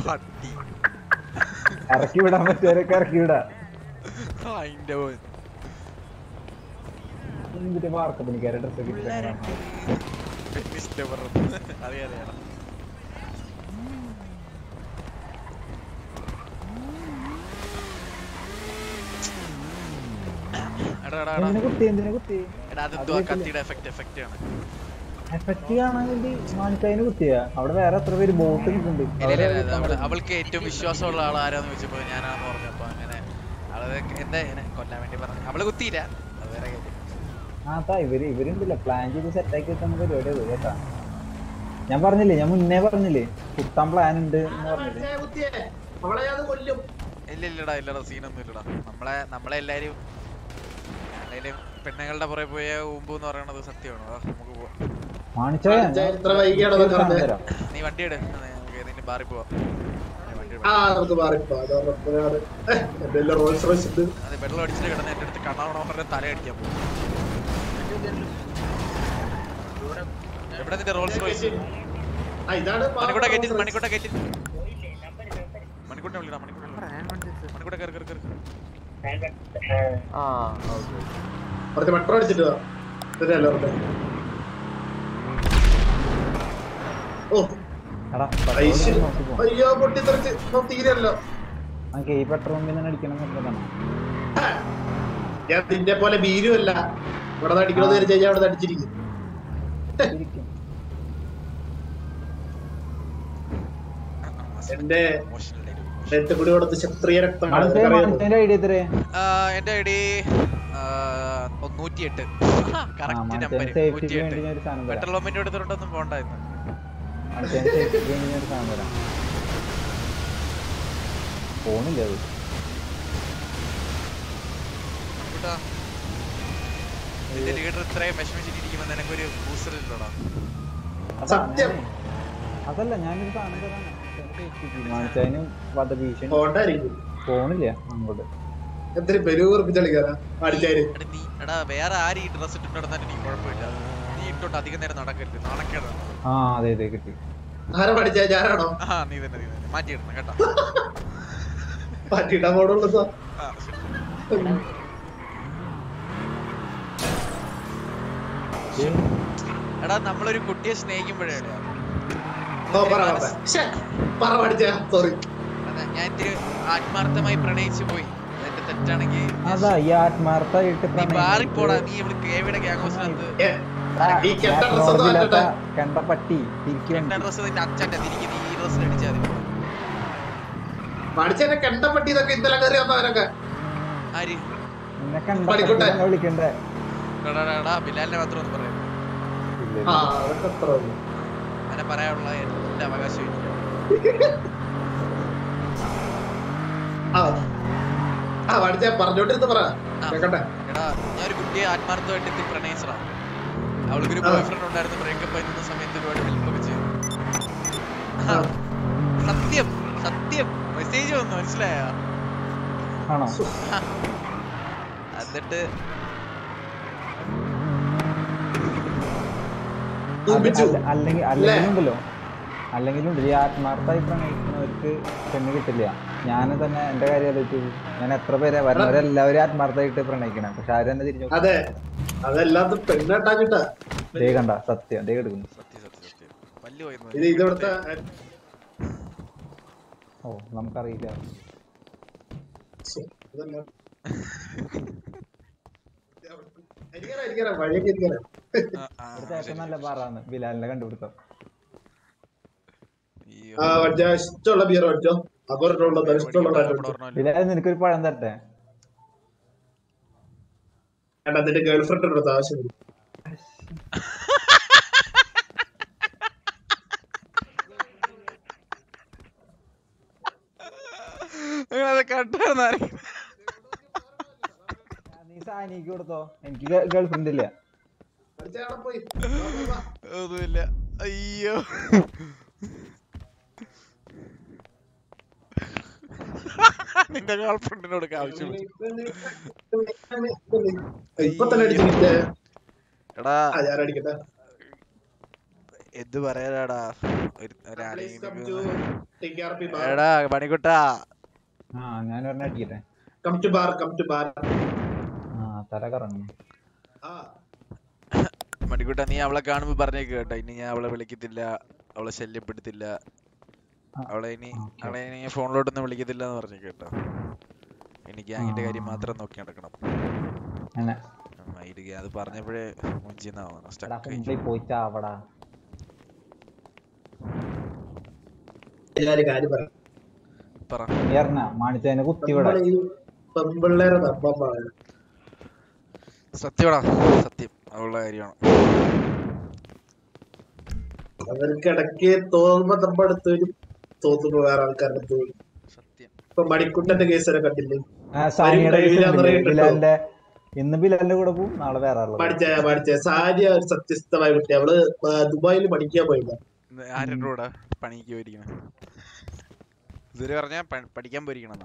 ഇറക്കി വിടാൻ പറ്റിയവരൊക്കെ ഇറക്കി വിടാ അതിന്റെ എന്തിട്ട് വാർക്ക പണിക്കാരെ ഡ്രസ് അറിയാം അറിയാം എടാ എടാ എടാ എന്തിനെ കുത്തി എന്തിനെ കുത്തി എടാ അതെന്തോ ആ കത്തിയുടെ എഫക്റ്റ് എഫക്റ്റ് ആണ് എഫക്റ്റ് കാണാൻ വേണ്ടി മാനിക്കായിന് കുത്തിയാ അവിടെ വേറെ എത്ര പേര് ബോട്ട് നിൽക്കുന്നുണ്ട് ഇല്ല, ഇല്ല, ഇല്ല, അവള് അവൾക്ക് ഏറ്റവും വിശ്വാസമുള്ള ആൾ ആരാന്ന് ചോദിച്ചപ്പോ ഞാനാന്ന് പറഞ്ഞപ്പോ അങ്ങനെ അവളത് എന്താ ഇങ്ങനെ കൊല്ലാൻ വേണ്ടി പറഞ്ഞു അവള് കുത്തിയില്ല അത് വേറെ കാര്യം ആ താ ഇവര് ഇവരുണ്ടല്ലോ പ്ലാൻ ചെയ്ത് സെറ്റ് ആക്കി വെക്കുന്ന പരിപാടി അത് കേട്ടാ ഞാൻ പറഞ്ഞില്ലേ ഞാൻ മുന്നേ പറഞ്ഞില്ലേ കുത്താൻ പ്ലാൻ ഉണ്ട് എന്ന് പറഞ്ഞില്ലേ ഇല്ല ഇല്ലടാ ഇല്ലടാ സീനൊന്നും ഇല്ലടാ നമ്മളെ നമ്മളെ എല്ലാരും അല്ലെങ്കിലും പെണ്ണുങ്ങളുടെ പുറകെ പോയ ഊമ്പ് എന്ന് പറയണത് സത്യമാണ് വാ, നമുക്ക് പോവാം മാണിച്ചോയ ഇത്ര വൈകിയാണോ ഇത് നടന്നത്? നീ വണ്ടി എടു നമുക്ക് ഏതെങ്കിലും ബാറിൽ പോവാം നീ വണ്ടി എടു. ആ നമുക്ക് മാറിപ്പോ അത് ഉറപ്പാണ്. ഏഹ്, എന്തെല്ലാം റോൾസ് റോയ്സ് ഉണ്ട് അതെ വെള്ളം അടിച്ചിട്ട് കിടന്ന് എന്റെ അടുത്ത് കണ്ണാവണോ പറഞ്ഞ തല അടിക്കാൻ പോകും എവിടെ നിന്റെ റോൾസ് റോയ്സ് ആ ഇതാണ് മണിക്കൂട്ട കയറ്റി മണിക്കൂട്ട കയറ്റി മണിക്കൂട്ടനെ വിളിടാ മണിക്കൂട്ട മണിക്കൂട്ട കയറി കയറി കയറി ആ കുറച്ച് മെട്രോ അടിച്ചിട്ട് വാ. ഇതല്ലേ അവരുടെ. ഓ എടാ ഐശ്വര്യ. പെട്രോൾ നോക്കി പോ. അയ്യോ പൊട്ടിത്തെറിച്ച് ഇപ്പൊ തീരല്ലോ നമുക്ക് ഈ പെട്രോൾ പമ്പിൽ തന്നെ അടിക്കണം നിർബന്ധമാണ് ഞാൻ നിന്നെ പോലെ ബീരും അല്ല ഇവിടെ അടിക്കണമെന്ന് വിചാരിച്ചു കഴിഞ്ഞാൽ അവിടെ അടിച്ചിരിക്കും എന്റെ രക്തം കൂടി കൊടുത്ത് ക്ഷത്രിയ രക്തമാണ് മാണിച്ചോയ നിനക്കറിയാമോ? മാണിച്ചോന്റെ ഐഡിയ എത്രയാ എന്റെ ഐ ഡി നൂറ്റിയെട്ട് ആ, കറക്റ്റ് മറ്റേ നമ്പർ safety ക്ക് നൂറ്റിയെട്ട് വേണ്ടി ഞാൻ ഒരു സാധനം തരാം. പെട്രോൾ പമ്പിന്റെ അടുത്തോട്ടൊന്നും പോണ്ടായിരുന്നു അടുത്ത സേഫ്റ്റിക്ക് വേണ്ടി ഞാൻ ഒരു സാധനം തരാം ഫോണില്ല അത് കൂട്ടാ നിന്റെ ലീഡർ ഇത്രയും വിഷമിച്ചിട്ടിരിക്കുമ്പോ നിനക്കൊരു ബൂസ്റ്റർ ഇല്ലടാ സത്യം അതല്ല ഞാനൊരു സാധനം തരാം മാണിച്ചതിനും വധഭീഷണി ഫോണ്ടായിരിക്കും. ഫോണില്ല അങ്ങോട്ട് എത്ര പെരുവിറപ്പിച്ച് കളിക്കാനാ അടിച്ചാല് എടാ നീ എടാ വേറെ ആരും ഈ ഡ്രസ് ഇട്ടിട്ട് നടന്നാലും എനിക്ക് കുഴപ്പമില്ല നീ ഇട്ടോട്ട് അധികം നേരം നടക്കരുത് നാണക്കേടാണ് ആ അതെ അതെ കിട്ടി ആരാ പഠിച്ച ഞാനാണോ ആ നീ തന്നെ നീ തന്നെ മാറ്റിയിടണം കേട്ടോ മാറ്റിയിട്ടാ പോടുള്ളൂ സാർ ആ, ശരി. എടാ നമ്മളൊരു കുട്ടിയെ സ്നേഹിക്കുമ്പോഴേ ഓ പറ പറ. ശ്ശെ, പറ പഠിച്ച സോറി അതെ ഞാൻ ഇത്തിരി ആത്മാർത്ഥമായി പ്രണയിച്ചു പോയി എന്റെ തെറ്റാണെങ്കിൽ അതാ ഈ ആത്മാർത്ഥമായിട്ട് നീ മാറിപ്പോടാ നീ ഇവിടെ കേവിയുടെ ഗ്യാങ് ഹൗസിനകത്ത് ഈ കെട്ട ഡ്രസ് ഒന്ന് മാറ്റട്ടെ കണ്ട പട്ടി തിരിക്കും കെട്ട ഡ്രസ് നിന്റെ അച്ഛന്റെ തിരിക്ക് നീ ഈ ഡ്രസ്സിൽ അടിച്ചാൽ മതി പഠിച്ചെന്നെ കെണ്ടപ്പെട്ടി ഇതൊക്കെ ഇന്നലെ കയറി വന്നവരൊക്കെ ആര് നിന്നെ കണ്ട പണിക്കുട്ടൻ. പട്ടി വിളിക്കണ്ടേ എടാ, എടാ, എടാ, ബിലാലിനെ മാത്രം ഒന്ന് പറയാം ആ അതൊക്കെ അത്ര മതി. അങ്ങനെ പറയാനുള്ള എല്ലാ അവകാശവും എനിക്ക് ആ ആ പഠിച്ച പറഞ്ഞോണ്ടിരുന്ന് പറ കേക്കട്ടെ എടാ ഞാൻ ഒരു കുട്ടിയെ ആത്മാർത്ഥമായിട്ട് ഇത്തിരി പ്രണയിച്ചടാ അവൾക്കൊരു ബോയ് ഫ്രണ്ട് ഉണ്ടായിരുന്നു ബ്രേക്കപ്പ് ആയി നിന്ന സമയത്ത് ഒരുപാട് ഹെൽപ്പൊക്കെ ചെയ്തു ആ, സത്യം സത്യം മെസ്സേജ് വന്നു മനസ്സിലായ ആണോ എന്നിട്ട് അല്ല- അല്ലെങ്കിൽ അല്ലെങ്കിലും ഉണ്ടല്ലോ അല്ലെങ്കിലും ഉണ്ട് ഈ ആത്മാർത്ഥമായി പ്രണയിക്കുന്നവർക്ക് പെണ്ണ് കിട്ടില്ല ഞാൻ തന്നെ എന്റെ കാര്യം ആലോചിച്ചു ഞാൻ എത്ര പേരെ വരുന്നവരെല്ലാവരും ആത്മാർത്ഥമായിട്ട് പ്രണയിക്കണം പക്ഷെ ആരും തന്നെ തിരിഞ്ഞു അതെ അതെല്ലാത്തും പെണ്ണെട്ടാഞ്ഞിട്ടാ ദേ കണ്ട സത്യം ദേ എടുക്കുന്നു പല്ല് പോയി ഇത് ഇവിടുത്തെ ഓ നമുക്കറിയില്ല ശ്ശെ, ഇതെല്ലാം. എനിക്കറിയാം, എനിക്കറിയാം, വഴിയൊക്കെ എനിക്കറിയാം. ഇവിടുത്തെ ഏറ്റവും നല്ല ബാറാണ് ബിലാലിനെ കണ്ടുപിടുത്തം ആ മറ്റേ ഇഷ്ടമുള്ള ബിയർ പറ്റോ അപൂർണ്ണമുള്ള ഇഷ്ടമുള്ള brand പറ്റോ? ബിലാൽ നിനക്കൊരു പഴം തരട്ടെ വേണ്ട നിന്റെ ഗേൾ ഫ്രണ്ട് എടുത്ത ആവശ്യമില്ല അത് കണ്ടായിരുന്നു നീ സാനിക്ക് കൊടുത്തോ എനിക്ക് ഗേൾ ഫ്രണ്ട് ഇല്ല പഠിച്ച അവിടെ പോയി ഒന്നുമില്ല അയ്യോ നിന്റെ ഗേൾ ഫ്രണ്ടിനോട് ആവശ്യമില്ല ഇപ്പൊ തന്നെ അടിച്ചിട്ട് എടാ ആ ഞാൻ അടിക്കട്ടെ എന്ത് പറയാനാടാ ഒരു- Please ഒരാളെയും come to TKRP bar. എടാ പണിക്കുട്ടാ ആ ഞാൻ ഒരെണ്ണം അടിക്കട്ടെ Come to bar, come to bar. ആ തല കറങ്ങും ആ മണിക്കുട്ട നീ അവളെ കാണുമ്പോ പറഞ്ഞേക്ക് കേട്ടോ ഇനി ഞാൻ അവളെ വിളിക്കത്തില്ല അവളെ ശല്യപ്പെടുത്തില്ല അവളെ ഇനി അവളെ ഇനി ഫോണിലോട്ടൊന്നും വിളിക്കത്തില്ല എന്ന് പറഞ്ഞേക്ക് കേട്ടോ എനിക്ക് ഗ്യാങ്ങിന്റെ കാര്യം മാത്രം നോക്കി നടക്കണം അങ്ങനെ ഉം, ഇത് അത് പറഞ്ഞപ്പോഴേ മുഞ്ചിന്നാവുന്നു എടാ സ്റ്റക്ക് മുമ്പിൽ പോയി ചാവടാ എല്ലാരും കാര്യം പറയാം പറ നീ അറിഞ്ഞ മാണിച്ചതിനെ കുത്തിവിടെ നമ്മള് ഈ പെമ്പിള്ളേരെ നമ്പമാണ് സത്യമാടാ സത്യം അവളുടെ കാര്യമാണ് അവർക്ക് ഇടയ്ക്ക് തോന്നുമ്പോ നമ്മ അടുത്ത് വരും തോന്നുമ്പോ വേറെ ആൾക്കാരുടെ അടുത്ത് വരും ഇപ്പൊ മണിക്കുട്ടന്റെ കേസ് വരെ കണ്ടില്ലേ ആ, സാനിയുടെ വരും, case കഴിവില്ലാന്ന് കണ്ടില്ലേ? അറിയിട്ടോ. ബിലാലിന്റെ ഇന്ന് ബിലാലിന്റെ കൂടെ പോവും നാളെ വേറെ ആളുടെ കൂടെ. പഠിച്ച പഠിച്ച സാരിയ ഒരു സത്യസ്ഥമായ കുട്ടി അവള് ദുബായിൽ പഠിക്കാൻ പോയില്ല ആരുടെ കൂടെ പണിക്ക് പോയിരിക്കണം ഇതുവരെ പറഞ്ഞ പഠിക്കാൻ പോയിരിക്കണം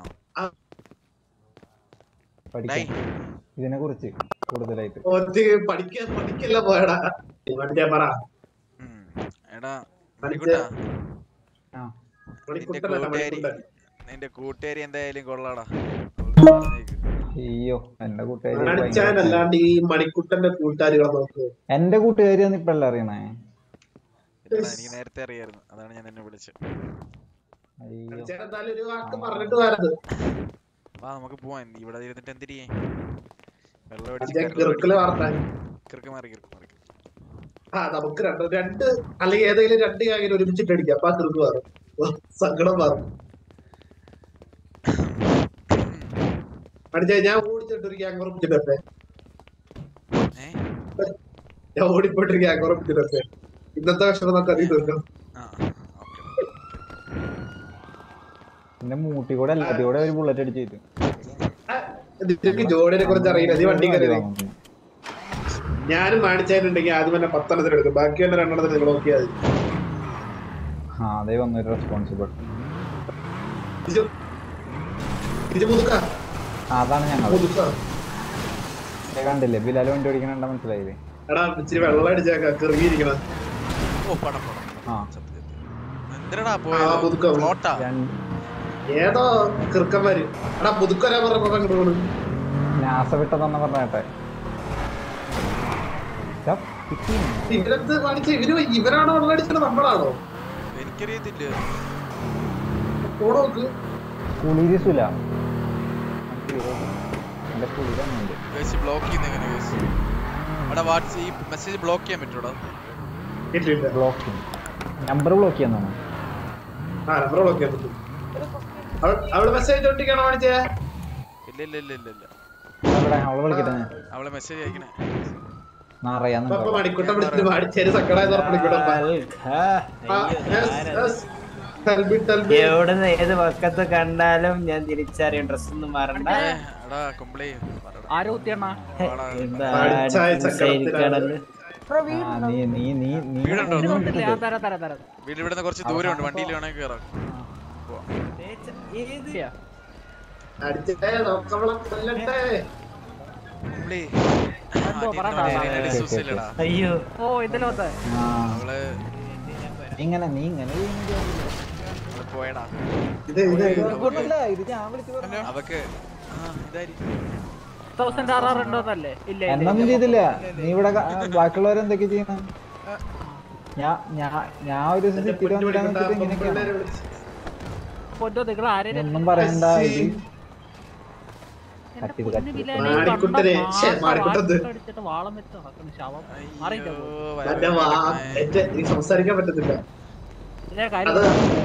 പഠിക്കാൻ ഇതിനെ കുറിച്ച് കൂടുതലായിട്ട് ഒറ്റ പഠിക്കാൻ പഠിക്കല്ല പോയടാ മറ്റേ പറ എടാ പഠിച്ച മണിക്കുട്ടാ ആ നിന്റെ മണിക്കുട്ടനല്ല കൂട്ടുകാരി മണിക്കുട്ടൻ നിന്റെ കൂട്ടുകാരി എന്തായാലും കൊള്ളാടാ അയ്യോ എന്റെ കൂട്ടുകാരി ഭയങ്കര അടിച്ചാനല്ലാണ്ട് ഈ മണിക്കുട്ടന്റെ കൂട്ടുകാരികളെ നോക്ക് എന്റെ കൂട്ടുകാരി ഒന്ന് ഇപ്പഴല്ല അറിയണേ ഇല്ലടാ, എനിക്ക് നേരത്തെ അറിയായിരുന്നു അതാണ് ഞാൻ എന്നെ വിളിച്ചത് അയ്യോ അടിച്ചാൻ എന്തായാലും ഒരു വാക്ക് പറഞ്ഞിട്ട് വരത് വാ നമുക്ക് പോവാൻ ഇവിടെ ഇരുന്നിട്ട് എന്തിരി വെള്ളം അടിച്ചാൻ അടിച്ച് കിറുക്കല് വാർത്താൻ കിറുക്ക് മാറി കിറുക്ക് മാറി ആ നമുക്ക് രണ്ട് രണ്ട് അല്ലെങ്കിൽ ഏതെങ്കിലും രണ്ട് കാര്യം ഒരുമിച്ചിട്ട് അടിക്കാം അപ്പൊ ആ കിറുക്ക് മാറും ഓ, സങ്കടം മാറും അടിച്ചാ ഞാൻ ഓടിച്ചിട്ട് ഒരു ഗ്യാങ് ഉറപ്പിച്ചിട്ടേ ഞാൻ ഓടിപ്പോയിട്ടിരിക്കുക കുറപ്പിച്ചിട്ടൊക്കെ ഇന്നത്തെ ഭക്ഷണം നമുക്ക് അതിൽ തീർക്കാം പിന്നെ മൂട്ടി കൂടെ എല്ലാത്തി കൂടെ ഒരു ബുള്ളറ്റ് അടിച്ചിട്ട് നിനക്ക് ജോഡിനെ കുറിച്ച് അറിയില്ല നീ വണ്ടി കയറി ഞാനും മാണിച്ചായിട്ടുണ്ടെങ്കിൽ ആദ്യം തന്നെ പത്തെണ്ണത്തിന് എടുക്കും ബാക്കി തന്നെ രണ്ടെണ്ണത്തിന് നിങ്ങൾ നോക്കിയാൽ മതി ആ അതേ വന്നൊരു റെസ്പോൺസിബിൾ തിരിച്ച് തിരിച്ച് പുതുക്കാം അതാണ് ഞങ്ങൾ പുതുക്കാം കണ്ടില്ലേ ബിലാൽ വണ്ടി ഓടിക്കണ മനസ്സിലായില്ലേ എടാ ഇച്ചിരി വെള്ളം അടിച്ചേക്കാ കിറുകിയിരിക്കണം ഓ പടം പടം ആ എന്തിനടാ ആ പോയത് പുതുക്കാം പ്ലോട്ടാ ഏതോ കിറുക്കന്മാര് എടാ പുതുക്കരാ പറഞ്ഞപ്പോ അങ്ങോട്ട് പോണു നാസ വിട്ടതെന്ന് പറഞ്ഞേട്ടെ ഇവരെന്ത് കാണിച്ച ഇവര് ഇവരാണോ വെള്ളം അടിച്ചത് നമ്മളാണോ എനിക്കറിയത്തില്ല പോണോ നോക്ക് കുളിരിസുല എന്റെ കുളിരുണ്ട് ഗൈസ് ബ്ലോക്ക് ചെയ്യുന്ന എങ്ങനെ ഗൈസ് എടാ വാട്സ് ഈ മെസ്സേജ് ബ്ലോക്ക് ചെയ്യാൻ പറ്റൂടാ ബ്ലോക്ക് നമ്പർ ബ്ലോക്ക് ചെയ്യാന്നാണ് ആ നമ്പർ ബ്ലോക്ക് ചെയ്യാൻ പറ്റും അവൾ- അവള് മെസ്സേജ് ഒട്ടിക്കാണോ കാണിച്ചേ ഇല്ല ഇല്ല ഇല്ല ഇല്ല ഇല്ല അവിടെ അവളെ വിളിക്കട്ടെ ഞാൻ. അവളെ മെസ്സേജ് അയക്കണേ നാറയാന്ന് അപ്പൊ മണിക്കുട്ടം വിളിച്ചിട്ട് മാടിച്ചേര് സക്കടായ മണിക്കുട്ടം എവിടുന്ന് ഏത് പക്കത്ത് കണ്ടാലും ഞാൻ തിരിച്ചറിയും ഡ്രസ് ഒന്നും മാറണ്ട എടാ കംപ്ലൈ ആരോ കുത്തിയണ്ണ എന്താ പഠിച്ചായ ഇരിക്കണല്ലോ ആ, നീ നീ നീ നീ വീടുണ്ടോ നീ വിട്ടിട്ട്. വീട് ഇവിടുന്ന് കുറച്ച് ദൂരമുണ്ട് വണ്ടിയിൽ വേണമെങ്കിൽ കയറാം പോവാം. അടിച്ചിട്ടേ നോക്കവളെ കൊല്ലട്ടെ കംപ്ലൈ അയ്യോ ഓ ഇതിലോ ആ. അവള് ഇങ്ങനെ നീ ഇങ്ങനെ ചെയ്യുന്നത് അവള് പോയടാ ഇത് ഇത് ഇത് ഇങ്ങോട്ടല്ല, ഇത് ഞാൻ വിളിച്ചു പറഞ്ഞു. അവക്ക് ആ ഇതായിരിക്കും തൗസൻഡ് ആർ ആർ ഉണ്ടോന്നല്ലേ ഇല്ല എന്നൊന്നും ചെയ്തില്ല നീ ഇവിടെ ക- ബാക്കിയുള്ളവർ എന്തൊക്കെ ചെയ്യണം ഞാൻ ഞാൻ ഞാൻ ഒരു ദിവസം സിറ്റിയിൽ വന്നിട്ടാന്ന് വെച്ചിട്ട് ഇങ്ങനെയൊക്കെയാണ് പൊന്നോ നിങ്ങൾ ആരെയും ഒന്നും പറയണ്ട ഇത് കട്ടിത് കട്ടി മാടിക്കുട്ടനെ ശ്ശെ, മാടിക്കുട്ടത് അടിച്ചിട്ട് വാളം വെച്ച് നടക്കുന്നു ശവം മാറിയില്ല മറ്റേ വാ എന്റെ എനിക്ക് സംസാരിക്കാൻ പറ്റുന്നില്ല അത്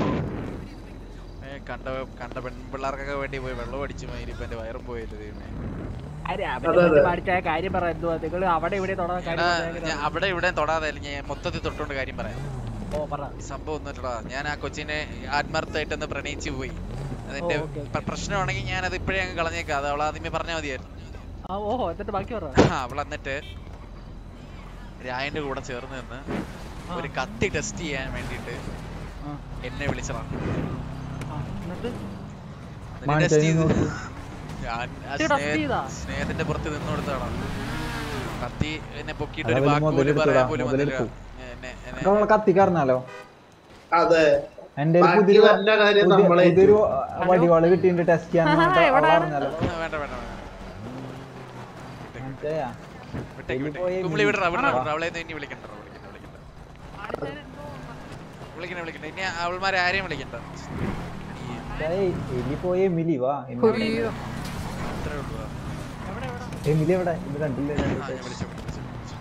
ഏ, കണ്ട കണ്ട പെൺപിള്ളേർക്കൊക്കെ വേണ്ടി പോയി വെള്ളം അടിച്ചു മാതിരി ഇപ്പൊ എന്റെ വയറും പോയല്ലേ ദൈവമേ അതെ, അതെ. പഠിച്ച കാര്യം പറ എന്തുവാ നിങ്ങൾ അവിടെ ഇവിടെ തുടങ്ങാൻ എടാ, കാര്യം ഞാൻ അവിടെ ഇവിടെ തൊടാതെ അല്ലെങ്കിൽ ഞാൻ മൊത്തത്തിൽ തൊട്ടുകൊണ്ട് കാര്യം പറയാം ഓ പറ ഈ സംഭവം ഒന്നുമില്ലടാ ഞാൻ ആ കൊച്ചിനെ ആത്മാർത്ഥമായിട്ടൊന്ന് പ്രണയിച്ചു പോയി അതിന്റെ ഓ, ഓക്കേ, പ്ര- പ്രശ്നമാണെങ്കിൽ ഞാൻ അത് ഇപ്പോഴേ അങ്ങ് കളഞ്ഞേക്കാം അത് അവൾ ആദ്യമേ പറഞ്ഞാൽ മതിയായിരുന്നു ആ ഓഹോ എന്നിട്ട് ബാക്കി പറ ആ, അവൾ എന്നിട്ട് രായന്റെ കൂടെ ചേർന്ന് നിന്ന് ഒരു കത്തി ടെസ്റ്റ് ചെയ്യാൻ വേണ്ടിയിട്ട് എന്നെ വിളിച്ചതാണ് എന്നിട്ട് ടെസ്റ്റ് ചെയ്ത് നോക്ക്. ഞാൻ ആ ഇത് test സ്നേഹ- ചെയ്താ? സ്നേഹത്തിന്റെ പുറത്ത് നിന്ന് കൊടുത്തതാണ് കത്തി എന്നെ പൊക്കിയിട്ട് ഒരു അതവര് വാക്ക് പോലും മുതലെടുത്തുടാ, പറയാൻ പോലും വന്നില്ല മുതലെടുത്തു. എന്നെ എന്നെ നമ്മളെ കത്തിക്കാരനാലോ അതെ എന്റെ ഒരു ബാക്കി പുതിയൊരു വല്ല കാര്യം പുതിയ- നമ്മളെ പുതിയൊരു വടിവാള് കിട്ടിയിട്ട് ടെസ്റ്റ് ചെയ്യാൻ ആഹാ, പറഞ്ഞിട്ട് എവിടാണ്? അവള് പറഞ്ഞാലോ ആ, വേണ്ട വേണ്ട വേണ്ട മനസ്സിലായാ? വിട്ടേക്ക് എലി വിട്ടേക്ക് പോയ കുമ്പിളി വിടറ വിടറ ആണോ? വിടറ അവളെ ഒന്നും ഇനി വിളിക്കണ്ട വിളിക്കണ്ട വിളിക്കണ്ട വിളിക്കണ്ട വിളിക്കണ്ട ഇനി അവൾമാരെ ആരെയും വിളിക്കണ്ട ഏയ്, എലി പോയ എമിലി വാ എമിലി. അത്രേ ഉള്ളൂ ആ. എമിലി എവിടെ ഇത് കണ്ടില്ല ആ, ഞാൻ വിളിച്ചു വിളിച്ചു വിളിച്ചു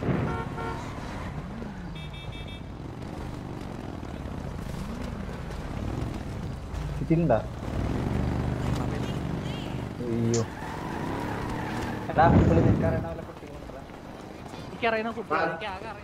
കിട്ടിയിട്ടുണ്ടാ അയ്യോ എടാ പുള്ളി നിനക്കറിയണ പോലെ കുട്ടികളുണ്ടോ? എനിക്കറിയുന്ന കുട്ടികൾ എനിക്ക് ആകെ അറിയുന്ന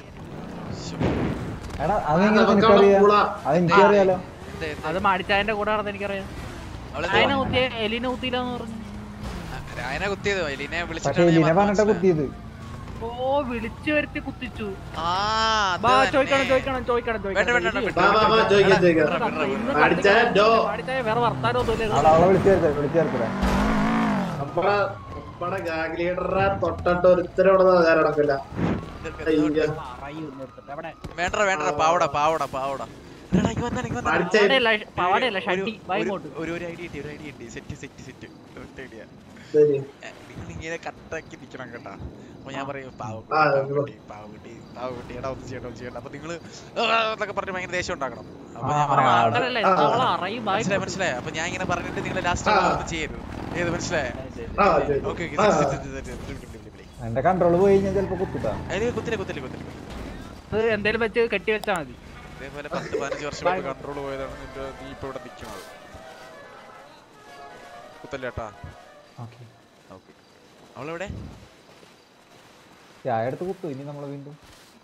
എടാ അതെങ്ങനെ നമുക്ക് നിനക്കറിയാം അവിടെ അത് എനിക്കറിയാലോ എന്ത് എന്ത്? അത് മാടിച്ചായന്റെ കൂടെ നടന്ന് എനിക്കറിയാം അവള് അതിനെ കുത്തിയ എലിനെ കുത്തിയില്ലാന്ന് പറഞ്ഞു രായനെ കുത്തിയത് എലിനെ പക്ഷെ വിളിച്ചിട്ടാണ് എലിനെ ഞാൻ പറഞ്ഞിട്ടാ മനസ്സിലായത്. കുത്തിയത് ഓ വിളിച്ചു വരുത്തി കുത്തിച്ചു ആ അത് ബാ തന്നെ. ചോദിക്കണം ചോദിക്കണം ചോദിക്കണം വേണ്ട വേണ്ട വേണ്ട ചോദിക്കണം വിട്ടോ, വാ, വാ, വാ, വിട്ടോ, ചോദിക്കാം, വിട്ടോ. ചോദിക്കാം. വിടറ, വിടറ, വിടറ. മാടിച്ചായ ഡോ മാടിച്ചായ വേറെ വർത്താനമൊന്നുമില്ല അവിടെ അവളെ വിളിച്ചു ചേർത്തേ വിളിച്ചു ചേർത്തേ നമ്മടെ നമ്മടെ ഗാങ് ലീഡറെ തൊട്ടിട്ട് ഒരുത്തരോട് ഞാൻ നടക്കില്ല അയ്യോ. വേണ്ട വേണ്ട പാവട പാവട പാവട എടാ, ഇങ്ങ് വന്നെടാ, ഇങ്ങ് വന്നെടാ. മാടിച്ചായ പാവാടയല്ല, പാവാടയല്ല, ഒരു- ഷഡ്ഡി. വാ ഒരു- ഇങ്ങോട്ട്. ഒരു ഒരു ഐഡിയ കിട്ടി ഒരു ഐഡിയ കിട്ടി സെറ്റ് സെറ്റ് സെറ്റ് ഒറ്റ ഐഡിയ ശരി. നിങ്ങൾ ഇങ്ങനെ കട്ടാക്കി നിൽക്കണം കേട്ടാ അപ്പൊ ഞാൻ പറയും ആ, പാവക്കുട്ടി പാവക്കുട്ടി പാവക്കുട്ടി പാവക്കുട്ടി എടാ ഒന്നും ചെയ്യണ്ട ഒന്നും ചെയ്യണ്ട അപ്പൊ നിങ്ങള് ആ എന്നൊക്കെ പറഞ്ഞ് ഭയങ്കര ദേഷ്യം ഉണ്ടാക്കണം അപ്പൊ ഞാൻ ആ, പറയാം ആ, അങ്ങനല്ല ഇത് അവളെ അറിയും ബായ് മനസ്സിലായി മനസ്സിലായി അപ്പൊ ഞാൻ ഇങ്ങനെ പറഞ്ഞിട്ട് നിങ്ങൾ ലാസ്റ്റ് ആ. ഒന്നും ചെയ്യരുത് ഏത് മനസ്സിലായ ആ, ശരി. ഓക്കെ ആ. എന്റെ കൺട്രോൾ പോയി കഴിഞ്ഞാൽ ചിലപ്പോ കുത്തിട്ടാ കുത്തില്ല കുത്തില്ല കുത്തില്ല ഇത് എന്തേലും വെച്ച് കെട്ടി വെച്ചാ മതി ഇതേപോലെ പത്ത് പതിനഞ്ച് വർഷം കൊണ്ട് കൺട്രോൾ പോയതാണ് നിന്റെ നീ ഇപ്പൊ ഇവിടെ നിൽക്കുന്നത് കുത്തല്ലേട്ടാ ഓക്കെ ഓക്കെ അവളെവിടെ ചായ എടുത്ത് കുത്തു ഇനി നമ്മളെ വീണ്ടും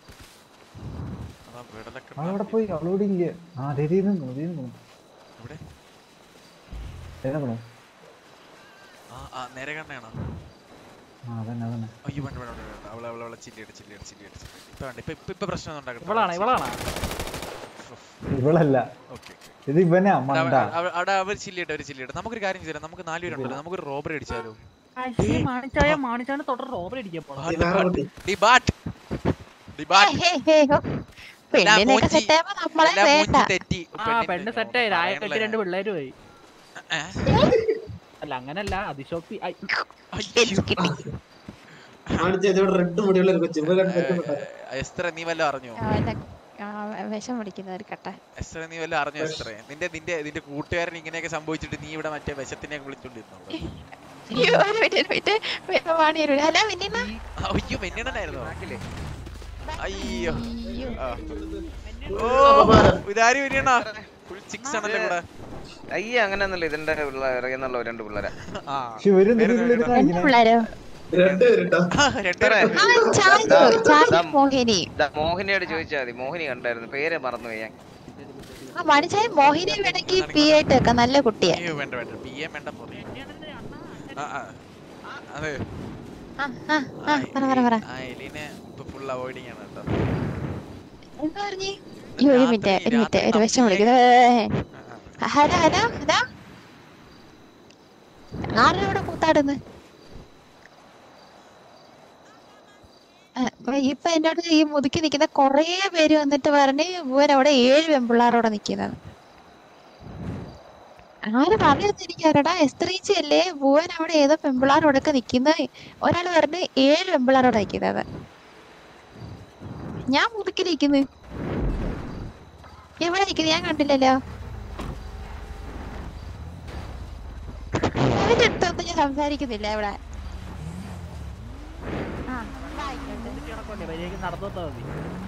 അതാ വീടലൊക്കെ അവളവിടെ പോയി അവളോട് ഇല്ല ആ അതെ ദേ നിന്നു ദേ നിന്നു ഇവിടെ ദേ നിന്നു ആ ആ നേരെ കണ്ണയാണോ ആ അതന്നെ അതന്നെ അയ്യോ വേണ്ട വേണ്ട വേണ്ട വേണ്ട. അവളെ അവളെ അവളെ ചില്ലിയുടെ ചില്ലിയുടെ ചില്ലിയുടെ ഇപ്പൊ വേണ്ട ഇപ്പൊ ഇപ്പൊ ഇപ്പൊ പ്രശ്നം ഉണ്ടാക്കട്ടെ ഇവളാണ് ഇവളാണ് ഇവളല്ല ഓക്കെ ഇത് ഇവനാ മണ്ട അവിടെ അവർ ചില്ലിയുടെ അവർ ചില്ലിയുടെ നമുക്കൊരു കാര്യം ചെയ്യാം നമുക്ക് നാലുപേരുണ്ടല്ലോ നമുക്കൊരു റോബറി അടിച്ചാലോ മാണിച്ചായ മാണിച്ചാണ് തുടർ റോബർ അടിക്കാൻ പോണം ഡിബാറ്റ് ഡിബാറ്റ് പെണ്ണിനെയൊക്കെ സെറ്റ് ആയപ്പോ നമ്മളെ വേണ്ട തെറ്റി ആ പെണ്ണ് സെറ്റ് ആയി രായ കെട്ടി രണ്ട് പിള്ളേര് പോയി അല്ല അങ്ങനല്ല അതിശോക്തി ഐ. റെഡ് മുടിയുള്ള ഒരു കൊച്ചു ഇവരെ കണ്ടിട്ട് എസ്ത്ര നീ വല്ല അറിഞ്ഞോ അവന്റെ ആ, വിഷം പിടിക്കുന്ന ഒരു കട്ട എസ്ത്ര നീ വല്ല അറിഞ്ഞോ എസ്ത്ര നിന്റെ നിന്റെ നിന്റെ കൂട്ടുകാരൻ ഇങ്ങനെയൊക്കെ സംഭവിച്ചിട്ട് നീ ഇവിടെ മറ്റേ വിശത്തിനെ വിളിച്ചോണ്ടിരുന്നോ അയ്യോ, ഒരു മിനിറ്റ്, ഒരു മിനിറ്റ്. വേഗം വാണി വരൂല. ഹലോ, മിന്നിമ്മ. അയ്യോ വെണ്ണനായിരുന്നു അയ്യോ ആ. ഓ ഇതാരും വെണ്ണ ഫുൾ സിക്സ് ആണല്ലേ ഇവിടെ അയ്യ അങ്ങനെയൊന്നുമില്ല ഇതിന്റെ പിള്ളേർ എന്നുള്ള രണ്ട് പിള്ളേരെ പക്ഷെ ഇവര് എന്തിനാ ഇതില് കാണിക്കണേ? പിള്ളേരോ? രണ്ടുപേരെ. ആ, ചാരു, ദാ, ചാരു ദാ, മോഹിനി. ദാ, മോഹിനിയോട് ചോദിച്ചാൽ മതി മോഹിനി കണ്ടായിരുന്നു പേര് മറന്നു പോയി ഞാൻ ആ മണിച്ചായ മോഹിനി വേണമെങ്കിൽ പി ആയിട്ട് വെക്കാം നല്ല കുട്ടിയെ അയ്യോ വേണ്ട വേണ്ട പി എം വേണ്ട പോയി ആ ആ അതെ ആ ആ ആ പറ പറ പറ ആ എലീനെ ഇപ്പൊ ഫുൾ അവോയ്ഡിങ് ആണ് കേട്ടോ എന്താ പറഞ്ഞേ അയ്യോ ഒരു മിനിറ്റ് ഒരു മിനിറ്റ് ഒരു വിഷം വിളിക്കുന്നത് ഹലോ ഹലോ ഹലോ ആരാ ഇവിടെ കൂത്താടുന്ന് ആ, ഇപ്പൊ എന്നോട് ഈ മുതുക്കി നിൽക്കുന്ന കൊറേ പേര് വന്നിട്ട് പറഞ്ഞ് ഇവൻ അവിടെ ഏഴ് പെമ്പിള്ളാരോടെ നിക്കുന്നത് ആര് പറഞ്ഞത് എനിക്കറിയടാ എസ്ത്രീച്ചി അല്ലേ ഭുവൻ അവിടെ ഏതോ പെമ്പിള്ളാരോടൊക്കെ നിക്കുന്നത് ഒരാൾ പറഞ്ഞ് ഏഴ് പെമ്പിള്ളാരോടെ നിക്കുന്നത് ഞാൻ മുതുക്കിലിരിക്കുന്നു എവിടെ നിൽക്കുന്നത് ഞാൻ കണ്ടില്ലല്ലോ അവന്റെ അടുത്തൊന്നും ഞാൻ സംസാരിക്കുന്നില്ല ഇവിടെ ആ മര്യാദയ്ക്ക് നടന്നു മതി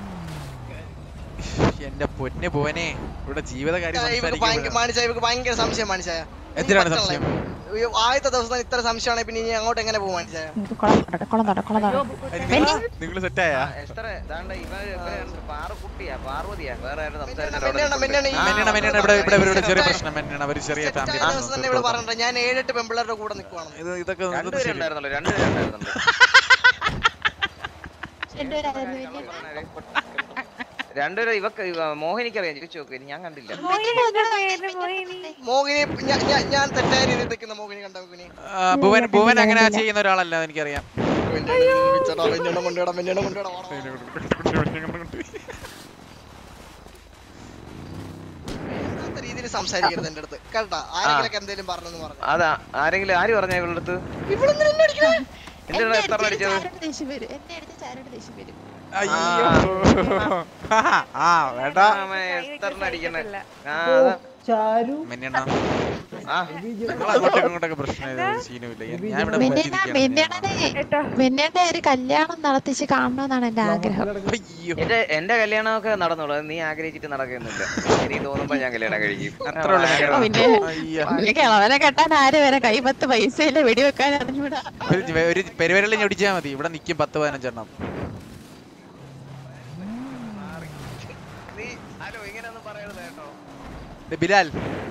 എന്റെ പൊന്നെ പോവനെ ഇവിടെ ജീവിതകാര്യം ഇവക്ക് ഭയങ്കര മാണിച്ചായ ഇവക്ക് ഭയങ്കര സംശയം മാണിച്ചായ എന്തിനാണ് സംശയം ഈ ആദ്യത്തെ ദിവസം തന്നെ ഇത്ര സംശയമാണെങ്കിൽ പിന്നെ ഇനി അങ്ങോട്ട് എങ്ങനെ പോകും മാണിച്ചായ കുളം തൊട കുളം തൊട നിങ്ങൾ സെറ്റായാ എത്ര ദാണ്ട ഇവര് ഇവര് പാറുകുട്ടിയാ പാർവതിയാ വേറെ ആരും മെന്നെണ്ണ, മെന്നെണ്ണ, ഈ- മെന്നണ മെന്നണ ഇവിടെ ഇവിടെ ഇവരുടെ ചെറിയ പ്രശ്നം മെന്നണ അവർ ചെറിയ ഫാമിലി കഴിഞ്ഞ ദിവസം തന്നെ ഇവിടെ പറഞ്ഞിട്ട് ഞാൻ ഏഴെട്ട് പെമ്പിള്ളേരുടെ കൂടെ നിൽക്കുവാണ് ഇത് ഇതൊക്കെ ഇതൊന്നും രണ്ടുപേരും ശരി ഉണ്ടായിരുന്നല്ലോ രണ്ടുപേരും ഉണ്ടായിരുന്നല്ലോ രണ്ടുപേരും ഇവക്ക് ഇവ- മോഹിനിക്ക് അറിയാം ചോദിച്ചു നോക്ക് ഇനി ഞാൻ കണ്ടില്ല മോഹിനി ഞാൻ- ഞാൻ- ഞാൻ തെറ്റായ രീതിയിൽ നിൽക്കുന്ന മോഹിനി കണ്ട മോഹിനി ആ, ഭുവൻ ഭുവൻ അങ്ങനെ ചെയ്യുന്ന ഒരാളല്ല എനിക്കറിയാം ചേട്ടാ വെഞ്ഞെണ്ണം കൊണ്ടുവിടാം വെഞ്ഞെണ്ണം കൊണ്ടുവിടാം ഇല്ലാത്ത രീതിയിൽ സംസാരിക്കരുത് എന്റെ അടുത്ത് കേട്ടാ ആരെങ്കിലും എന്തെങ്കിലും പറഞ്ഞെന്ന് പറഞ്ഞു അതാ ആരെങ്കിലും ആര് പറഞ്ഞ ഇവളുടെ അടുത്ത് എന്തിനാ എത്ര അടിച്ചത് ദേഷ്യം വരും എന്നെ അടിച്ച ചാരോട് ദേഷ്യം വരും അയ്യോ ആ വേണ്ട എത്ര അടിക്കണേ ആ അതാ ചാരു മെന്നണ നിങ്ങൾ അങ്ങോട്ടും ഇങ്ങോട്ടൊക്കെ പ്രശ്നം സീനുമില്ല ഞാൻ ഇവിടെ മെന്നേന മെന്നേണനെ മെന്നേന്റെ ഒരു കല്യാണം നടത്തിച്ച് കാണണമെന്നാണ് എന്റെ ആഗ്രഹം എന്റെ എന്റെ കല്യാണമൊക്കെ നടന്നോളൂ അത് നീ ആഗ്രഹിച്ചിട്ട് നടക്കുന്നില്ല എനിക്ക് തോന്നുമ്പോ ഞാൻ കല്യാണം കഴിക്കും അത്ര ഉള്ള ആ, പിന്നെ പിന്നെ കിളവനെ കെട്ടാൻ ആര് വരെ കൈപത്ത് പൈസയില്ല വെടിവെക്കാൻ അറിഞ്ഞൂടാ ഒരു ഒരു പെരുവരലിൽ ഞൊടിച്ചാൽ മതി ഇവിടെ നിൽക്കും പത്ത് പതിനഞ്ചെണ്ണം നീ ഹലോ ഇങ്ങനെയൊന്നും പറയരുത് കേട്ടോ ദേ ബിലാൽ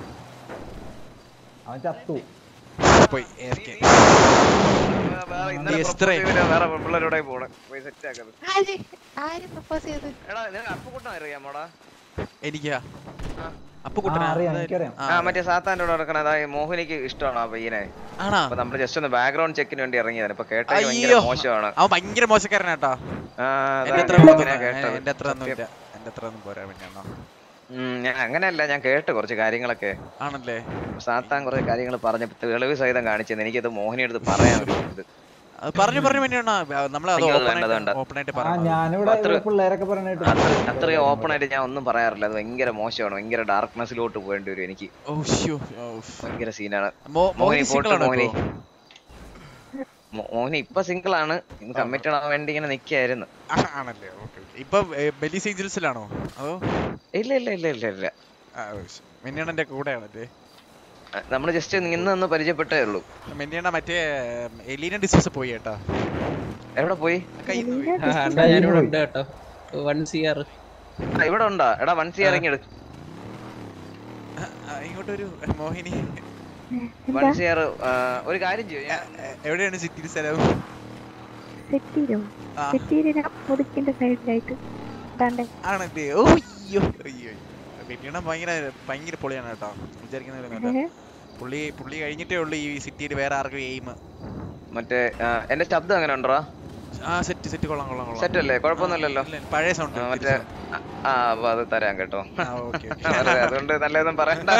അവൻ ചത്തു പോയി AFK. വേറെ ഇന്നലെ നീ propose എസ്ത്രേ. ചെയ്തിട്ട് വേറെ പിള്ളേരോടെ പോണേ പോയി സെറ്റ് ആക്കത് ആര് ആര് പ്രപ്പോസ് ചെയ്ത് എടാ നിനക്ക് അപ്പുകുട്ടൻ അറിയാമോടാ എനിക്കാ ആ, അപ്പുകുട്ടനാ അറിയാം, അതായത്- എനിക്കറിയാം. ആ, ആ മറ്റേ സാത്താൻ്റെ കൂടെ നടക്കണ അതായത് മോഹിനിക്ക് ഇഷ്ടമാണ് ആ പയ്യനെ ആണോ അപ്പൊ നമ്മള് ജസ്റ്റ് ഒന്ന് ബാക്ക്ഗ്രൗണ്ട് ചെക്കിന് വേണ്ടി ഇറങ്ങിയതാണ് ഇപ്പൊ കേട്ടത് ഭയങ്കര അയ്യോ മോശമാണ് അവൻ ഭയങ്കര മോശക്കാരനാട്ടോ ആ, അതാ എന്റെ അത്ര ഞാൻ ഒന്നും കേട്ടത്. എന്റെ അത്ര ഒന്നും സത്യം. ഇല്ല എന്റെ അത്ര ഒന്നും പോരാ പിന്നെ ഉം, ഞാൻ അങ്ങനെയല്ല ഞാൻ കേട്ട് കുറച്ച് കാര്യങ്ങളൊക്കെ ആണല്ലേ സാത്താൻ കുറച്ച് കാര്യങ്ങൾ പറഞ്ഞ തെളിവ് സഹിതം കാണിച്ചത് എനിക്കത് മോഹിനി എടുത്ത് പറയാൻ ഒരു ഇത് അത് പറഞ്ഞു പറഞ്ഞു വേണ്ടിയാണ് നമ്മൾ അത് അയ്യോ, അത് ഓപ്പൺ വേണ്ട, അത് വേണ്ട. ഓപ്പൺ ആയിട്ട് ആ പറഞ്ഞു ഞാനിവിടെ അത്ര- ഇവിടെ പിള്ളേരൊക്കെ പറഞ്ഞിട്ട് അത്ര- അത്രയും ഓപ്പൺ ആയിട്ട് ഞാൻ ഒന്നും പറയാറില്ല അത് ഭയങ്കര മോശമാണ് ഭയങ്കര ഡാർക്ക്നെസ്സിലോട്ട് പോകേണ്ടി വരും എനിക്ക് ഓ ശ്യോ ഓ. ഭയങ്കര സീനാണ് മോ- മോഹിനി പോട്ടെ, single ആണോ മോഹിനി ഇപ്പോ? മോ- മോഹിനി ഇപ്പൊ സിംഗിൾ ആണ് കമ്മിറ്റഡ് ആവാൻ വേണ്ടി ഇങ്ങനെ നിക്കായിരുന്നു ആ, ആണല്ലേ ഓക്കെ ഇപ്പൊ ബെലി സേഞ്ചൽസിലാണോ അതോ ഇല്ല ഇല്ല ഇല്ല ഇല്ല ഇല്ല മെന്നിയണ്ണന്റെ കൂടെയാണല്ലേ നമ്മൾ ജസ്റ്റ് നിന്ന് നിന്ന് പരിചയപ്പെട്ടേ ഉള്ളൂ മെന്നിയണ്ണ മറ്റേ എലീന ഡിസ്കസ് പോയി കേട്ടാ എവിടെ പോയി ഞാനിവിടെ ഉണ്ട് കേട്ടോ വൺ സി ആർ ആ, ഇവിടെ ഉണ്ടാ എടാ വൺ സി ഇറങ്ങി എടു ഇങ്ങോട്ട് ഒരു മോഹിനി വൺ സി ആർ ഒരു കാര്യം ചെയ്യും ഞാൻ എവിടെയാണ് സിറ്റി സ്ഥലം സെറ്റീരോ ആ. സെറ്റീരിനെ മുതുക്കിന്റെ സൈഡിലായിട്ട് ദാണ്ടെ. ആണല്ലേ ഓ അയ്യോ അയ്യോ വെട്ടിയണ ഭയങ്കര ഭയങ്കര പൊളിയാണ് കേട്ടോ വിചാരിക്കുന്ന ഏ? പുള്ളി പുള്ളി കഴിഞ്ഞിട്ടേ ഉള്ളൂ ഈ സിറ്റിയിൽ വേറെ ആർക്കും എയിം മറ്റേ ആ, എന്റെ ശബ്ദം എങ്ങനെ ഉണ്ടോ ആ സെറ്റ് സെറ്റ് കൊള്ളാം കൊള്ളാം കൊള്ളാം സെറ്റ് അല്ലേ കുഴപ്പമൊന്നുമില്ലല്ലോ ഇല്ല, പഴയ സൗണ്ട് ആ, മറ്റേ ആ അപ്പൊ അത് തരാം കേട്ടോ ആ, ഓക്കേ, ഓക്കേ. വെറുതെ അതുകൊണ്ട് നല്ലതൊന്നും പറയണ്ട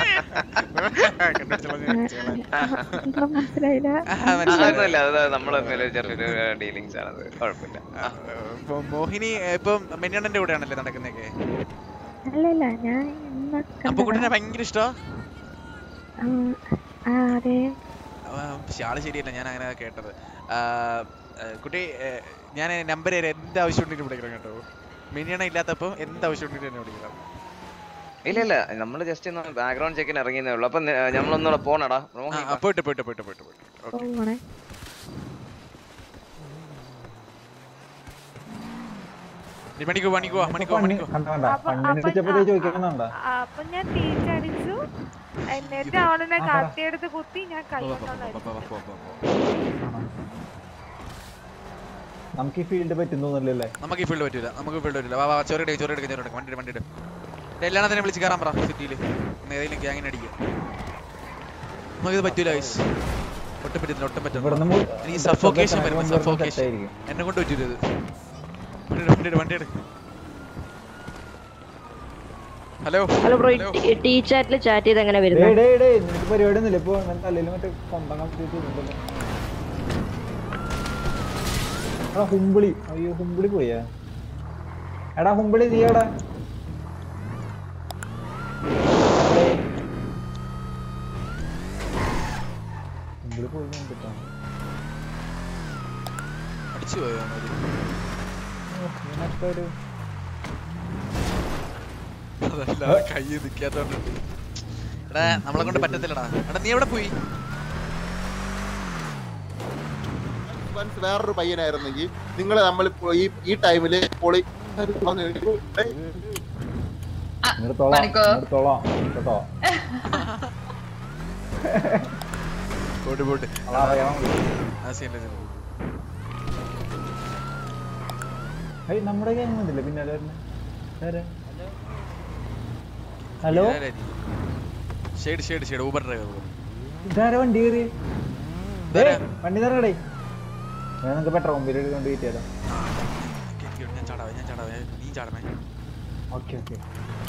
ഒന്നും മനസ്സിലായില്ല അതൊന്നുമില്ല അത് നമ്മളെ ചെറിയൊരു ഡീലിങ്സ് ആണത് കുഴപ്പമില്ല മോഹിനി ഇപ്പം മെന്നണ്ണന്റെ കൂടെയാണല്ലേ നടക്കുന്നതൊക്കെ അല്ലല്ല ഞാൻ ഇന്ന് അപ്പൊ കുട്ടീനെ ഭയങ്കര ഇഷ്ടമാ ആ, ആ അതെ പക്ഷെ ആള് ശരിയല്ല ഞാൻ അങ്ങനെ കേട്ടത് ആ, ആ, കുട്ടി ഏ, ഞാൻ നമ്പർ തരാം എന്ത് ആവശ്യം ഉണ്ടെങ്കിലും വിളിക്കണം കേട്ടോ മിനിയണ ഇല്ലാത്തപ്പോ എന്ത് ആവശ്യം ഉണ്ടെങ്കിലും എന്നെ വിളിക്കണം ഇല്ല ഇല്ല നമ്മള് ജസ്റ്റ് ഒന്ന് ബാക്ക്ഗ്രൗണ്ട് ചെക്കിന് ഇറങ്ങിയതേ ഉള്ളൂ അപ്പൊ നി- നമ്മളൊന്നുകൂടെ പോണടാ ആ, ആ, പോയിട്ട് പോയിട്ട് പോയിട്ട് പോയിട്ട് പോയിട്ട് ഓക്കെ പോണേ നീ മണിക്കോ മണിക്കോ മണിക്കോ മണിക്കോ കണ്ട കണ്ട കണ്ണിന് ഇടിച്ചപ്പോ ചോദിക്കുന്നുണ്ടോ അപ്പൊ ഞാൻ ടീച്ചടിച്ചു എന്നിട്ട് അവളെന്നെ കത്തിയെടുത്ത് കുത്തി ഞാൻ കൈകൊണ്ടാണ് നമുക്ക് ഈ ഫീൽഡ് പറ്റും തോന്നില്ലല്ലേ നമുക്ക് ഈ ഫീൽഡ് പറ്റൂല നമുക്ക് ഫീൽഡ് പറ്റൂല വാ വാ ചോറ് എടുക്കുക ചോറ് എടുക്കുക ചോറ് എടുക്കുക വണ്ടി വണ്ടി എല്ലാണ തന്നെ വിളിച്ച് കയറാൻ പറ സിറ്റിയിൽ ഒന്ന് ഏതെങ്കിലും ഗ്യാങ്ങിനെ അടിക്കുക നമുക്കിത് പറ്റൂല guys. ഒട്ടും പറ്റുന്നില്ല ഒട്ടും ഇവിടുന്ന് പറ്റുന്നില്ല മു- എനിക്ക് ഇതൊക്കെ സഫോക്കേഷൻ തന്നെ വരുമ്പോ കൊണ്ടുവരുന്ന സഫോക്കേഷൻ തെറ്റായിരിക്കും. എന്നെ കൊണ്ട് പറ്റൂല ഇത് വണ്ടി എടു, വണ്ടി എടു, വണ്ടി എടു. ഹലോ ഹലോ ബ്രോ ടീ ചാറ്റിൽ ചാറ്റ് ചെയ്ത് എങ്ങനെ വരുന്നത് ഡേയ് ഡേയ് ഡേയ് നിനക്ക് പരിപാടി ഒന്നുമില്ല ഇപ്പൊ ഇങ്ങനെ തലയിൽ മറ്റേ കൊണ്ടം കംപ്ലീറ്റ് ചെയ്തിട്ടുണ്ടല്ലോ എടാ ഹുമ്പിളി അയ്യോ ഹുമ്പിളി പോയാ എടാ ഹുമ്പിളി നീ എവിടെ ഹുമ്പിളി പോയി കണ്ടിട്ടോ അടിച്ചു പോയോ അവന്മാര്? ഇവനൊക്കെ ഒരു അതല്ല കൈ നിക്കാത്തോണ്ട് എടാ നമ്മളെ കൊണ്ട് പറ്റത്തില്ലടാ എടാ നീ എവിടെ പോയി വൻസ് വേറൊരു പയ്യനായിരുന്നെങ്കിൽ നിങ്ങൾ നമ്മൾ ഈ ഈ ടൈമില് പൊളി നിർത്തോളാം മണിക്കോ? നിർത്തോളാം കേട്ടോ പോട്ട് പോട്ട് അതറിയാൻ ആ സീനില്ല സീനില്ല ഏയ് നമ്മുടെ ഗ്യാങ് വന്നില്ലേ പിന്നെ hello Shade Shade Shade Uber driver ഇതാരാ വണ്ടി കയറി വണ്ടി നിറങ്ങടേ ഞാൻ നിങ്ങൾക്ക് പെട്രോൾ പമ്പിൽ കൊണ്ട് കിട്ടിയാലോ ഞാൻ ചാടാവേ ഞാൻ ചാടാവേ നീ ചാടണേ ഓക്കെ ഓക്കെ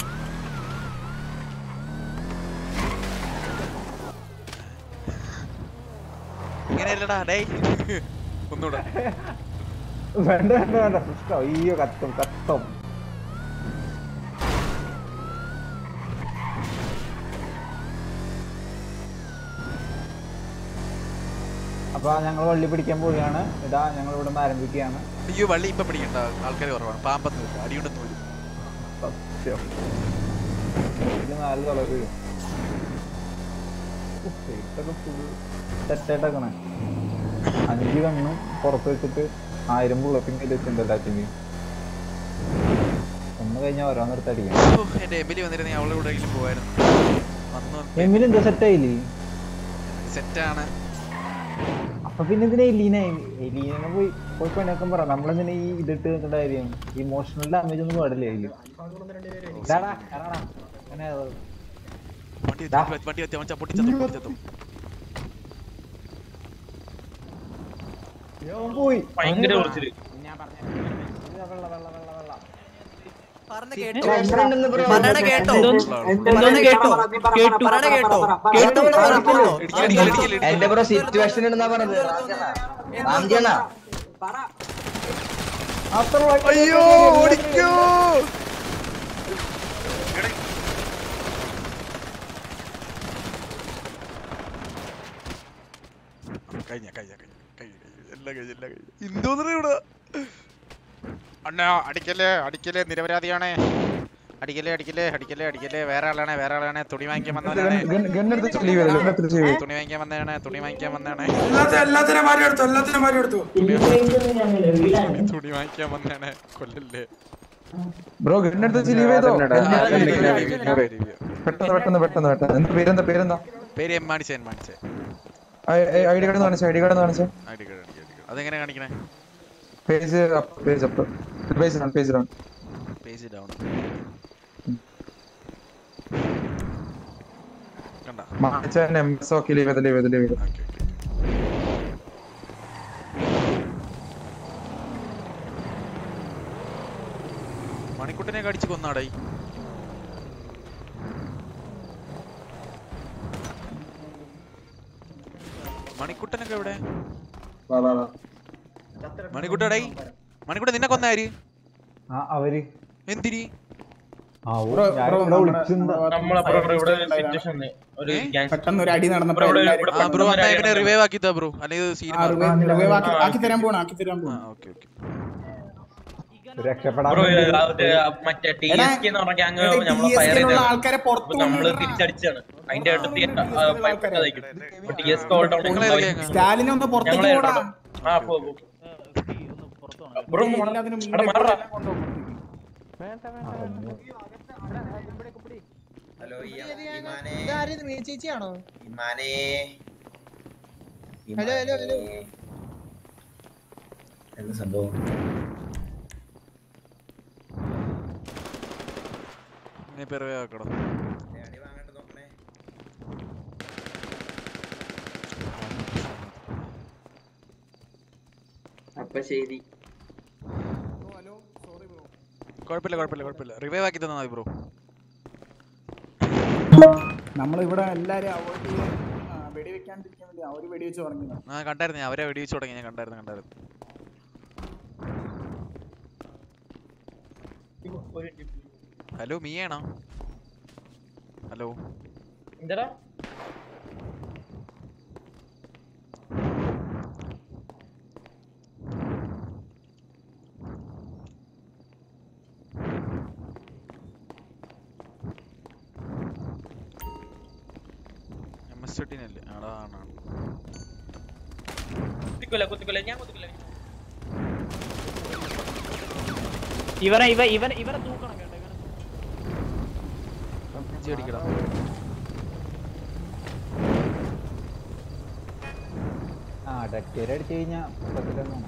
ഇങ്ങനെയല്ലടാ ഡേയ് ഒന്നുകൂടെ വേണ്ട വേണ്ട വേണ്ട സിസ്റ്റം അയ്യോ കത്തും കത്തും അപ്പൊ ഞങ്ങൾ വള്ളി പിടിക്കാൻ പോവുകയാണ് ഇതാ ഞങ്ങൾ ഇവിടെ നിന്ന് ആരംഭിക്കുകയാണ് അയ്യോ വള്ളി ഇപ്പൊ പിടിക്കണ്ട ആൾക്കാർ കുറവാണ് പാമ്പൊന്നും ഇല്ല അടിയുണ്ടെന്ന് പോലും സത്യം ഇതില് നാല് തല വീഴും ഇതൊക്കെ ഫുൾ സെറ്റായിട്ടാക്കണേ അഞ്ച് കണ്ണും പുറത്ത് വെച്ചിട്ട് ആയിരം ബുള്ളറ്റും കയ്യിൽ വെച്ചിട്ടുണ്ട് എല്ലാറ്റിന്റെയും ഒന്ന് കഴിഞ്ഞാൽ ഓരോന്നെടുത്ത് അടിക്കണം ഓ, എന്റെ എബിലി വന്നിരുന്നെങ്കിൽ അവളുടെ കൂടെ എങ്കിലും പോവായിരുന്നു വന്നു എമ്മിൽ എന്താ സെറ്റായില്ലേ സെറ്റാണ് അപ്പൊ പിന്നെ ഇതിനെ എലീന എലീനെ പോയി പോയി പണിയൊക്കെ പറ നമ്മളെന്തിനാ ഈ ഇതിട്ട് നിൽക്കേണ്ട കാര്യം ഇമോഷണൽ ഡാമേജ് ഒന്നും പാടില്ല അതില് ഇതാടാ, ഇറങ്ങടാ. അങ്ങനെ വണ്ടി എത്തി, വണ്ടി എത്തി അവൻ പൊട്ടിച്ചെത്തും പൊട്ടിച്ചെത്തും അവൻ പോയി ഭയങ്കര അവൻ കുറച്ചില്. വെള്ള, വെള്ള, വെള്ള, വെള്ള. പറയണ കേട്ടോ പറയണ കേട്ടോ പറയണ കേട്ടോ കേട്ടോ എന്റെ ബ്രോ സിറ്റുവേഷൻ ഉണ്ടെന്നാ പറഞ്ഞത് റാംജണ്ണ അയ്യോ ഓടിക്കോ കഴിഞ്ഞ കഴിഞ്ഞ കഴിഞ്ഞ കഴിഞ്ഞ എല്ലാം കഴിഞ്ഞ എല്ലാം കഴിഞ്ഞ എന്തോന്നു ഇവിടെ അണ്ണാ അടിക്കല്ലേ അടിക്കല്ലേ നിരപരാധിയാണേ അടിക്കല്ലേ അടിക്കല്ലേ അടിക്കല്ലേ അടിക്കല്ലേ വേറെ ആളാണ് വേറെ ആളാണ് തുണി വാങ്ങിക്കാൻ വന്നവനാണ് ഗണ്ണെടുത്ത് ലീവ് ചെയ്ത് ഗണ്ണെടുത്ത് ലീവ് തുണി വാങ്ങിക്കാൻ വന്നതാണ് തുണി വാങ്ങിക്കാൻ വന്നതാണ് എല്ലാത്തിനും എല്ലാത്തിനും മാറി എടുത്തു എല്ലാത്തിനും മാറി എടുത്തു തുണി വാങ്ങിക്കാൻ വന്നതാണ് കൊല്ലല്ലേ ബ്രോ ഗണ്ണെടുത്ത് ലീവ് ചെയ്തോ ആ, leave ചെയ്തു, leave ചെയ്തു, leave ചെയ്തു. പെട്ടെന്ന് പെട്ടെന്ന് പെട്ടെന്ന് പെട്ടെന്ന് എന്താ പേരെന്താ പേരെന്താ പേര് എം മാണിച്ചേ എം മാണിച്ചേ ഐ ഡി കാർഡ് കാണിച്ചേ ഐ ഡി കാർഡ് കാണിച്ചേ ഐഡി കാർഡ് ഐഡി കാർഡ് അതെങ്ങനെ കാണിക്കണേ page up page up page down page down page down കണ്ട മാണിച്ചാൻ എം എസ് ഒക്കെ ലീവ് ചെയ്ത് ലീവ് ചെയ്ത് ലീവ് ചെയ്ത് മണിക്കുട്ടനെ കടിച്ച് കൊന്നാടായി മണിക്കുട്ടനൊക്കെ എവിടെ മണിക്കുട്ടടായി മണിക്കുട്ടൻ നിന്നെ കൊന്നാര് ആ അവര് എന്തിരി ആ ഓ ഞാൻ ഇവിടെ വിളിച്ചിരുന്ന പെട്ടെന്ന് ഒരു അടി നടന്നപ്പോ ആ എല്ലാവരും ബ്രോ എന്നാ ഇവനെ റിവൈവ് ആക്കി താ ബ്രോ അല്ലെങ്കിൽ സീൻ ആ, revive- revive ആക്കി- ആക്കി തരാൻ പോണ ആക്കി തരാൻ പോണ ഓക്കെ ഓക്കെ രക്ഷപ്പെടാൻ ബ്രോ വേണ്ടി- അത് മറ്റേ ടി എടാ, എസ് കെ എന്ന് പറഞ്ഞ ഗ്യാങ് എടാ, നമ്മളെ ഫയർ TSK ലുള്ള ചെയ്തതാണ് ആൾക്കാരെ പുറത്ത് അപ്പൊ നമ്മള് കൊണ്ടുവരണം. തിരിച്ചടിച്ചാണ് അതിന്റെ അടുത്ത് T S K all down സ്റ്റാലിനെ ഒന്ന് പുറത്തേക്ക് ഞങ്ങളെ പോടാ ആ പോ പോ. ബ്രോ ഒന്ന് മാറ്. എല്ലാത്തിനും അവിടെ മാറടാ. ഹലോ ഇമാനെ ചേച്ചിയാണോ ഇമാനെ ഹലോ ഹലോ ഹലോ എന്താ സംഭവം ഇനി ഇപ്പൊ റിവൈവ് ആക്കണം അപ്പൊ ശരി കുഴപ്പമില്ല കുഴപ്പമില്ല കുഴപ്പമില്ല റിവൈവ് ആക്കി തന്നാ മതി ബ്രോ നമ്മളിവിടെ എല്ലാരും അവോയ്ഡ് ചെയ്യാൻ ആ, വെടി വെക്കാണ്ടിരിക്കാൻ വേണ്ടി അവര് വെടി വെച്ച് പറഞ്ഞു ആ കണ്ടായിരുന്നു ഞാൻ അവരെ വെടിവെച്ച് തുടങ്ങി ഞാൻ കണ്ടായിരുന്നു കണ്ടായിരുന്നു ഹലോ മീയാണോ ഹലോ എന്താടാ എം എസ് തേർട്ടീനല്ലേ ആടാ ആണാണ് കുത്തിക്കൊല്ല കുത്തിക്കൊല്ല ഞാൻ കുത്തിക്കൊല്ല ഇവനെ ഇവ ഇവൻ ഇവനെ തൂക്കണം കേട്ടോ ഇവനെ ഇജ്ജ് അടിക്കടാ ആ ഡക്റ്റേരി അടിച്ചു കഴിഞ്ഞാ പത്തിലൊന്നും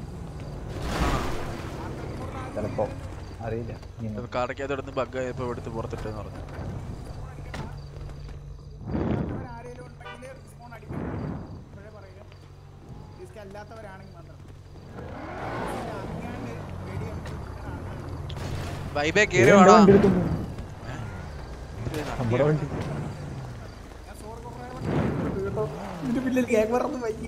ചെലപ്പോ അറിയില്ല ഇനി കാടക്കകത്ത് എടുത്ത് ബഗ് ആയപ്പോ എടുത്ത് പുറത്തിട്ടെന്ന് പറഞ്ഞു അല്ലാത്തവരാണെങ്കിൽ മാത്രം വൈബേ കേറി വാടാ നമ്മുടെ വണ്ടി ഇതിന്റെ പിന്നിൽ കേക്ക് പറഞ്ഞു വൈകി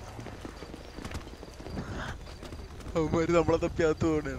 അവന്മാര് നമ്മളെ തപ്പി അകത്ത് പോകണാണ്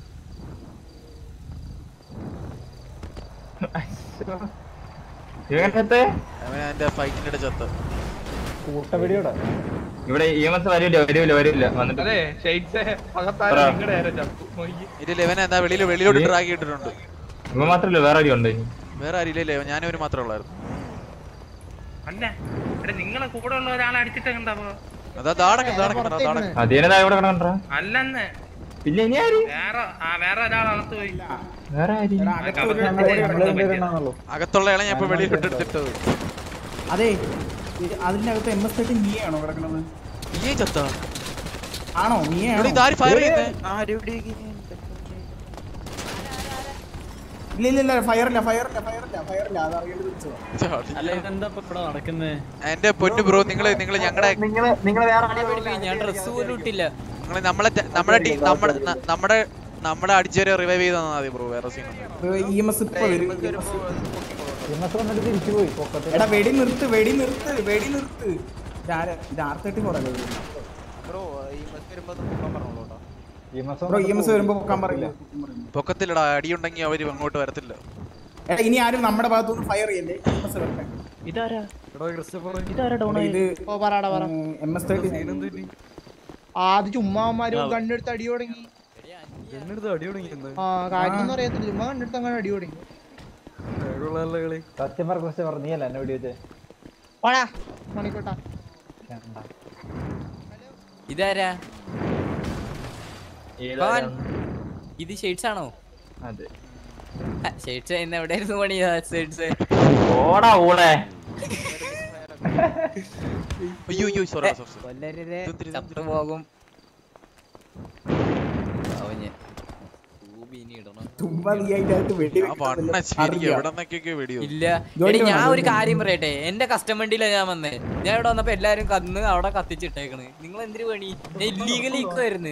അവൻ എന്റെ ഫൈറ്റിന്റെ ചത്ത കൂട്ടവെടിയോടെ ഇവിടെ ഇ എം എസ് വരില്ല വരില്ല വരില്ല വന്നിട്ട് അതെ ഷെയ്ഡ്സ് പകത്താരം പറ. നിങ്ങളുടെ നേരെ ചത്തു നോക്കി ഇല്ല ഇവനെ എന്താ വെളിയിൽ വെളിയിലോട്ട് നീ- ഡ്രാഗ് ഇട്ടിട്ടുണ്ട് ഇവ മാത്രല്ല വേറെ ആരും ഉണ്ട് വേറെ ആരില്ലല്ലേ ഞാനവര് മാത്രമേ ഉള്ളായിരുന്നു അല്ല എടാ നിങ്ങളെ കൂടെ ഉള്ള ഒരാളെ അടിച്ചിട്ട് കണ്ടാവോ അതാ ദാടക്കം ദാടക്കം ദാടക്കം അതേനതാ ഇവിടെ കിടക്കണ്ടാ അല്ലെന്ന് പിന്നെ ഇനി ആര് വേറെ ആ വേറെ ഒരാൾ അകത്ത് പോയി വേറെ ആര് അകത്തുള്ള ഇള ഞാൻ ഇപ്പൊ വെളിയിൽ ഇട്ടെടുത്തിട്ടത് അതെ ഇത് അതിന്റെ അകത്ത് എം എസ് തേർട്ടി നീയാണോ കിടക്കണത് നീയേ ചത്ത ആണോ നീയാണോ ഇതാര് ഫയർ ചെയ്യുന്നേ ഇല്ല ഇല്ല ഇല്ല ഫയറില്ല ഫയറില്ല ഫയറില്ല ഫയറില്ല അത് അറിയേണ്ടത് വിളിച്ചതാ അല്ല ഇതെന്താ ഇപ്പൊ ഇവിടെ നടക്കുന്നത് എന്റെ പൊന്നു ബ്രോ നിങ്ങള് നിങ്ങള് ഞങ്ങളുടെ നിങ്ങള് നിങ്ങള് വേറെ ഞാൻ ഡ്രസ് പോലും ഇട്ടില്ല നിങ്ങള് നമ്മളെ ത- നമ്മുടെ ടീം നമ്മുടെ ന- നമ്മുടെ നമ്മുടെ അടിച്ചവരെ റിവൈവ് ചെയ്ത് തന്നാ മതി ബ്രോ വേറെ സീൻ ഇ എം എസ് ഇപ്പൊ വരും EMS വന്നിട്ട് തിരിച്ചു പോയി പൊക്കത്തിൽ എടാ വെടി നിർത്ത് വെടി നിർത്ത് വെടി നിർത്ത് ഇത് ആരാ- ഇത് ആർ തേർട്ടി ഫോർ അല്ലേ ബ്രോ ഈ ബസ് വരുമ്പോ ഒന്ന് പൊക്കാൻ പറഞ്ഞോളൂ കേട്ടോ EMS bro E M S വരുമ്പോ പൊക്കാൻ പറയില്ല പൊക്കത്തില്ലടാ അടിയുണ്ടെങ്കി അവര് അങ്ങോട്ട് വരത്തില്ല എടാ ഇനി ആരും നമ്മുടെ ഭാഗത്തുനിന്ന് ഫയർ ചെയ്യല്ലേ ഇ എം എസ് വരട്ടെ ഇതാരാ ഇതാരാ ഡൗൺ ഇത് ഓ പറടാ പറ എം എസ് തേർട്ടി ആദ്യം ചുമ്മാമാര് കണ്ണെടുത്ത് അടി തുടങ്ങി ആ കാര്യം ഒന്നും അറിയത്തില്ല ചുമ്മാ കണ്ണെടുത്ത് അങ്ങനെ അടി തുടങ്ങി സത്യം പറ കുറച്ച് പറഞ്ഞു നീയല്ല എന്നെ വെടി വെച്ചേ പോടാ മണിക്കൂട്ടാ ഇതാരാ ഏതാരാണ്? ഇത് ഷെയ്ഡ്സ് ആണോ അതെ ഷെയ്ഡ്സ് ഇന്ന് എവിടെയായിരുന്നു പണി ഷെയ്ഡ്സ് ഓടാ ഊളെ അയ്യോ അയ്യോ സോറി സോറി കൊല്ലരുത് ചത്തു പോകും അവഞ്ഞ് ഊബി ഇനി ഇടണം ചുമ്മാ നീ അതിന്റെ അകത്ത് വെടി ആ വണ്ണ ശരിക്കും എവിടെ നിന്നൊക്കെ വെടിയോ ഇല്ല ജോലി എടി, ഞാൻ വേണം, ഒരു ജോലി കാര്യം പറയട്ടെ എന്റെ കസ്റ്റം വണ്ടിയിലാണ് ഞാൻ വന്നേ ഞാൻ ഇവിടെ വന്നപ്പോ എല്ലാരും കന്ന് അവിടെ കത്തിച്ചിട്ടേക്കണ് നിങ്ങൾ എന്തിനു പണി ഞാൻ ഇല്ലീഗലി ഇക്കുവായിരുന്നു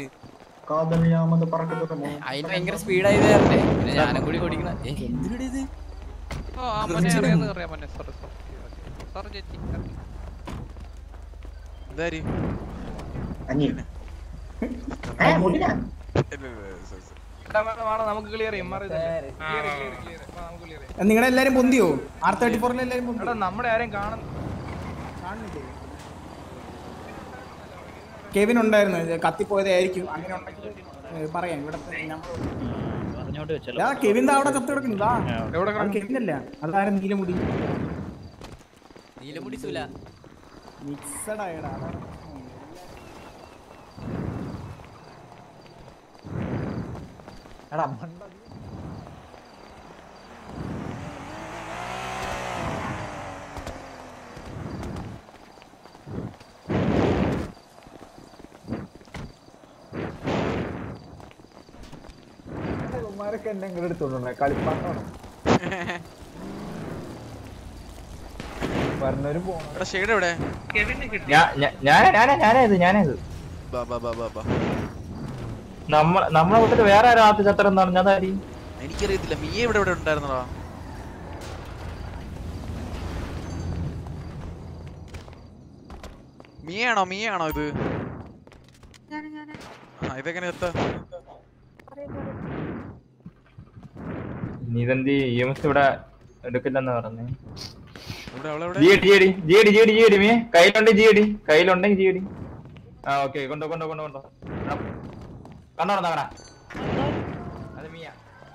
അതിന് ഭയങ്കര സ്പീഡായത് തരണ്ടേ പിന്നെ ഞാനും കൂടി കുടിക്കണ എന്തിനൂടെ ഇത് എന്താരി നമുക്ക് ക്ലിയർ ചെയ്യാം മാറി നിങ്ങളെ എല്ലാരും പൊന്തിയോ ആർ തേർട്ടി ഫോറിൽ എല്ലാരും പൊന്തിയോ? നമ്മുടെ ആരെയും കാണുന്നു കാണുന്നില്ലേ? കെവിൻ ഉണ്ടായിരുന്നു ഇത് കത്തിപ്പോയതായിരിക്കും അങ്ങനെ ഉണ്ടെങ്കിൽ ഏ, പറയാം ഇവിടെ നമ്മൾ കെവിൻ ദാ അവിടെ ചത്ത് കിടക്കുന്നതാ കെവിൻ അല്ല അതാരും നീലമുടി നീലമുടി സുല മിക്സഡ് ആയടാ അതാണ് എടാ മണ്ട ഇവന്മാരൊക്കെ എന്നെ ഇങ്ങനെ എടുത്തോണ്ടേ കളിപ്പാട്ടാണ് പറഞ്ഞവരും പോണം എടാ ഷെയ്ഡ് എവിടെ ഞാ- ഞാ- ഞാനാ ഞാനാ ഞാനാ ഇത് ഞാനാ ഇത് ബാ ബാ ബാ ബാ ബാ നമ്മ നമ്മളെ കൂട്ടത്തില് വേറെ ആരും ആദ്യ ചത്രം എന്ന് പറഞ്ഞാൽ അതാരി എനിക്കറിയത്തില്ല മീ ഇവിടെ ഇവിടെ ഉണ്ടായിരുന്നടാ മീയാണോ മീയാണോ ഇത് ആ ഇതെങ്ങനെ എത്താ നീ ഇതെന്തി ഇ എം എസ് ഇവിടെ എടുക്കില്ലെന്ന് പറഞ്ഞേ ഇവിടെ അവളെവിടെ G D G D G D G D G D മീ കയ്യിലുണ്ട് ജി ഡി കയ്യിലുണ്ടെങ്കിൽ ജി ഡി ആ ഓക്കെ കൊണ്ടോ കൊണ്ടോ കൊണ്ടോ കൊണ്ടോ കണ്ടോ കണ്ടാ അത് മീയാ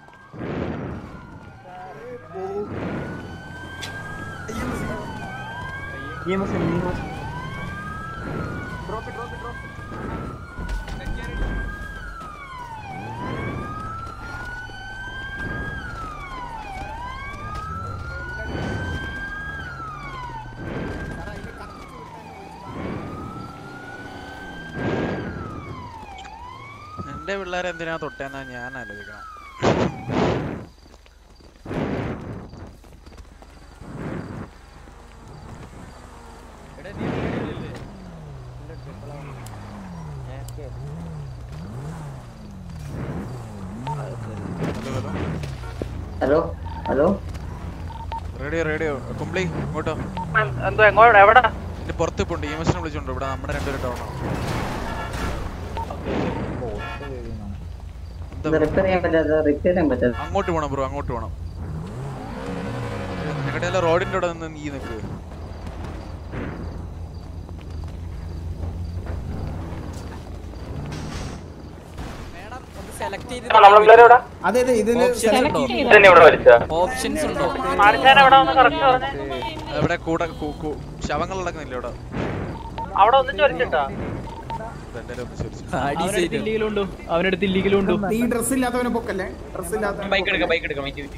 എന്റെ പിള്ളേരെ എന്തിനാ തൊട്ടേന്നാ ഞാൻ ആലോചിക്കണം ഹലോ ഹലോ റേഡിയോ റേഡിയോ കുംപ്ലി ഇങ്ങോട്ടോ എന്തോ എങ്ങോട്ട് എവിടെ എന്റെ പുറത്ത് പോണ്ട് ഇ എം എസിനെ വിളിച്ചോണ്ട് ഇവിടെ നമ്മുടെ രണ്ടുപേരും ഡൗൺ റിപ്പയർ ചെയ്യാൻ പറ്റാത്ത റിപ്പയർ ചെയ്യാൻ പറ്റാത്ത അങ്ങോട്ട് പോണം ബ്രോ അങ്ങോട്ട് പോണം നിങ്ങളുടെ എല്ലാം റോഡിന്റെ അവിടെ നിന്ന് നീ നിക്ക് സെലക്ട് നമ്മളെല്ലാരും ഇവിടെ? അതെ അതെ ഇതില് select ചെയ്ത് ഇതന്നെ ഇവിടെ വലിച്ചാ? ഓപ്ഷൻസ് ഉണ്ടോ ഇവിടെ കൂടെ കു- കു- ശവങ്ങൾ നടക്കുന്നില്ല ഇവിടെ അവിടെ ഒന്നിച്ച് വലിച്ചിട്ടാ എന്തായാലും ഒന്ന് ചോദിച്ചു അവനടുത്ത് ഇല്ലീഗലും ഉണ്ട് അവനടുത്ത് ഇല്ലീഗലും ഉണ്ട് ഈ ഡ്രസ് ഇല്ലാത്തവനെ പൊക്കല്ലേ ഡ്രസ് ഇല്ലാത്തവനെ ബൈക്ക് എടുക്കാം ബൈക്ക് എടുക്കാം ബൈക്ക്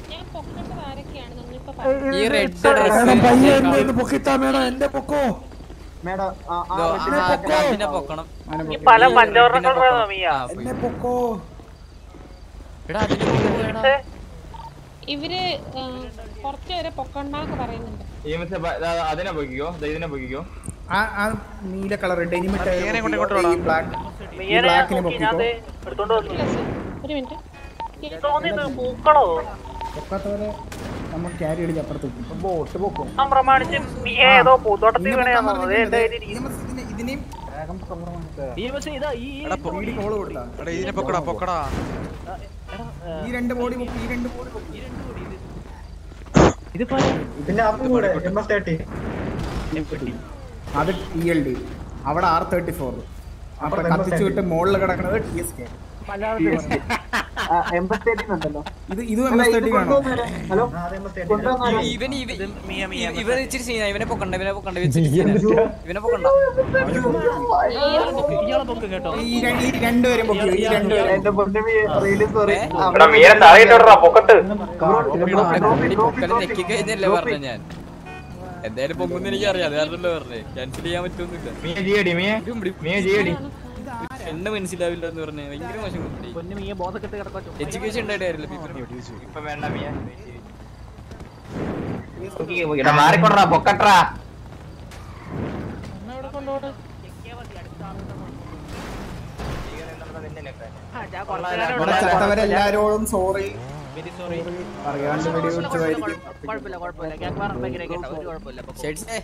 ഈ റെഡ് മേഡം പയ്യെ എന്നെ ഒന്ന് പൊക്കിത്താ മേഡം എന്റെ പൊക്കോ മേഡം ആ, ആ, ഡ്രസ് പൊക്കണം ഈ പല പഞ്ചവർണ്ണ കളറാണോ മീയാ എന്നെ പൊക്കോ എടാ അതിന് പോകണം. ഇവര് കുറച്ചു വരെ പൊക്കണ്ടെന്നൊക്കെ പറയുന്നുണ്ട് ഇ എം എസ് അതിനെ പൊക്കിക്കോ ദേ ഇതിനെ പൊക്കിക്കോ ആ ആ നീല കളർ ഡെനിം ഇട്ട മീനെ കൊണ്ട് ഇങ്ങോട്ട് ഈ വിടാം. ബ്ലാക്ക് ഈ മീനെ ബ്ലാക്കിനെ നോക്കി ഞാൻ പൊക്കിക്കോ ദേ എടുത്തോണ്ട് വന്നു ഒരു മിനിറ്റ് തോന്നിയത് പൂക്കളോ പൊക്കാത്തവരെ നമ്മൾ ക്യാരി അടിച്ച് അപ്പുറത്ത് വെക്കും ബോട്ട് പൊക്കും ആ പ്രമാണിച്ച് മീ ഏതോ പൂത്തോട്ടത്തിൽ ഇന്നെ വീണയാ പൊക്കാൻ തോന്നുന്നത് പറഞ്ഞിട്ടുണ്ട്. ദേ ഇതിന് EMS ഇതിനെ- ഇതിനെയും വേഗം compromise. ഈ ബസ് ഇതാ ഈ ഈ എടാ പൊ- വീടി കോള് കൊടുത്താ എടാ ഇതിനെ പൊക്കടാ പൊക്കടാ ഈ രണ്ട് ബോഡി പൊക്കി ഈ രണ്ട് ബോഡി പൊക്കി ഇതിപ്പോ ഇതിന്റെ ആപ്പ് കൂടെ എം എസ് തേർട്ടി അത് ടി എൽ ഡി അവിടെ ആർ തേർട്ടി ഫോർ അപ്പൊ കത്തിച്ചു വിട്ട് മുകളിൽ കിടക്കുന്നത് ടി എസ് കെ ഇത് ഇതും എം എസ് തേർട്ടി വേണോ ഹലോ ഇവൻ ഇവൻ ഇവൻ ഇച്ചിരി സീന ഇവനെ പൊക്കണ്ട ഇവനെ പൊക്കണ്ട ഇവൻ ഇച്ചിരി സീനാ. ഇവനെ പൊക്കണ്ട ഇയാളെ പൊക്ക് കേട്ടോ ഈ ര- ഈ രണ്ടുപേരും പൊക്കി ഈ രണ്ടുപേരും എടാ മീനെ തറയിട്ടോടാ പൊക്കത്ത് പൊക്കല് ഞെക്കി കഴിഞ്ഞല്ലേ പറഞ്ഞ ഞാൻ എന്തായാലും പൊങ്ങുന്ന എനിക്ക് അറിയാം അത് കാരണല്ലേ പറഞ്ഞേ ക്യാൻസൽ ചെയ്യാൻ പറ്റുമൊന്നുമില്ല മീയ ജിയടി മീയ മീയ ജിയടി എണ്ണ മനസ്സിലാവില്ല എന്ന് പറഞ്ഞേ ഭയങ്കര മോശം കുട്ടി പൊന്നു മീയെ ബോധക്കെട്ട് കിടക്കോ എഡ്യൂക്കേഷൻ ഉണ്ടായിട്ട് കാര്യമില്ല people. ഇപ്പൊ വേണ്ട മീയ എടാ മാറിക്കൊണ്ടാ പൊക്കട്രാ ഇവിടെ ചത്തവരെല്ലാരോടും സോറി അറിയാണ്ട് വെടിവെച്ചതായിരിക്കും കുഴപ്പമില്ല കുഴപ്പമില്ല ഗ്യാങ് വാർ ഭയങ്കര കേട്ടോ ഒരു കുഴപ്പമില്ല പൊക്കോ. ഷെഡ്സേ.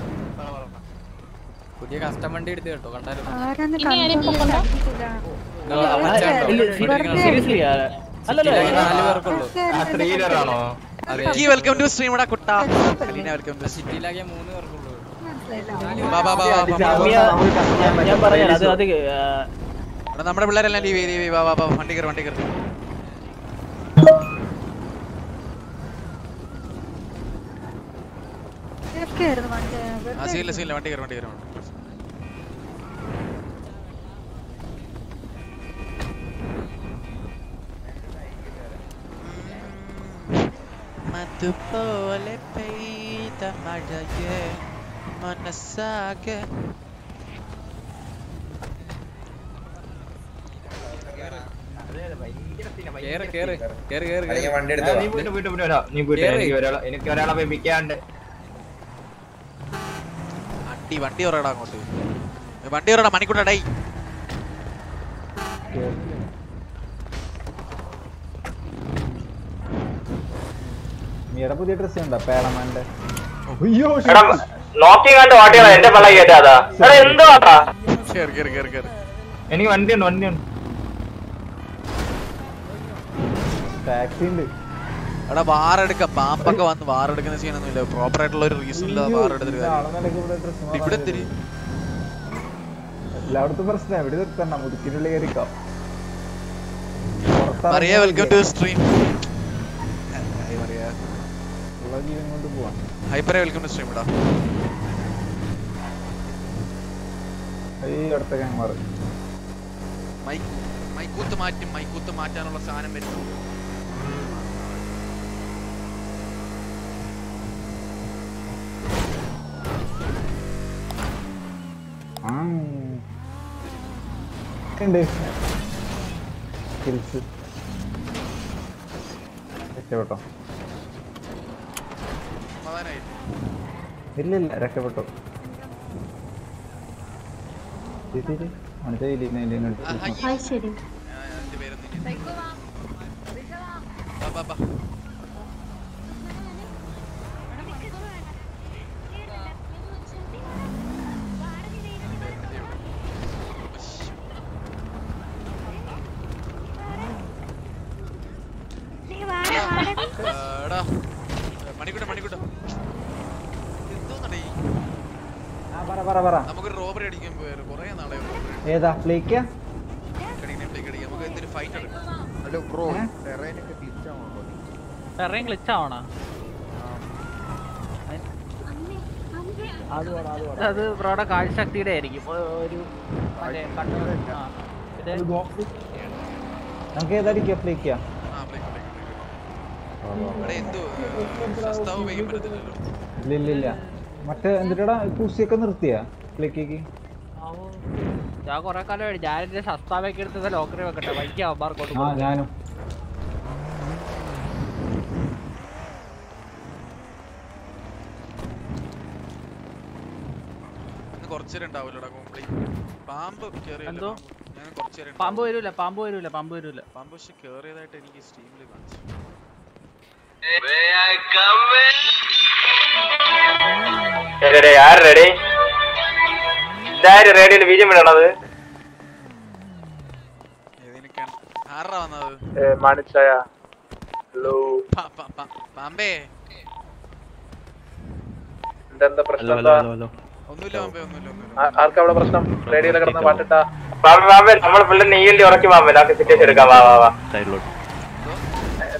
പുതിയ കസ്റ്റം വണ്ടി എടുത്ത് കേട്ടോ കണ്ടായിരുന്നു ആരാന്ന് ഇനി ആരെയും പൊക്കണ്ട? ആ, മച്ചാൻ കേട്ടോ. ഇല്ല, വെറുതെ seriously, ആ, അല്ലല്ല ഇതിലാകെ നാല് പേർക്കുള്ളൂ ആ ത്രീലർ ആണോ അതെ വെൽക്കം ടു സ്ട്രീം ഇടാ കുട്ടാ കലീന വെൽക്കം ടു സിറ്റിയിലാകെ മൂന്ന് പേർക്കുള്ളൂ വാ വാ വാ വാ, വാ മിയ, ഞാൻ- ഞാൻ പറയാം അത് അത് ആ, എടാ, നമ്മുടെ പിള്ളേരെല്ലാം ലീവ് ലീവ് വാ വാ വാ വണ്ടി കയറി വണ്ടി കയറി ഇതൊക്കെയായിരുന്നു വണ്ടി ആ വെറുതെ സീനില്ല സീനില്ല വണ്ടി കയറി വണ്ടി കയറി മതുപോലെ പെയ്ത മഴയെ മനസ്സാകെ കേറ് കേറ് കേറ് കേറ് അല്ലെങ്കിൽ വണ്ടി എടാ, എടുത്തോ നീ പോയിട്ട് പോയിട്ട് പോയിട്ട് വരാം നീ പോയിട്ട് കേറി. എനിക്ക് ഒരാളെ എനിക്ക് ഒരാളെ വെപ്പിക്കാണ്ട് വണ്ടി വണ്ടി പറയടാ അങ്ങോട്ട് ഏ, വണ്ടി പറയടാ മണിക്കൂട്ടാ ഡൈ മീയുടെ പുതിയ ഡ്രസ് ഉണ്ടോ പേളമാന്റെ അയ്യോ എടാ നോക്കി കണ്ട് ഓട്ടികളാ എന്റെ പള്ള കേട്ടാ എടാ എന്തോ കേറി കേറി കേറി കേറി എനിക്ക് വണ്ടിയുണ്ട് വണ്ടിയുണ്ട് ടാക്സി ഉണ്ട് എടാ വാറെടുക്ക പാമ്പൊക്കെ വന്ന് വാറെടുക്കുന്ന സീനൊന്നുമില്ല പ്രോപ്പർ ആയിട്ടുള്ള ഒരു റീസൺ ഇല്ല വാറെടുത്തിട്ട് കാര്യം. ആളെന്നിടയ്ക്ക് ഇവിടെ ഡ്രസ് ഇവിടെ തിരി എല്ലായിടത്തും പ്രശ്നം എവിടെ നിർത്തണ്ട മുതുക്കിനുള്ളിൽ കയറിക്കാം മറിയ വെൽക്കം ടു സ്ട്രീം ഉള്ള ജീവൻ കൊണ്ട് പോവാം ഹൈപ്പറെ വെൽക്കം ടു സ്ട്രീം ഇടാ ഈ അടുത്ത ഗാങ്മാർ മൈക്ക് മൈക്കൂത്ത് മാറ്റും മൈക്കൂത്ത് മാറ്റാനുള്ള സാധനം വരും ആ ഉണ്ട് സ്കിൽസ് രക്ഷപ്പെട്ടോ സമാധാനായി ഇല്ല ഇല്ല രക്ഷപ്പെട്ടോ മനസ്സിലായില്ലേ ശരി എന്റെ പേരൊന്നും ബാ, ബാ, ബാ. എടാ മണിക്കൂട്ട മണിക്കൂട്ട എന്തോന്നടേ പറ പറ പറ നമുക്കൊരു റോബറി അടിക്കാൻ പോയാലോ കുറേ നാളെ ഏതാ ഫ്ലേക്ക നമുക്ക് എന്തൊരു ഫൈറ്റ് എടുക്കാം ഹലോ ബ്രോ ഏ? ടെറൈനൊക്കെ ഗ്ലിച്ച് ആവണോ ടെറൈൻ glitch ആവണോ അത് ബ്രോയുടെ കാഴ്ചശക്തിയുടെ ആയിരിക്കും ഒ- ഒരു മറ്റേ കണ്ണ് ആ. ഇത് നമുക്ക് ഏതായിരിക്കും ഫ്ലേക്ക ഇവിടെ എന്തോ സസ്താവ് പെയ്യാൻ പറ്റത്തില്ലല്ലോ ഇല്ല ഇല്ല ഇല്ല മറ്റേ എന്തിട്ടാ കുസിയൊക്കെ നിർത്തിയാ ഫ്ലേക്കേക്ക് ഞാൻ കൊറേ കാലം ഞാൻ എന്റെ ശസ്താവൊക്കെ എടുത്ത് ലോക്കറി വെക്കട്ടെ വൈകി അവന്മാർക്കോട്ട് ആ ഞാനും അന്ന് കുറച്ചു നേരം ഉണ്ടാവില്ലടാ കോംപ്ലി പാമ്പ് കേറിയല്ലോ എന്തോ? ഞാൻ കുറച്ചു നേരം പാമ്പ് വരൂല പാമ്പ് വരൂല പാമ്പ് വരൂല പാമ്പ് പക്ഷെ കേറിയതായിട്ട് എനിക്ക് സ്റ്റീമിൽ കാണിച്ചു ആര് റെഡി ഇതാര് റേഡിയോയിൽ ബീജം വിടണത് ഏതിനൊക്കെയാണ് ആറാ വന്നത് മാണിച്ചായ ഹലോ പാ- പാ- പാ- പാമ്പേ എന്താ പ്രശ്നം എന്താ ഒന്നുമില്ല പാമ്പേ ഒന്നുമില്ല ഒന്നുമില്ല ആ- ആർക്കാ അവിടെ പ്രശ്നം റേഡിയോയിൽ കിടന്ന പാട്ടിട്ടാ പാമ്പേ പാമ്പേ നമ്മൾ പിള്ളേർ നെയ്യല്ലി ഉറക്കി പാമ്പേ നമുക്ക് സിറ്റുവേഷൻ എടുക്കാം വാ വാ വാ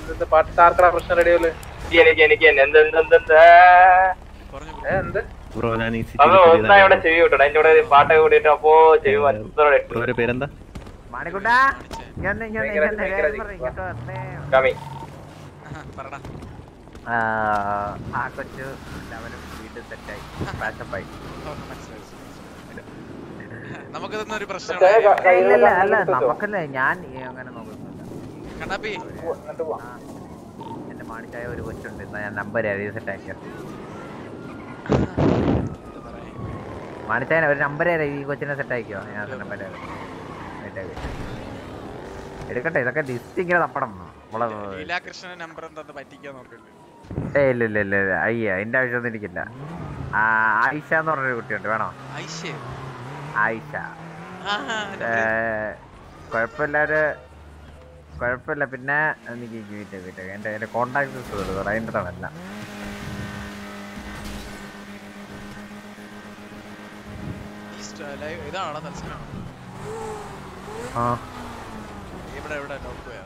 എന്ത് പാട്ട് ആർക്കടാ പ്രശ്നം റെഡിയോല് എനിക്ക് എനിക്ക് തന്നെ എന്ത് എന്ത് എന്ത് എന്ത് എന്ത് ബ്രോ ഞാൻ ഈ അത് ഒന്നാ ഇവിടെ ചെവി വിട്ടോ അതിന്റെ കൂടെ പാട്ടൊക്കെ കൂടിയിട്ട് അപ്പോ ചെവി മൊത്തം ബ്രോയുടെ പേരെന്താ മാണിക്കുട്ടാ ഇങ്ങോട്ട് ഇങ്ങോട്ട് ഇങ്ങോട്ട് വേഗം പറ, ഇങ്ങോട്ട് വന്നേ. കമ്മി ആ, ആ കൊച്ചു അവനും വീണ്ടും സെറ്റായി പാഷപ്പായി നമുക്കിതൊന്നും ഒരു ഇല്ല പ്രശ്നമാണ് ഇല്ല അല്ല നമുക്കല്ലേ ഞാൻ അങ്ങനെ നോക്കുന്നില്ല കണ്ണാപ്പി ആ, എന്റെ മാണിച്ചായ ഒരു കൊച്ചുണ്ട് എന്നാ ഞാൻ നമ്പർ സെറ്റ് ആക്കിയത് മാണിച്ചായനെ ഒരു നമ്പർ ഈ കൊച്ചിനെ സെറ്റ് ആക്കിയോ ഞാൻ നമ്പർ എടുക്കട്ടെ ഇതൊക്കെ ലിസ്റ്റ് ഇങ്ങനെ തപ്പണം നമ്മളെ ലീലാകൃഷ്ണന്റെ നമ്പർ എന്താ പറ്റിക്കാൻ നോക്കണ്ട് ഏ ഇല്ല ഇല്ല ഇല്ല ഇല്ല അയ്യ അതിന്റെ ആവശ്യമൊന്നും എനിക്കില്ല ആ ആയിഷ എന്ന് പറഞ്ഞൊരു കുട്ടിയുണ്ട് വേണോ ഐഷേ ആയിഷ ആഹാ, ഏ, കുഴപ്പമില്ല ഒരു കുഴപ്പമില്ല പിന്നെ എനിക്ക് വീട്ടെ വീട്ടെ എന്റെ എന്റെ കോണ്ടാക്ട് അതിൻ്റെ എല്ലാം ഈ സ്റ്റ- ലൈവ് ഇതാണോ തത്സമാണോ ആ ഇവിടെ ഇവിടെ നോക്ക് പോയാ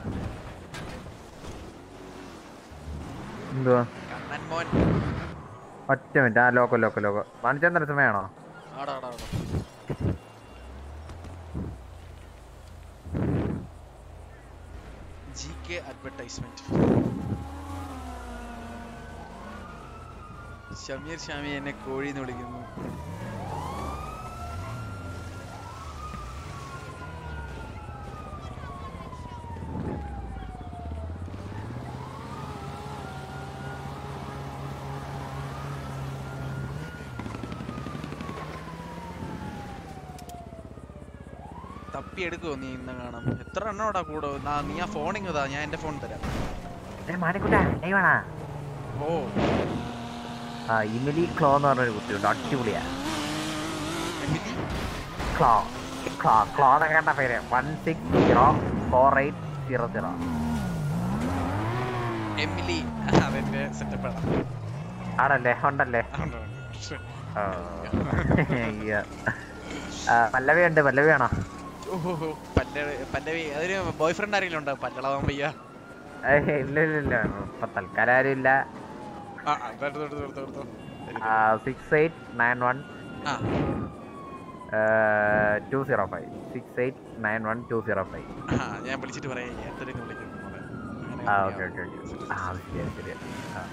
എന്തുവാ കണ്ണൻ മോൻ ഒറ്റ മിനിറ്റ് ആ ലോക്കോ ലോക്കോ ലോക്കോ വാണിച്ചന്ദ്ര സമയമാണോ ആടാ ആടാ ആടാ G K advertisement Shameer Shami എന്നെ കോഴി എന്ന് വിളിക്കുന്നു തപ്പി എടുക്കുമോ നീ ഇന്ന് കാണാം എത്ര എണ്ണോടാ കൂടെ നാ- നീ ആ ഫോൺ ഇങ്ങതാ ഞാൻ എന്റെ ഫോൺ തരാം ഏ മാണിക്കുട്ടാ നീ വേണാ ഓ ആ ഇമിലി ക്ലോ എന്ന് പറഞ്ഞൊരു കുട്ടിയുണ്ട് അടിപൊളിയാ ക്ലോ ക്ലോ ക്ലോ എന്നൊക്കെ കേട്ട പേര് one six zero four eight zero zero Emily അതെന്റെ സെറ്റപ്പ് ആണ് ആണല്ലേ ഉണ്ടല്ലേ ഉണ്ട്, ഉണ്ട്. ആ. അയ്യോ. ആ, പല്ലവി ഉണ്ട് പല്ലവി ആണോ ഓഹോ പല്ലവി പല്ലവി അതൊരു ബോയ് ഫ്രണ്ട് ആരെങ്കിലും ഉണ്ടോ പല്ലളവാൻ വയ്യ ഏയ് ഇല്ല ഇല്ല ഇല്ല ഇപ്പൊ തൽക്കാലം ആരും ഇല്ല ആ ആ, എടുത്തോ, എടുത്തോ, എടുത്തോ, എടുത്തോ. സിക്സ് എയ്റ്റ് നയൻ വൺ ആ two zero five six eight nine one two zero five ആ ഞാൻ വിളിച്ചിട്ട് പറയാം എന്തെങ്കിലും വിളിക്കുന്നു മോളെ. അങ്ങനെ ആ വിളിക്കാം. ഓക്കെ ഓക്കെ ഓക്കെ ആ ശരി ശരി ആ.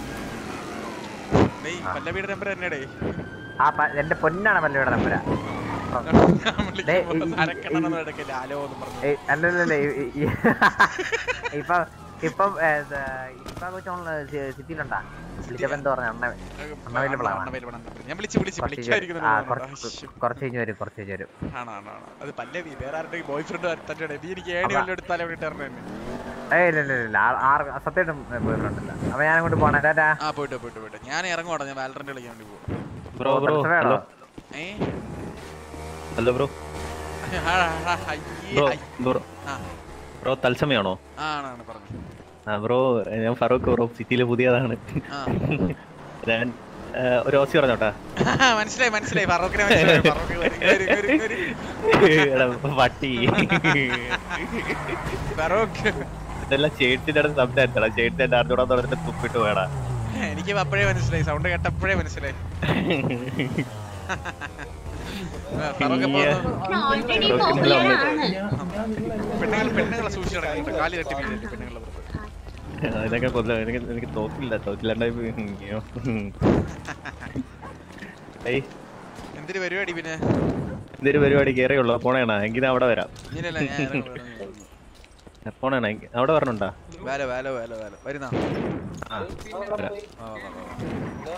ഡേയ് പല്ലവിയുടെ നമ്പർ തന്നെടേ ആ പ- എന്റെ പൊന്നാണ് പല്ലവിയുടെ നമ്പരാ അരക്കണ്ണെന്ന് എടുക്കില്ല ആലോ എന്ന് പറഞ്ഞു ഏയ് അല്ലല്ലല്ല ഈ- ഈ- ഇപ്പൊ ഇപ്പം ഏത്, ഇപ്പൊ സിറ്റിയിലുണ്ടാ വിളിച്ചപ്പോ എന്താ പറഞ്ഞ അണ്ണ അണ്ണ അവൈലബിൾ ആണ് ഞാൻ വിളിച്ച് വിളിച്ച് കുറച്ച് വിളിക്കാതിരിക്കുന്നു ആ തോന്നുന്നുണ്ട്. കുറച്ച് ശ്ശ്. കുറച്ച് കഴിഞ്ഞ് വരും കുറച്ച് കഴിഞ്ഞ് വരും ആണോ ആണോ ആണോ അത് പല്ലവി വേറെ ആരുടെ ബോയ് ഫ്രണ്ട് തന്നെയാണ് നീ എനിക്ക് ഏണി വല്ലതും എടുത്താലേ അവിടെ ഇട്ടേരണ തന്നെ ഏയ് ഇല്ല ഇല്ല ഇല്ല ആ- ആറ് സത്യമായിട്ടും പോയിട്ടുണ്ടല്ല അപ്പൊ ഞാൻ അങ്ങോട്ട് പോണേ ടാറ്റാ ആ പോയിട്ട് പോയിട്ട് പോയിട്ട് ഞാൻ ഇറങ്ങുവാടാ ഞാൻ വാലറന്റ് കളിക്കാൻ വേണ്ടി പോകും ബ്രോ ഓ, ബ്രോ തടസ്സം വേണോ? ഹലോ ഏ ഹലോ ബ്രോ ആ, ആ, അയ്യേ, ബ്രോ അയ്യേ. ബ്രോ ആ ബ്രോ തത്സമയാണോ ആ, ആണ് ആണ് പറഞ്ഞു ആ ബ്രോ ഞാൻ ഫറൂഖ് ബ്രോ സിറ്റിയിൽ പുതിയതാണ് ആ. ഞാൻ ആ, ഒരു ഓസി പറഞ്ഞോട്ടാ മനസ്സിലായി മനസ്സിലായി ഫറൂഖിനെ മനസ്സിലായി ഫറൂഖ് വരി, വരി, വരി, വരി. എടാ, പട്ടി ഫറൂഖ് ഇതെല്ലാം ചേട്ടിന്റെ അടുത്ത് സംസാരിച്ചടാ ചേട്ടിന്റെ അറിഞ്ഞൂടാ പറഞ്ഞിട്ട് തുപ്പിട്ട് വേടാ എനിക്ക് അപ്പോഴേ മനസ്സിലായി സൗണ്ട് കേട്ടപ്പോഴേ മനസ്സിലായി ആ, ഫറൂഖ് എപ്പോ വന്നു? പെണ്ണുങ്ങൾ പെണ്ണുങ്ങളെ സൂക്ഷിച്ചു നടക്കുന്നുണ്ട് കാലി തട്ടി വീഴല്ലേ പെണ്ണുങ്ങളെ പുറത്ത് അതിനൊക്കെ കൊല്ല എനിക്ക് എനിക്ക് തോക്കില്ല തോക്കില്ലാണ്ടായി പോയി. അയ്യോ. ഏയ് എന്തൊരു പരിപാടി പിന്നെ എന്തൊരു പരിപാടി കേറിയുള്ളൂ പോണേണ എങ്കിൽ ഞാൻ അവിടെ വരാം ഇല്ലല്ല ഞാൻ ഇറങ്ങും, ഇറങ്ങും. പോണേണ എങ്കി- അവിടെ വരണുണ്ടാ വേലോ വേലോ വേലോ വേലോ വരുന്നാ ആ വരാം ആ, വാ, വാ, വാ.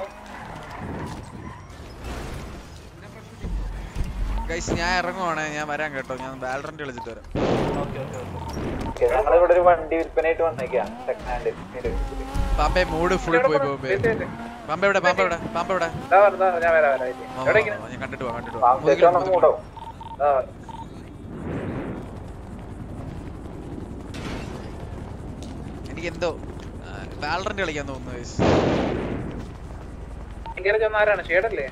ഗൈസ് ഞാൻ ഇറങ്ങുവാണ് ഞാൻ വരാൻ കേട്ടോ ഞാൻ ബാലറന്റ് കളിച്ചിട്ട് വരാം ഞങ്ങളിവിടെ ഒരു വണ്ടി വിൽപ്പനയായിട്ട് വന്നേക്കാം സെക്കൻഡ് ഹാൻഡ് പാമ്പേ മൂഡ് ഫുൾ പോയി പോമ്പേ പാമ്പ എവിടെ പാമ്പ എവിടെ പാമ്പ എവിടെ ഞാൻ വരാം വരാം വാ, വാ, എവിടേക്ക് വാ, ഞാൻ കണ്ടിട്ട് വാ കണ്ടിട്ട് വാ പാമ്പേക്ക് മുതുകിൽ- വന്ന് മൂടാവും ആ, എനിക്ക് എന്തോ ബാലറന്റ് കളിക്കാൻ തോന്നുന്നു ഗൈസ് ഭയങ്കര ചെന്നാരാണ് ഷേഡല്ലേ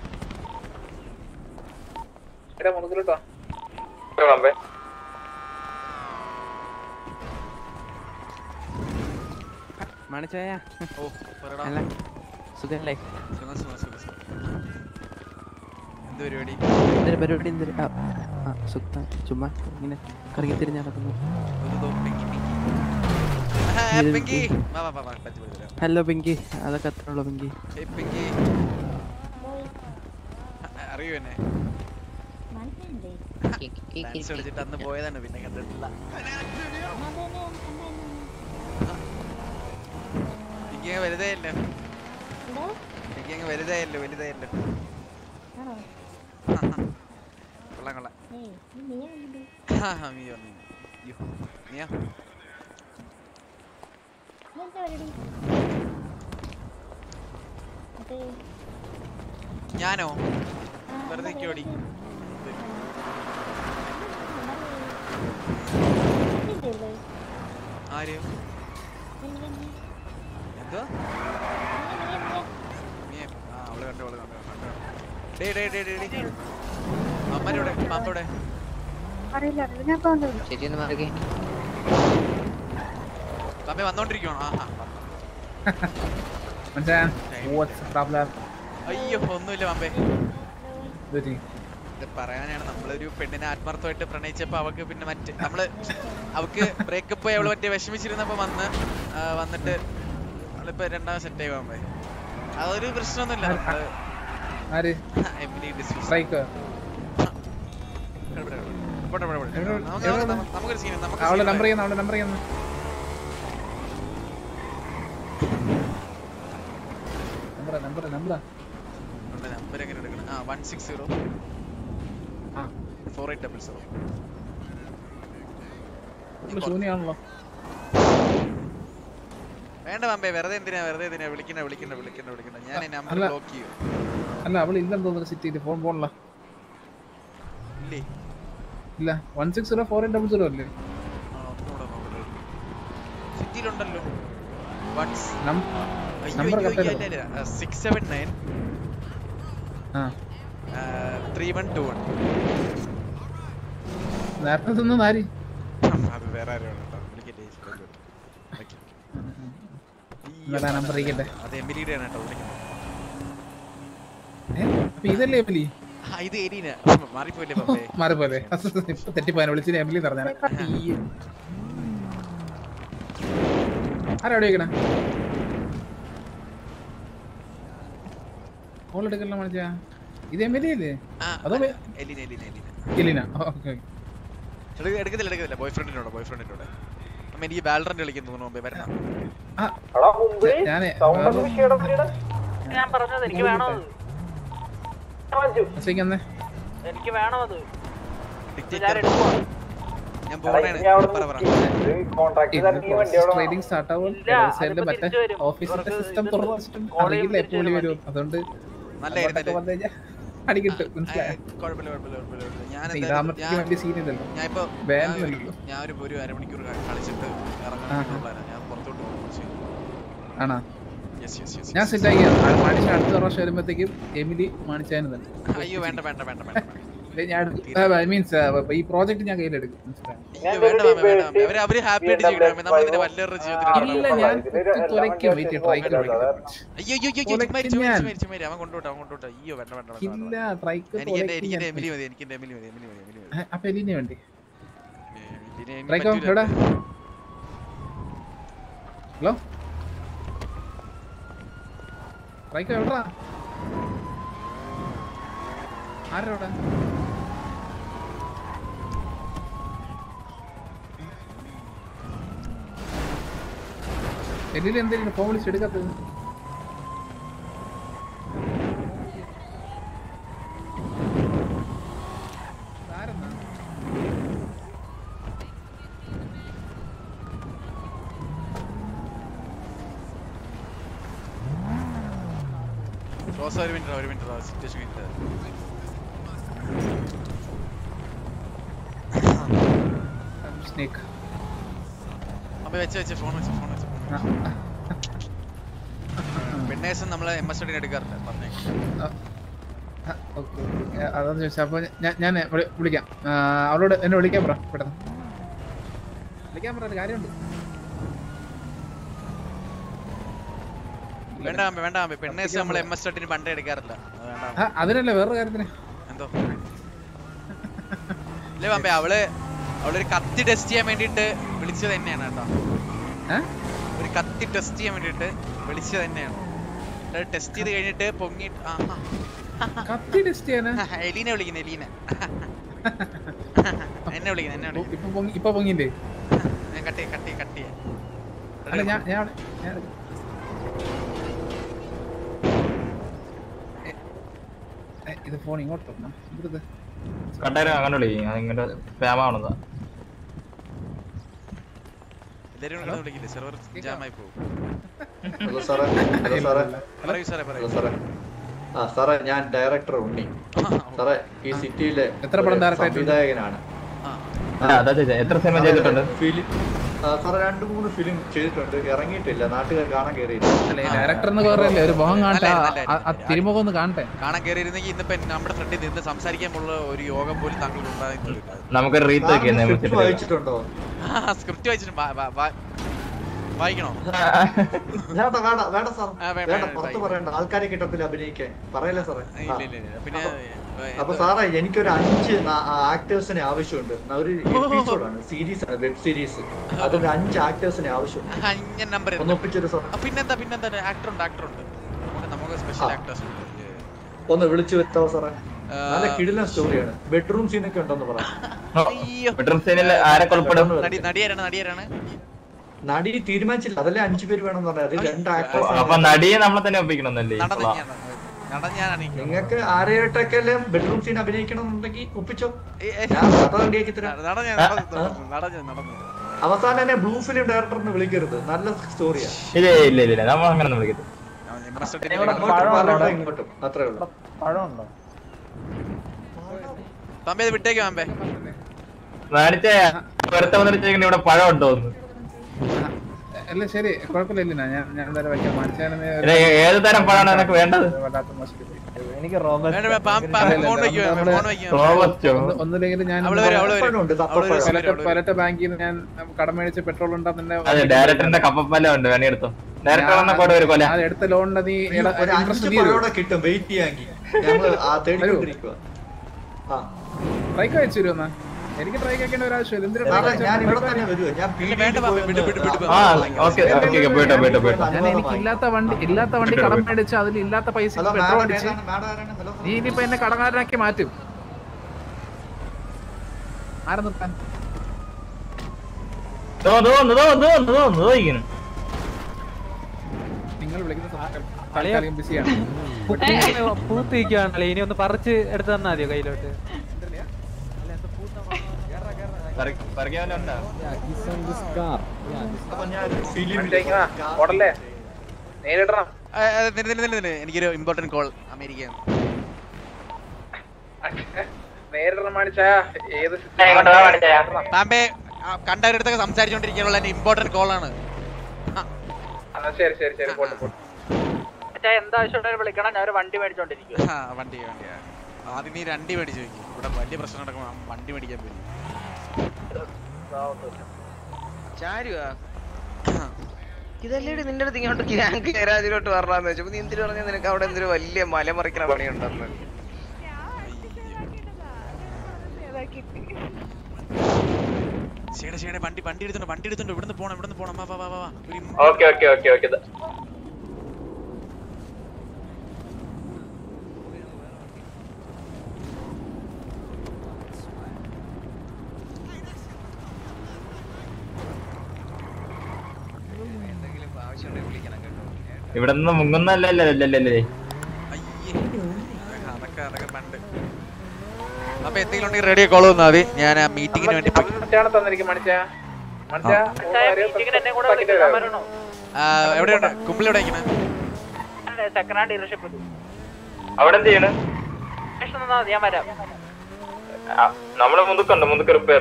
ഷേഡ മുതുകിലിട്ടോ മണിച്ചോയ ഓ പറയടാ അല്ല സുഖല്ലേ സുഖം സുഖം സുഖം സുഖം എന്ത് പരിപാടി എന്തൊരു പരിപാടി എന്തൊരു ആ, ആ സുഖം ചുമ്മാ ഇങ്ങനെ കറങ്ങി തിരിഞ്ഞ് നടക്കുന്നു ഒരു ദോ പിങ്കി പിങ്കി ആ, ഇത് പിങ്കി പിങ്കി. വാ വാ വാ വാ ടച്ച് പിടിച്ച് തരാം. ഹലോ പിങ്കി അതൊക്കെ അത്ര ഉള്ളു പിങ്കി ഏയ് പിങ്കി ആ, അറിയോ എന്നെ ഡാൻസ് കളിച്ചിട്ട് അന്ന് പോയതാണ് പിന്നെ കണ്ടിട്ടില്ല പിങ്കി അങ്ങ് വലുതായല്ലോ പിങ്കി അങ്ങ് വലുതായല്ലോ വലുതായല്ലോ കൊള്ളാം കൊള്ളാം ആ, ആ, നീ വന്നു അയ്യോ നീയാ ഞാനോ വെറുതെ ഓടി ആര് എന്തോ നീ ആ അവള് കണ്ടു അവള് കണ്ടു കണ്ടു ഡേ ഡേ ഡേ ഡേ ഡേ അമ്മയുടെ പാമ്പയുടെ അറിയില്ല അറിയില്ല ഞാൻ പറഞ്ഞു ചേച്ചി ഒന്ന് മാറിക്കേ പമ്പ വന്നോണ്ടിരിക്കുവാണോ ആഹാ പ്രോബ്ലം അയ്യോ ഒന്നുമില്ല പമ്പേ ഇത് പറയാനാണ് നമ്മളൊരു പെണ്ണിനെ ആത്മാർത്ഥമായിട്ട് പ്രണയിച്ചപ്പോ അവക്ക് പിന്നെ മറ്റ് നമ്മള് അവക്ക് ബ്രേക്കപ്പ് ആയി അവള് മറ്റേ വിഷമിച്ചിരുന്നപ്പോ വന്ന് ആ, വന്നിട്ട് നമ്മളിപ്പോ രണ്ടാമത് സെറ്റ് ആയി പോകാൻ അതൊരു പ്രശ്നമൊന്നുമില്ല നമ്മള് ആര് എമിലി ഡിസ്മിസ് സ്ട്രൈക്ക് ഇവിടെ, ഇവിടെ, ഇവിടെ, ഇവിടെ, ഇവിടെ. എവിടെ- നമുക്ക് എവിടെ? നമുക്ക് നമുക്കൊരു സീൻ നമുക്ക് അവളെ scene നമ്പർ പറയാം. ചെയ്യുന്നു അവളെ നമ്പർ ചെയ്യുന്നു നമ്പർ നമ്പർ നമ്പർ അവളുടെ നമ്പർ എങ്ങനെ എടുക്കണം ആ one six zero four eight double zero ശൂന്യാണല്ലോ വേണ്ട പമ്പേ വെറുതെ എന്തിനാ വെറുതെ എന്തിനാ വിളിക്കണ്ട വിളിക്കണ്ട വിളിക്കണ്ട വിളിക്കണ്ട ഞാൻ ഈ നമ്പർ അല്ല. ബ്ലോക്ക് ചെയ്യും അല്ല അവൾ ഇല്ലെന്ന് തോന്നുന്നു സിറ്റിയിൽ ഫോൺ പോണല്ലോ ഇല്ലേ ഇല്ല one six zero four eight double zero അല്ലേ ആ, ഒന്നുകൂടെ നോക്കട്ടെ. സിറ്റിയിലുണ്ടല്ലോ വൺസ് നം- അയ്യോ number അയ്യോ correct അയ്യോ ആണോ? അല്ല സിക്സ് സെവൻ നയൻ ആ ത്രീ വൺ ടു വൺ നേരത്തെ തിന്ന നാരി അത് വേറെ ആരും കേട്ടോ വിളിക്കട്ടെ ചേച്ചി, വിളിക്കട്ടെ. ഓക്കേ. എന്നാ നമ്പർ ഇരിക്കട്ടെ അത് എമിലിയുടെ ആണ് കേട്ടോ വിളിക്കുന്നത് ഏ? അപ്പൊ ഇതല്ലേ എമിലി ആ ഇത് എലീന മാറിപ്പോയില്ലേ പപ്പേ മാറിപ്പോലെ ഇപ്പൊ തെറ്റിപ്പോയാൻ വിളിച്ചിട്ട് എമിലി പറഞ്ഞാൽ ആരാ വിളിക്കണേ കോൾ എടുക്കല്ലോ മണിച്ചാ ഇത് എമിലി അല്ലേ ആ അതോ Elina Elina Elina Elina okay എടുക്ക- എടുക്കത്തില്ല എടുക്കത്തില്ല ബോയ് ഫ്രണ്ടിനോട് ബോയ് ഫ്രണ്ടിനോട് അമ്മ എനിക്ക് വാലറന്റ് കളിക്കുന്നു തോന്നുന്നു മുമ്പേ വരണം ഞാനേ ഞാൻ പറഞ്ഞത് എനിക്ക് വേണം അത് വന്നേ എനിക്ക് വേണം അത് ഡിക്റ്റേറ്റർ ഞാൻ പോണേണ് പറ പറ ട്രേഡിംഗ് സ്റ്റാർട്ട് ആവും സൈഡില് മറ്റേ ഓഫീസിന്റെ സിസ്റ്റം തുറന്നിട്ടും അറിയില്ല എപ്പോ വിളി വരും അതുകൊണ്ട് നല്ലായിരുന്നു അങ്ങോട്ടൊക്കെ വന്ന് കഴിഞ്ഞാ അടി കിട്ടും മനസ്സിലായോ കുഴപ്പമില്ല കുഴപ്പമില്ല കുഴപ്പമില്ല കുഴപ്പമില്ല. ഞാൻ ഇത് എന്തായാലും- ഇതാമത്തേക്ക് ഞാൻ- വലിയ scene ഇല്ലല്ലോ. ഞാൻ ഇപ്പൊ Ban ഞാൻ ഒരു- ഇല്ലല്ലോ. ഞാൻ ഒരു ഒരു അരമണിക്കൂർ ക- കളിച്ചിട്ട് ഇറങ്ങാൻ ആഹാ. വേണ്ടിയുള്ളതാണ്. ഞാൻ പുറത്തോട്ട് പോകും കുറച്ച് ആണോ യെസ് യെസ് യെസ് ഞാൻ സെറ്റ് ആക്കി മാണിച്ച അടുത്ത പ്രാവശ്യം വരുമ്പോഴത്തേക്കും എമിലി മാണിച്ചാനും തന്നെ അയ്യോ വേണ്ട വേണ്ട വേണ്ട വേണ്ട ഇല്ല, ഞാൻ ഐ മീൻസ് ഈ പ്രോജക്ട് ഞാൻ കയ്യിലെടുക്കും മനസ്സിലായോ? അയ്യോ വേണ്ട മാമ വേണ്ട മാമ. അവര് അവര് ഹാപ്പി ആയിട്ട് ജീവിക്കണം നമ്മൾ ഇതിന്റെ വല്ലവരുടെ ജീവിതത്തിൽ ഇല്ല ഞാൻ തുലയ്ക്കും വെയിറ്റ് ട്രൈക്ക് അയ്യോ അയ്യോ അയ്യോ അയ്യോ തുലയ്ക്കും മരിച്ചു ഞാൻ. മരിച്ചു മരിച്ചു മരിച്ചു അവൻ കൊണ്ടുപോട്ടെ അവൻ കൊണ്ടുപോട്ടെ അയ്യോ വേണ്ട വേണ്ട വേണ്ട, വേണ്ട ഇല്ല ട്രൈക്ക് എനിക്ക് എന്റെ എനിക്ക് എന്റെ എമിലി മതി എനിക്ക് എന്റെ എമിലി മതി എമിലി മതി എമിലി മതി അപ്പൊ എലിനെ വേണ്ടി എമിലിനെ എനിക്ക് ട്രൈക്കോ പറ്റൂല. എവിടെ ഹലോ ട്രൈക്കോ എവിടാ ആരുടെ അവിടെ എലിയിൽ എന്തെങ്കിലും ഫോൺ വിളിച്ചെടുക്കാത്തത് ആരെന്നാ റോസ ഒരു മിനിറ്റ് ഒരു മിനിറ്റ് സിറ്റുവേഷൻ മിനിറ്റ് സ്നേക്ക് അമ്മ വെച്ച് വെച്ച് ഫോൺ വെച്ച് ഫോൺ വെച്ച് phone വെച്ച്. വെണ്ണേഴ്സും നമ്മള് എം എസ് ഡിന് എടുക്കാറുണ്ട് പറഞ്ഞേ ഓക്കെ അതാന്ന് ചോദിച്ചാൽ അപ്പോൾ ഞാൻ ഞാൻ വിളി- വിളിക്കാം ആ, അവളോട് എന്നെ വിളിക്കാൻ പറ പെട്ടെന്ന് വിളിക്കാൻ പറ ഒരു കാര്യമുണ്ട് വേണ്ട അമ്മ വേണ്ട അമ്മ പെണ്ണേസ് നമ്മൾ എം എസ് തൊട്ടിന് പണ്ടേ എടുക്കാറില്ല അത് വേണ്ട ആ, അതിനല്ല വേറൊരു കാര്യത്തിന് എന്തോ ഇല്ലേ പമ്പേ അവള് അവളൊരു കത്തി ടെസ്റ്റ് ചെയ്യാൻ വേണ്ടിട്ട് വിളിച്ചത് തന്നെയാണ് കേട്ടോ ഒരു കത്തി ടെസ്റ്റ് ചെയ്യാൻ വേണ്ടിട്ട് വിളിച്ചത് തന്നെയാണ് ടെസ്റ്റ് ചെയ്ത് കഴിഞ്ഞിട്ട് പൊങ്ങി കത്തി ടെസ്റ്റ് ചെയ്യാനാ എലീനെ വിളിക്കുന്നു എലീനെ എന്നെ വിളിക്കുന്നു എന്നെ വിളിക്കുന്നു ഇപ്പൊ പൊങ്ങി- ഇപ്പൊ പൊങ്ങിന്റെ ഞാൻ കട്ട് ചെയ്യാം കട്ട് ചെയ്യാം കട്ട് ചെയ്യാം അല്ല ഞാൻ ഞാൻ ഞാൻ എ, എ, ഇത് ഫോൺ ഇങ്ങോട്ട് വന്നോ? ഇവിടുത്തെ കണ്ടായിരുന്നു അങ്ങനെ വിളിക്കും അതിങ്ങനെ സ്പാം ആവണതാ എല്ലാരും കൂടെ വിളിക്കില്ലേ സെർവർ ജാം ആയി പോകും ഹലോ സാറേ ഹലോ സാറേ പറയൂ സാറേ പറയൂ ഹലോ സാറേ ആ സാറേ ഞാൻ ഡയറക്ടർ ഉണ്ണി സാറേ ഈ സിറ്റിയിലെ എത്ര പടം ഒരു direct ആയിട്ടുണ്ട്? സംവിധായകനാണ് ആ, അതാ ചോദിച്ചേ എത്ര സിനിമ ചെയ്തിട്ടുണ്ട് ഫിലിം സാറേ രണ്ട് മൂന്ന് ഫിലിം ചെയ്തിട്ടുണ്ട് ഇറങ്ങിയിട്ടില്ല നാട്ടുകാർ കാണാൻ കയറിയില്ല അല്ല ഈ ഡയറക്ടർ എന്ന് പറയല്ലേ ഒരു മുഖം കാണട്ടെ ആ- ആ- ആ തിരുമുഖം ഒന്ന് കാണട്ടെ കാണാൻ കയറിയിരുന്നെങ്കിൽ ഇന്നിപ്പോ നമ്മുടെ ഫ്രണ്ടിൽ നിന്ന് സംസാരിക്കാനുള്ള ഒരു യോഗം പോലും താങ്കൾ ഉണ്ടായിരുന്നില്ല നമുക്കൊരു റീത്ത് വെക്കുന്നേ സ്ക്രിപ്റ്റ് വായിച്ചിട്ടുണ്ടോ സ്ക്രിപ്റ്റ് വായിച്ചിട്ട് വാ- വാ- വാ- വായിക്കണോ വേണ്ട വേണ്ട വേണ്ട സാർ ആ, വേണ്ട, വേണ്ട വേണ്ട, പുറത്ത് പറയണ്ട ആൾക്കാരെ കിട്ടത്തില്ല അഭിനയിക്കാൻ പറയല്ലേ സാറേ ആ. ഇല്ല ഇല്ല ഇല്ല പിന്നെ അപ്പൊ സാറേ എനിക്കൊരു അഞ്ച് ആക്ടേഴ്സിനെ ആവശ്യമുണ്ട് ന- ഒരു എപ്പിസോഡാണ് സീരീസ് ആണ് വെബ് സീരീസ് അതൊരു അഞ്ച് ആക്ടേഴ്സിനെ ആവശ്യമുണ്ട് ഞാൻ നമ്പർ ഒന്ന് ഒപ്പിച്ചൊരു സാർ പിന്നെന്താ പിന്നെന്താ ആക്ടർ ഉണ്ട് ആക്ടർ ഉണ്ട് നമുക്ക് നമുക്ക് സ്പെഷ്യൽ ആക്ടേഴ്സ് ഉണ്ട് ഒന്ന് വിളിച്ചു വരുത്താവോ സാറേ നല്ല കിടിലൻ സ്റ്റോറിയാണ് ബെഡ്റൂം സീനൊക്കെ ഉണ്ടെന്ന് പറയാം ബെഡ്റൂം സീനിൽ ആരെ കൊലപ്പെടും നടി നടിയാരാണ് നടിയാരാണ് നടി തീരുമാനിച്ചില്ല അതല്ലേ അഞ്ചു പേര് വേണമെന്ന് പറഞ്ഞാൽ അത് രണ്ട് ആക്ടേഴ്സ് അപ്പൊ നടിയെ നമ്മളെ തന്നെ ഒപ്പിക്കണമെന്നല്ലേ നടൻ തന്നെയാണ് നടൻ ഞാനാണ് നിങ്ങൾക്ക് ആരെയായിട്ടൊക്കെ സ്റ്റോറി സീൻ അഭിനയിക്കണം എന്നുണ്ടെങ്കിൽ ഒപ്പിച്ചോ ഞാൻ കഥ റെഡിയാക്കി തരാം നടൻ ഞാൻ നടന്നു നടൻ ഞാൻ നടന്നു അവസാനം എന്നെ ബ്ലൂ ഫിലിം ഡയറക്ടറിന് വിളിക്കരുത് നല്ല സ്റ്റോറിയാ ഇല്ല ഇല്ല ഇല്ല ഇല്ല നമ്മൾ അങ്ങനെ ഒന്നും വിളിക്കരുത് ഇങ്ങോട്ടും അത്രേ ഉള്ളൂ പഴമുണ്ടോ പമ്പേ ഇത് വിട്ടേക്ക് പമ്പേ മേടിച്ചേ വെറുതെ വന്നിട്ട് ഇവിടെ പഴം ഉണ്ടോ എന്ന് അല്ല ശരി കുഴപ്പമില്ല ഇല്ല ഞാൻ ഞാൻ എന്തായാലും വയ്ക്കാം മനുഷ്യനെ ഇത് ഏത് തരം പഴമാണ് നിനക്ക് വേണ്ടത് വല്ലാത്ത മോശം എനിക്ക് വേണ്ട, വേണ്ട, പാം- പാം- ഫോൺ വെക്ക്, ഫോൺ വെക്ക്. റോബസ്റ്റോ ഒന്നുമില്ലെങ്കിൽ ഞാൻ അവള് വരും, അവള് വരും. അവള് വരും, പലറ്റ അവള് വരും. പലറ്റ ബാങ്കിൽ നിന്ന് ഞാൻ കടം മേടിച്ച് പെട്രോൾ ഉണ്ടാകുന്ന അതെ ഡയറക്ടറിന്റെ കപ്പപ്പല്ല ഉണ്ട് വേണേ എടുത്തോ ഡയറക്ടർ വന്ന കൂടെ ഒരു കൊല അത് എടുത്ത ലോണിന്റെ നീ ഒരു അഞ്ച് ഇൻട്രസ്റ്റ് നീ പഴയോടെ കിട്ടും വെയിറ്റ് ചെയ്യാമെങ്കിൽ ഞങ്ങള് ആ തേടിക്കൊണ്ടിരിക്കുക ആ ട്രൈക്ക് അയച്ചു തരുമെന്നാ എനിക്ക് ട്രൈക്ക് ആക്കേണ്ട ഒരു ആവശ്യമില്ല എന്തിനാ സാറേ, try ഞാൻ ഇവിടെ അയച്ചത്? തന്നെ വരുവോ ഞാൻ വേണ്ട പാമ്പേ വിട് വിട് വിട് ആ ഓക്കെ ഓക്കെ പോയിട്ടോ പോയിട്ടോ പോയിട്ടോ ഞാൻ എനിക്ക് ഇല്ലാത്ത വണ്ടി ഇല്ലാത്ത വണ്ടി കടം മേടിച്ച് അതിൽ ഇല്ലാത്ത പൈസ ഹലോ പെട്രോൾ മാഡം അടിച്ച് ഏതാണ്? മാഡം ആരാണ്? ഹലോ നീ ഇനിയിപ്പോ എന്നെ കടകാരനാക്കി മാറ്റും ആരെ നിർത്താൻ ദോ ദോ ദോ ദോ ദോ ദോ ഇങ്ങനെ നിങ്ങൾ വിളിക്കുന്ന സമയം താൽക്കാലികം ബിസിയാണ് പൂത്തിരിക്കുകയാണല്ലേ ഇനി ഒന്ന് പറിച്ച് എടുത്ത് തന്നാ മതിയോ കയ്യിലോട്ട് പറിക്കാനുണ്ടോ അപ്പൊ ഞാൻ വണ്ടിയിലേക്ക് വാ. ഓടല്ലേ നേരിടണം ആ, ആ, നില്ല്, നില്ല്, നില്ല്, നില്ല്. എനിക്കൊരു ഇമ്പോർട്ടന്റ് കോൾ അമേരിക്ക നേരിടണം മാണിച്ച ഏത് പാമ്പേ ആ, കണ്ടവരടുത്തൊക്കെ സംസാരിച്ചോണ്ടിരിക്കാനുള്ള എന്റെ ഇമ്പോർട്ടന്റ് കോൾ ആണ് ആ, ശരി ശരി ശരി പോട്ടെ പോട്ടെ മച്ചാ എന്താ ആവശ്യം വിളിക്കണം ഞാൻ ഒരു വണ്ടി മേടിച്ചോണ്ടിരിക്കും ആ, വണ്ടി വണ്ടി ആ. ആദ്യം നീ രണ്ടി മേടിച്ച് വെക്കും ഇവിടെ വലിയ പ്രശ്നം നടക്കുമ്പോ വണ്ടി മേടിക്കാൻ പോയി ചാരുവാ ഇതല്ലേടി നിന്റെ അടുത്ത് ഇങ്ങോട്ട് ഗ്യാങ് ഗരാജിലോട്ട് വരണമെന്ന് വെച്ചപ്പോ നീ എന്തിനു പറഞ്ഞ നിനക്ക് അവിടെ എന്തൊരു വലിയ മല മറിക്കണ പണിയുണ്ടെന്ന് ചേട്ടാ ചേട്ടാ വണ്ടി വണ്ടി എടുത്തുണ്ട് വണ്ടി എടുത്തുണ്ട് ഇവിടുന്ന് പോണം ഇവിടുന്ന് പോണം വാ വാ വാ വാ വാ. ഒരു im- okay okay okay okay എന്തെങ്കിലും ആവശ്യമുണ്ടെങ്കിൽ വിളിക്കണം കേട്ടോ ഇവിടെ നിന്ന് മുങ്ങുന്നല്ലേ അയ്യേ അതൊക്കെ അതൊക്കെ പണ്ട് അപ്പൊ എന്തെങ്കിലും ഉണ്ടെങ്കിൽ റേഡിയോ കോൾ വന്നാൽ മതി ഞാൻ ആ മീറ്റിങ്ങിന് വേണ്ടി പോയി മറ്റാണ് തന്നിരിക്കും മണിച്ച മണിച്ച മീറ്റിങ്ങിന് എന്നെ കൂടെ വിളിക്കാൻ വരണോ ആ, എവിടെയുണ്ട് കുമ്പിളി എവിടെ ഇരിക്കണേ സെക്കൻഡ് ഹാൻഡ് ഡീലർഷിപ്പ് അവിടെ എന്ത് ചെയ്യണ് തന്നാ മതി ഞാൻ വരാം ആ, നമ്മള് മുതുക്കുണ്ട് മുതുക്ക് റിപ്പയർ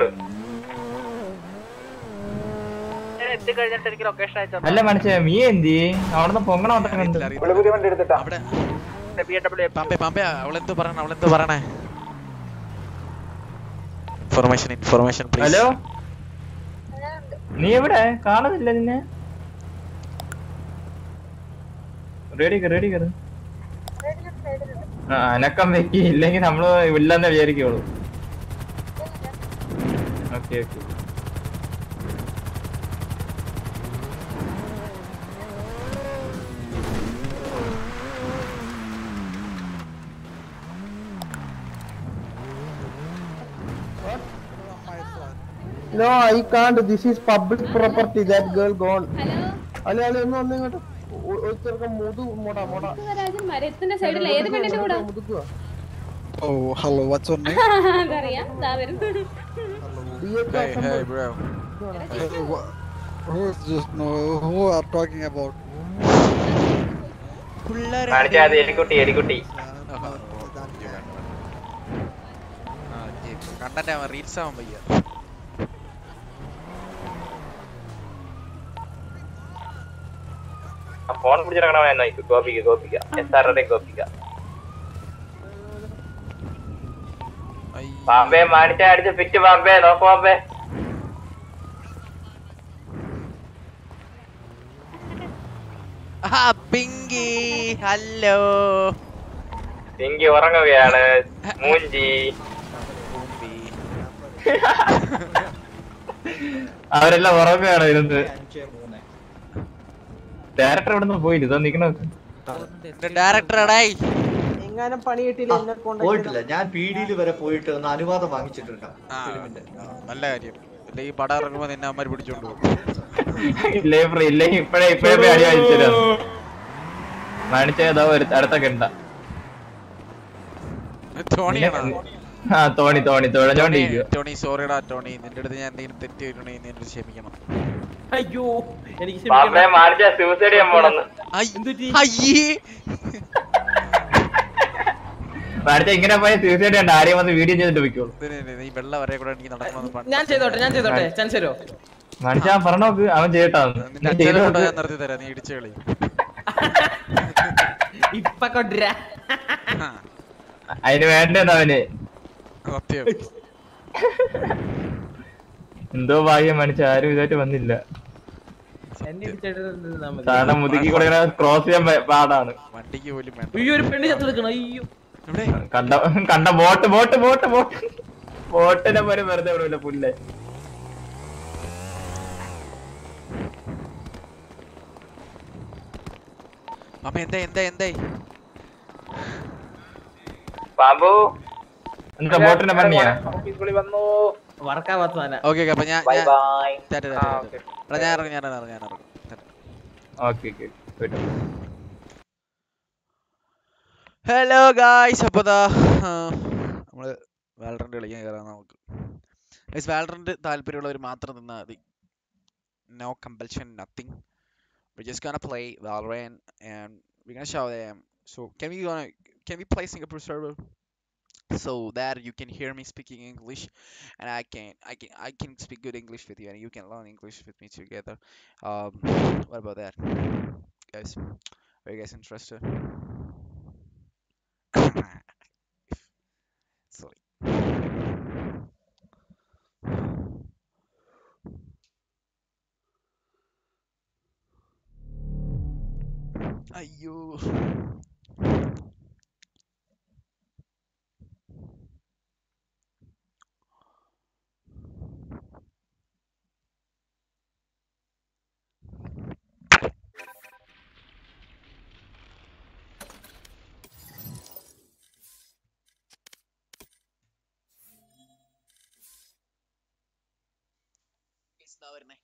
ഞാൻ എത്തിക്കഴിഞ്ഞിട്ട് എനിക്ക് ലൊക്കേഷൻ അയച്ചു അല്ല മനുഷ്യ നീ എന്തി അവിടുന്ന് പൊങ്ങണ മാത്രം കണ്ട് പുതിയ വണ്ടി എടുത്തിട്ടാ അവിടെ ബി ഡബ്ല്യു പാമ്പേ പാമ്പേ അവളെന്തോ പറയണ അവളെന്തോ പറയണേ ഇൻഫർമേഷൻ ഇൻഫർമേഷൻ ഹലോ നീ എവിടെ കാണുന്നില്ല നിന്നെ റെഡി റെഡി കയറ് ആ അനക്കം വെക്കി ഇല്ലെങ്കിൽ നമ്മള് ഇല്ലെന്ന് വിചാരിക്കുള്ളൂ okay okay No, I can't. This is public property. That girl gone. അല്ല അല്ല ഒന്ന് വന്ന് ഇങ്ങോട്ട് ഒ- ഒരു ചെറുക്കൻ മുതു മോടാ മോടാ മരത്തിന്റെ സൈഡിൽ ഏത് പെണ്ണിന്റെ കൂടെ മുതുക്കുക Oh, hello, what's your name? അതറിയാം ദാ വരുന്നു Hey, hey, bro. Hey, wha- who is this? No, who are talking about? കാണിച്ചാ അത് എലിക്കുട്ടി എലിക്കുട്ടി കണ്ടന്റ് ആവാൻ റീൽസ് ആവാൻ വയ്യ ഫോൺ പിടിച്ചിറങ്ങണ ഗോപിക ഗോപിക എസ് ആറുടെ ഗോപിക പാമ്പേ മാണിച്ച അടിച്ച് ഫിറ്റ് പാമ്പേ നോക്ക് പാമ്പേ ആ പിങ്കി ഹലോ പിങ്കി ഉറങ്ങുകയാണ് മൂഞ്ചി അവരെല്ലാം ഉറങ്ങുകയാണ് ഇരുന്ന് ഡയറക്ടർ ഇവിടെ നിന്ന് പോയില്ല ഇതാ നിക്കണ ഡയറക്ടർ എടായി എങ്ങാനും പണി കിട്ടിയില്ല എന്നെ പോയിട്ടില്ല ഞാൻ പി ഡിയിൽ വരെ പോയിട്ട് ഒന്ന് അനുവാദം വാങ്ങിച്ചിട്ടുണ്ട് ഫിലിമിന്റെ നല്ല കാര്യം ഇല്ല ഈ പടം ഇറങ്ങുമ്പോ നിന്നെ അമ്മ പിടിച്ചോണ്ട് പോകും ഇല്ലേ ഫ്രീ ഇല്ലെങ്കിൽ ഇപ്പഴേ ഇപ്പഴേ അടി വാങ്ങിച്ചു മാണിച്ചേതാ ഒരു അടുത്ത കണ്ട ടോണിയാണോ ആ തോണി തോണി തുഴഞ്ഞോണ്ടിരിക്കുക ടോണി സോറിടാ ടോണി നിന്റെ അടുത്ത് ഞാൻ എന്തെങ്കിലും തെറ്റ് ചെയ്തിട്ടുണ്ടെങ്കിൽ നീ എന്നോട് ക്ഷമിക്കണം അയ്യോ എനിക്ക് പാമ്പേ മാണിച്ച സൂസൈഡ് ചെയ്യാൻ പോണെന്ന് അയ്യേ മാണിച്ച ഇങ്ങനെ പോയ സൂസൈഡ് ചെയ്യണ്ട ആരെയും വന്ന് വീഡിയോ ചെയ്തിട്ട് വെക്കുള്ളൂ നീ വെള്ള വരെ കൂടെ എനിക്ക് നടക്കണമെന്ന് ഞാൻ ചെയ്തോട്ടെ ഞാൻ ചെയ്തോട്ടെ ചാൻസ് തരുമോ മാണിച്ച അവൻ പറഞ്ഞോക്ക് അവൻ ചെയ്യട്ടാന്ന് നിന്റെ അച്ഛനെ കൊണ്ട് ഞാൻ നിർത്തി തരാം നീ ഇടിച്ചു കളി ഇപ്പൊ കൊണ്ടുവരാ അതിന് വേണ്ടെന്ന് അവന് സത്യം എന്തോ ഭാഗ്യം മണിച്ച ആരും ഇതായിട്ട് വന്നില്ല എന്നെ ഇടിച്ചിട്ട് നിന്നാ മതി. കാരണം മുതുക്കി കൂടെ ക്രോസ് ചെയ്യാൻ പ- പാടാണ് വണ്ടിക്ക് പോലും വേണ്ട അയ്യോ ഒരു പെണ്ണ് ചത്തെടുക്കണം അയ്യോ കണ്ട കണ്ട ബോട്ട് ബോട്ട് ബോട്ട് ബോട്ട് ബോട്ടിനെ പോലെ വെറുതെ വിടൂല പുല്ല് അമ്മ എന്താ എന്താ എന്തായി ബാബു എന്താ ബോട്ടിന്റെ പണിയാ വന്നു വർക്കാവാത്ത സാധനം ഓക്കെ ഓക്കെ അപ്പൊ ഞാൻ Bye ഞാൻ- bye. ടാറ്റ, ടാറ്റ, ആ, ടാറ്റ. എടാ ഞാൻ ഇറങ്ങും ഞാൻ ഇറങ്ങും ഞാൻ ഇറങ്ങും ടാറ്റ. ഓക്കെ ഓക്കെ പോയിട്ട് വാ. ഹലോ ഗായ്സ് അപ്പോൾ ദാ നമ്മൾ വാലറന്റ് കളിക്കാൻ കയറാം നമുക്ക് ഗൈസ് വാലറന്റ് താല്പര്യമുള്ളവർ മാത്രം നിന്നാൽ മതി no compulsion nothing We're just gonna play Valorant and we're gonna show them. So can we gonna can we play Singapore server so that you can hear me speaking English and I can I can I can speak good English with you and you can learn English with me together. Um, what about that, guys? Are you guys interested? Sorry. അയ്യോ വരുന്നേ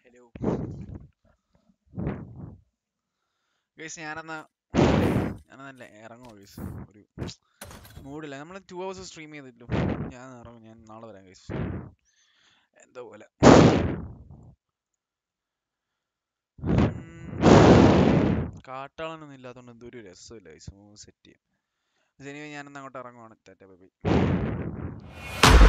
hello guys ഞാനെന്നാ ഞാനെന്നല്ല ഇറങ്ങുമോ guys ഒരു മൂഡില്ല നമ്മൾ two hours stream ചെയ്തില്ലോ ഞാൻ ഇറങ്ങും ഞാൻ നാളെ വരാം ഗൈസ് എന്തോ പോലെ കാട്ടാളനൊന്നും ഇല്ലാത്തതുകൊണ്ട് എന്തോ ഒരു രസമില്ല ഗൈസ് സെറ്റ് ചെയ്യാം എനിവേ ഞാനെന്നാ അങ്ങോട്ട് ഇറങ്ങുവാണ് ടാറ്റ ബൈ ബൈ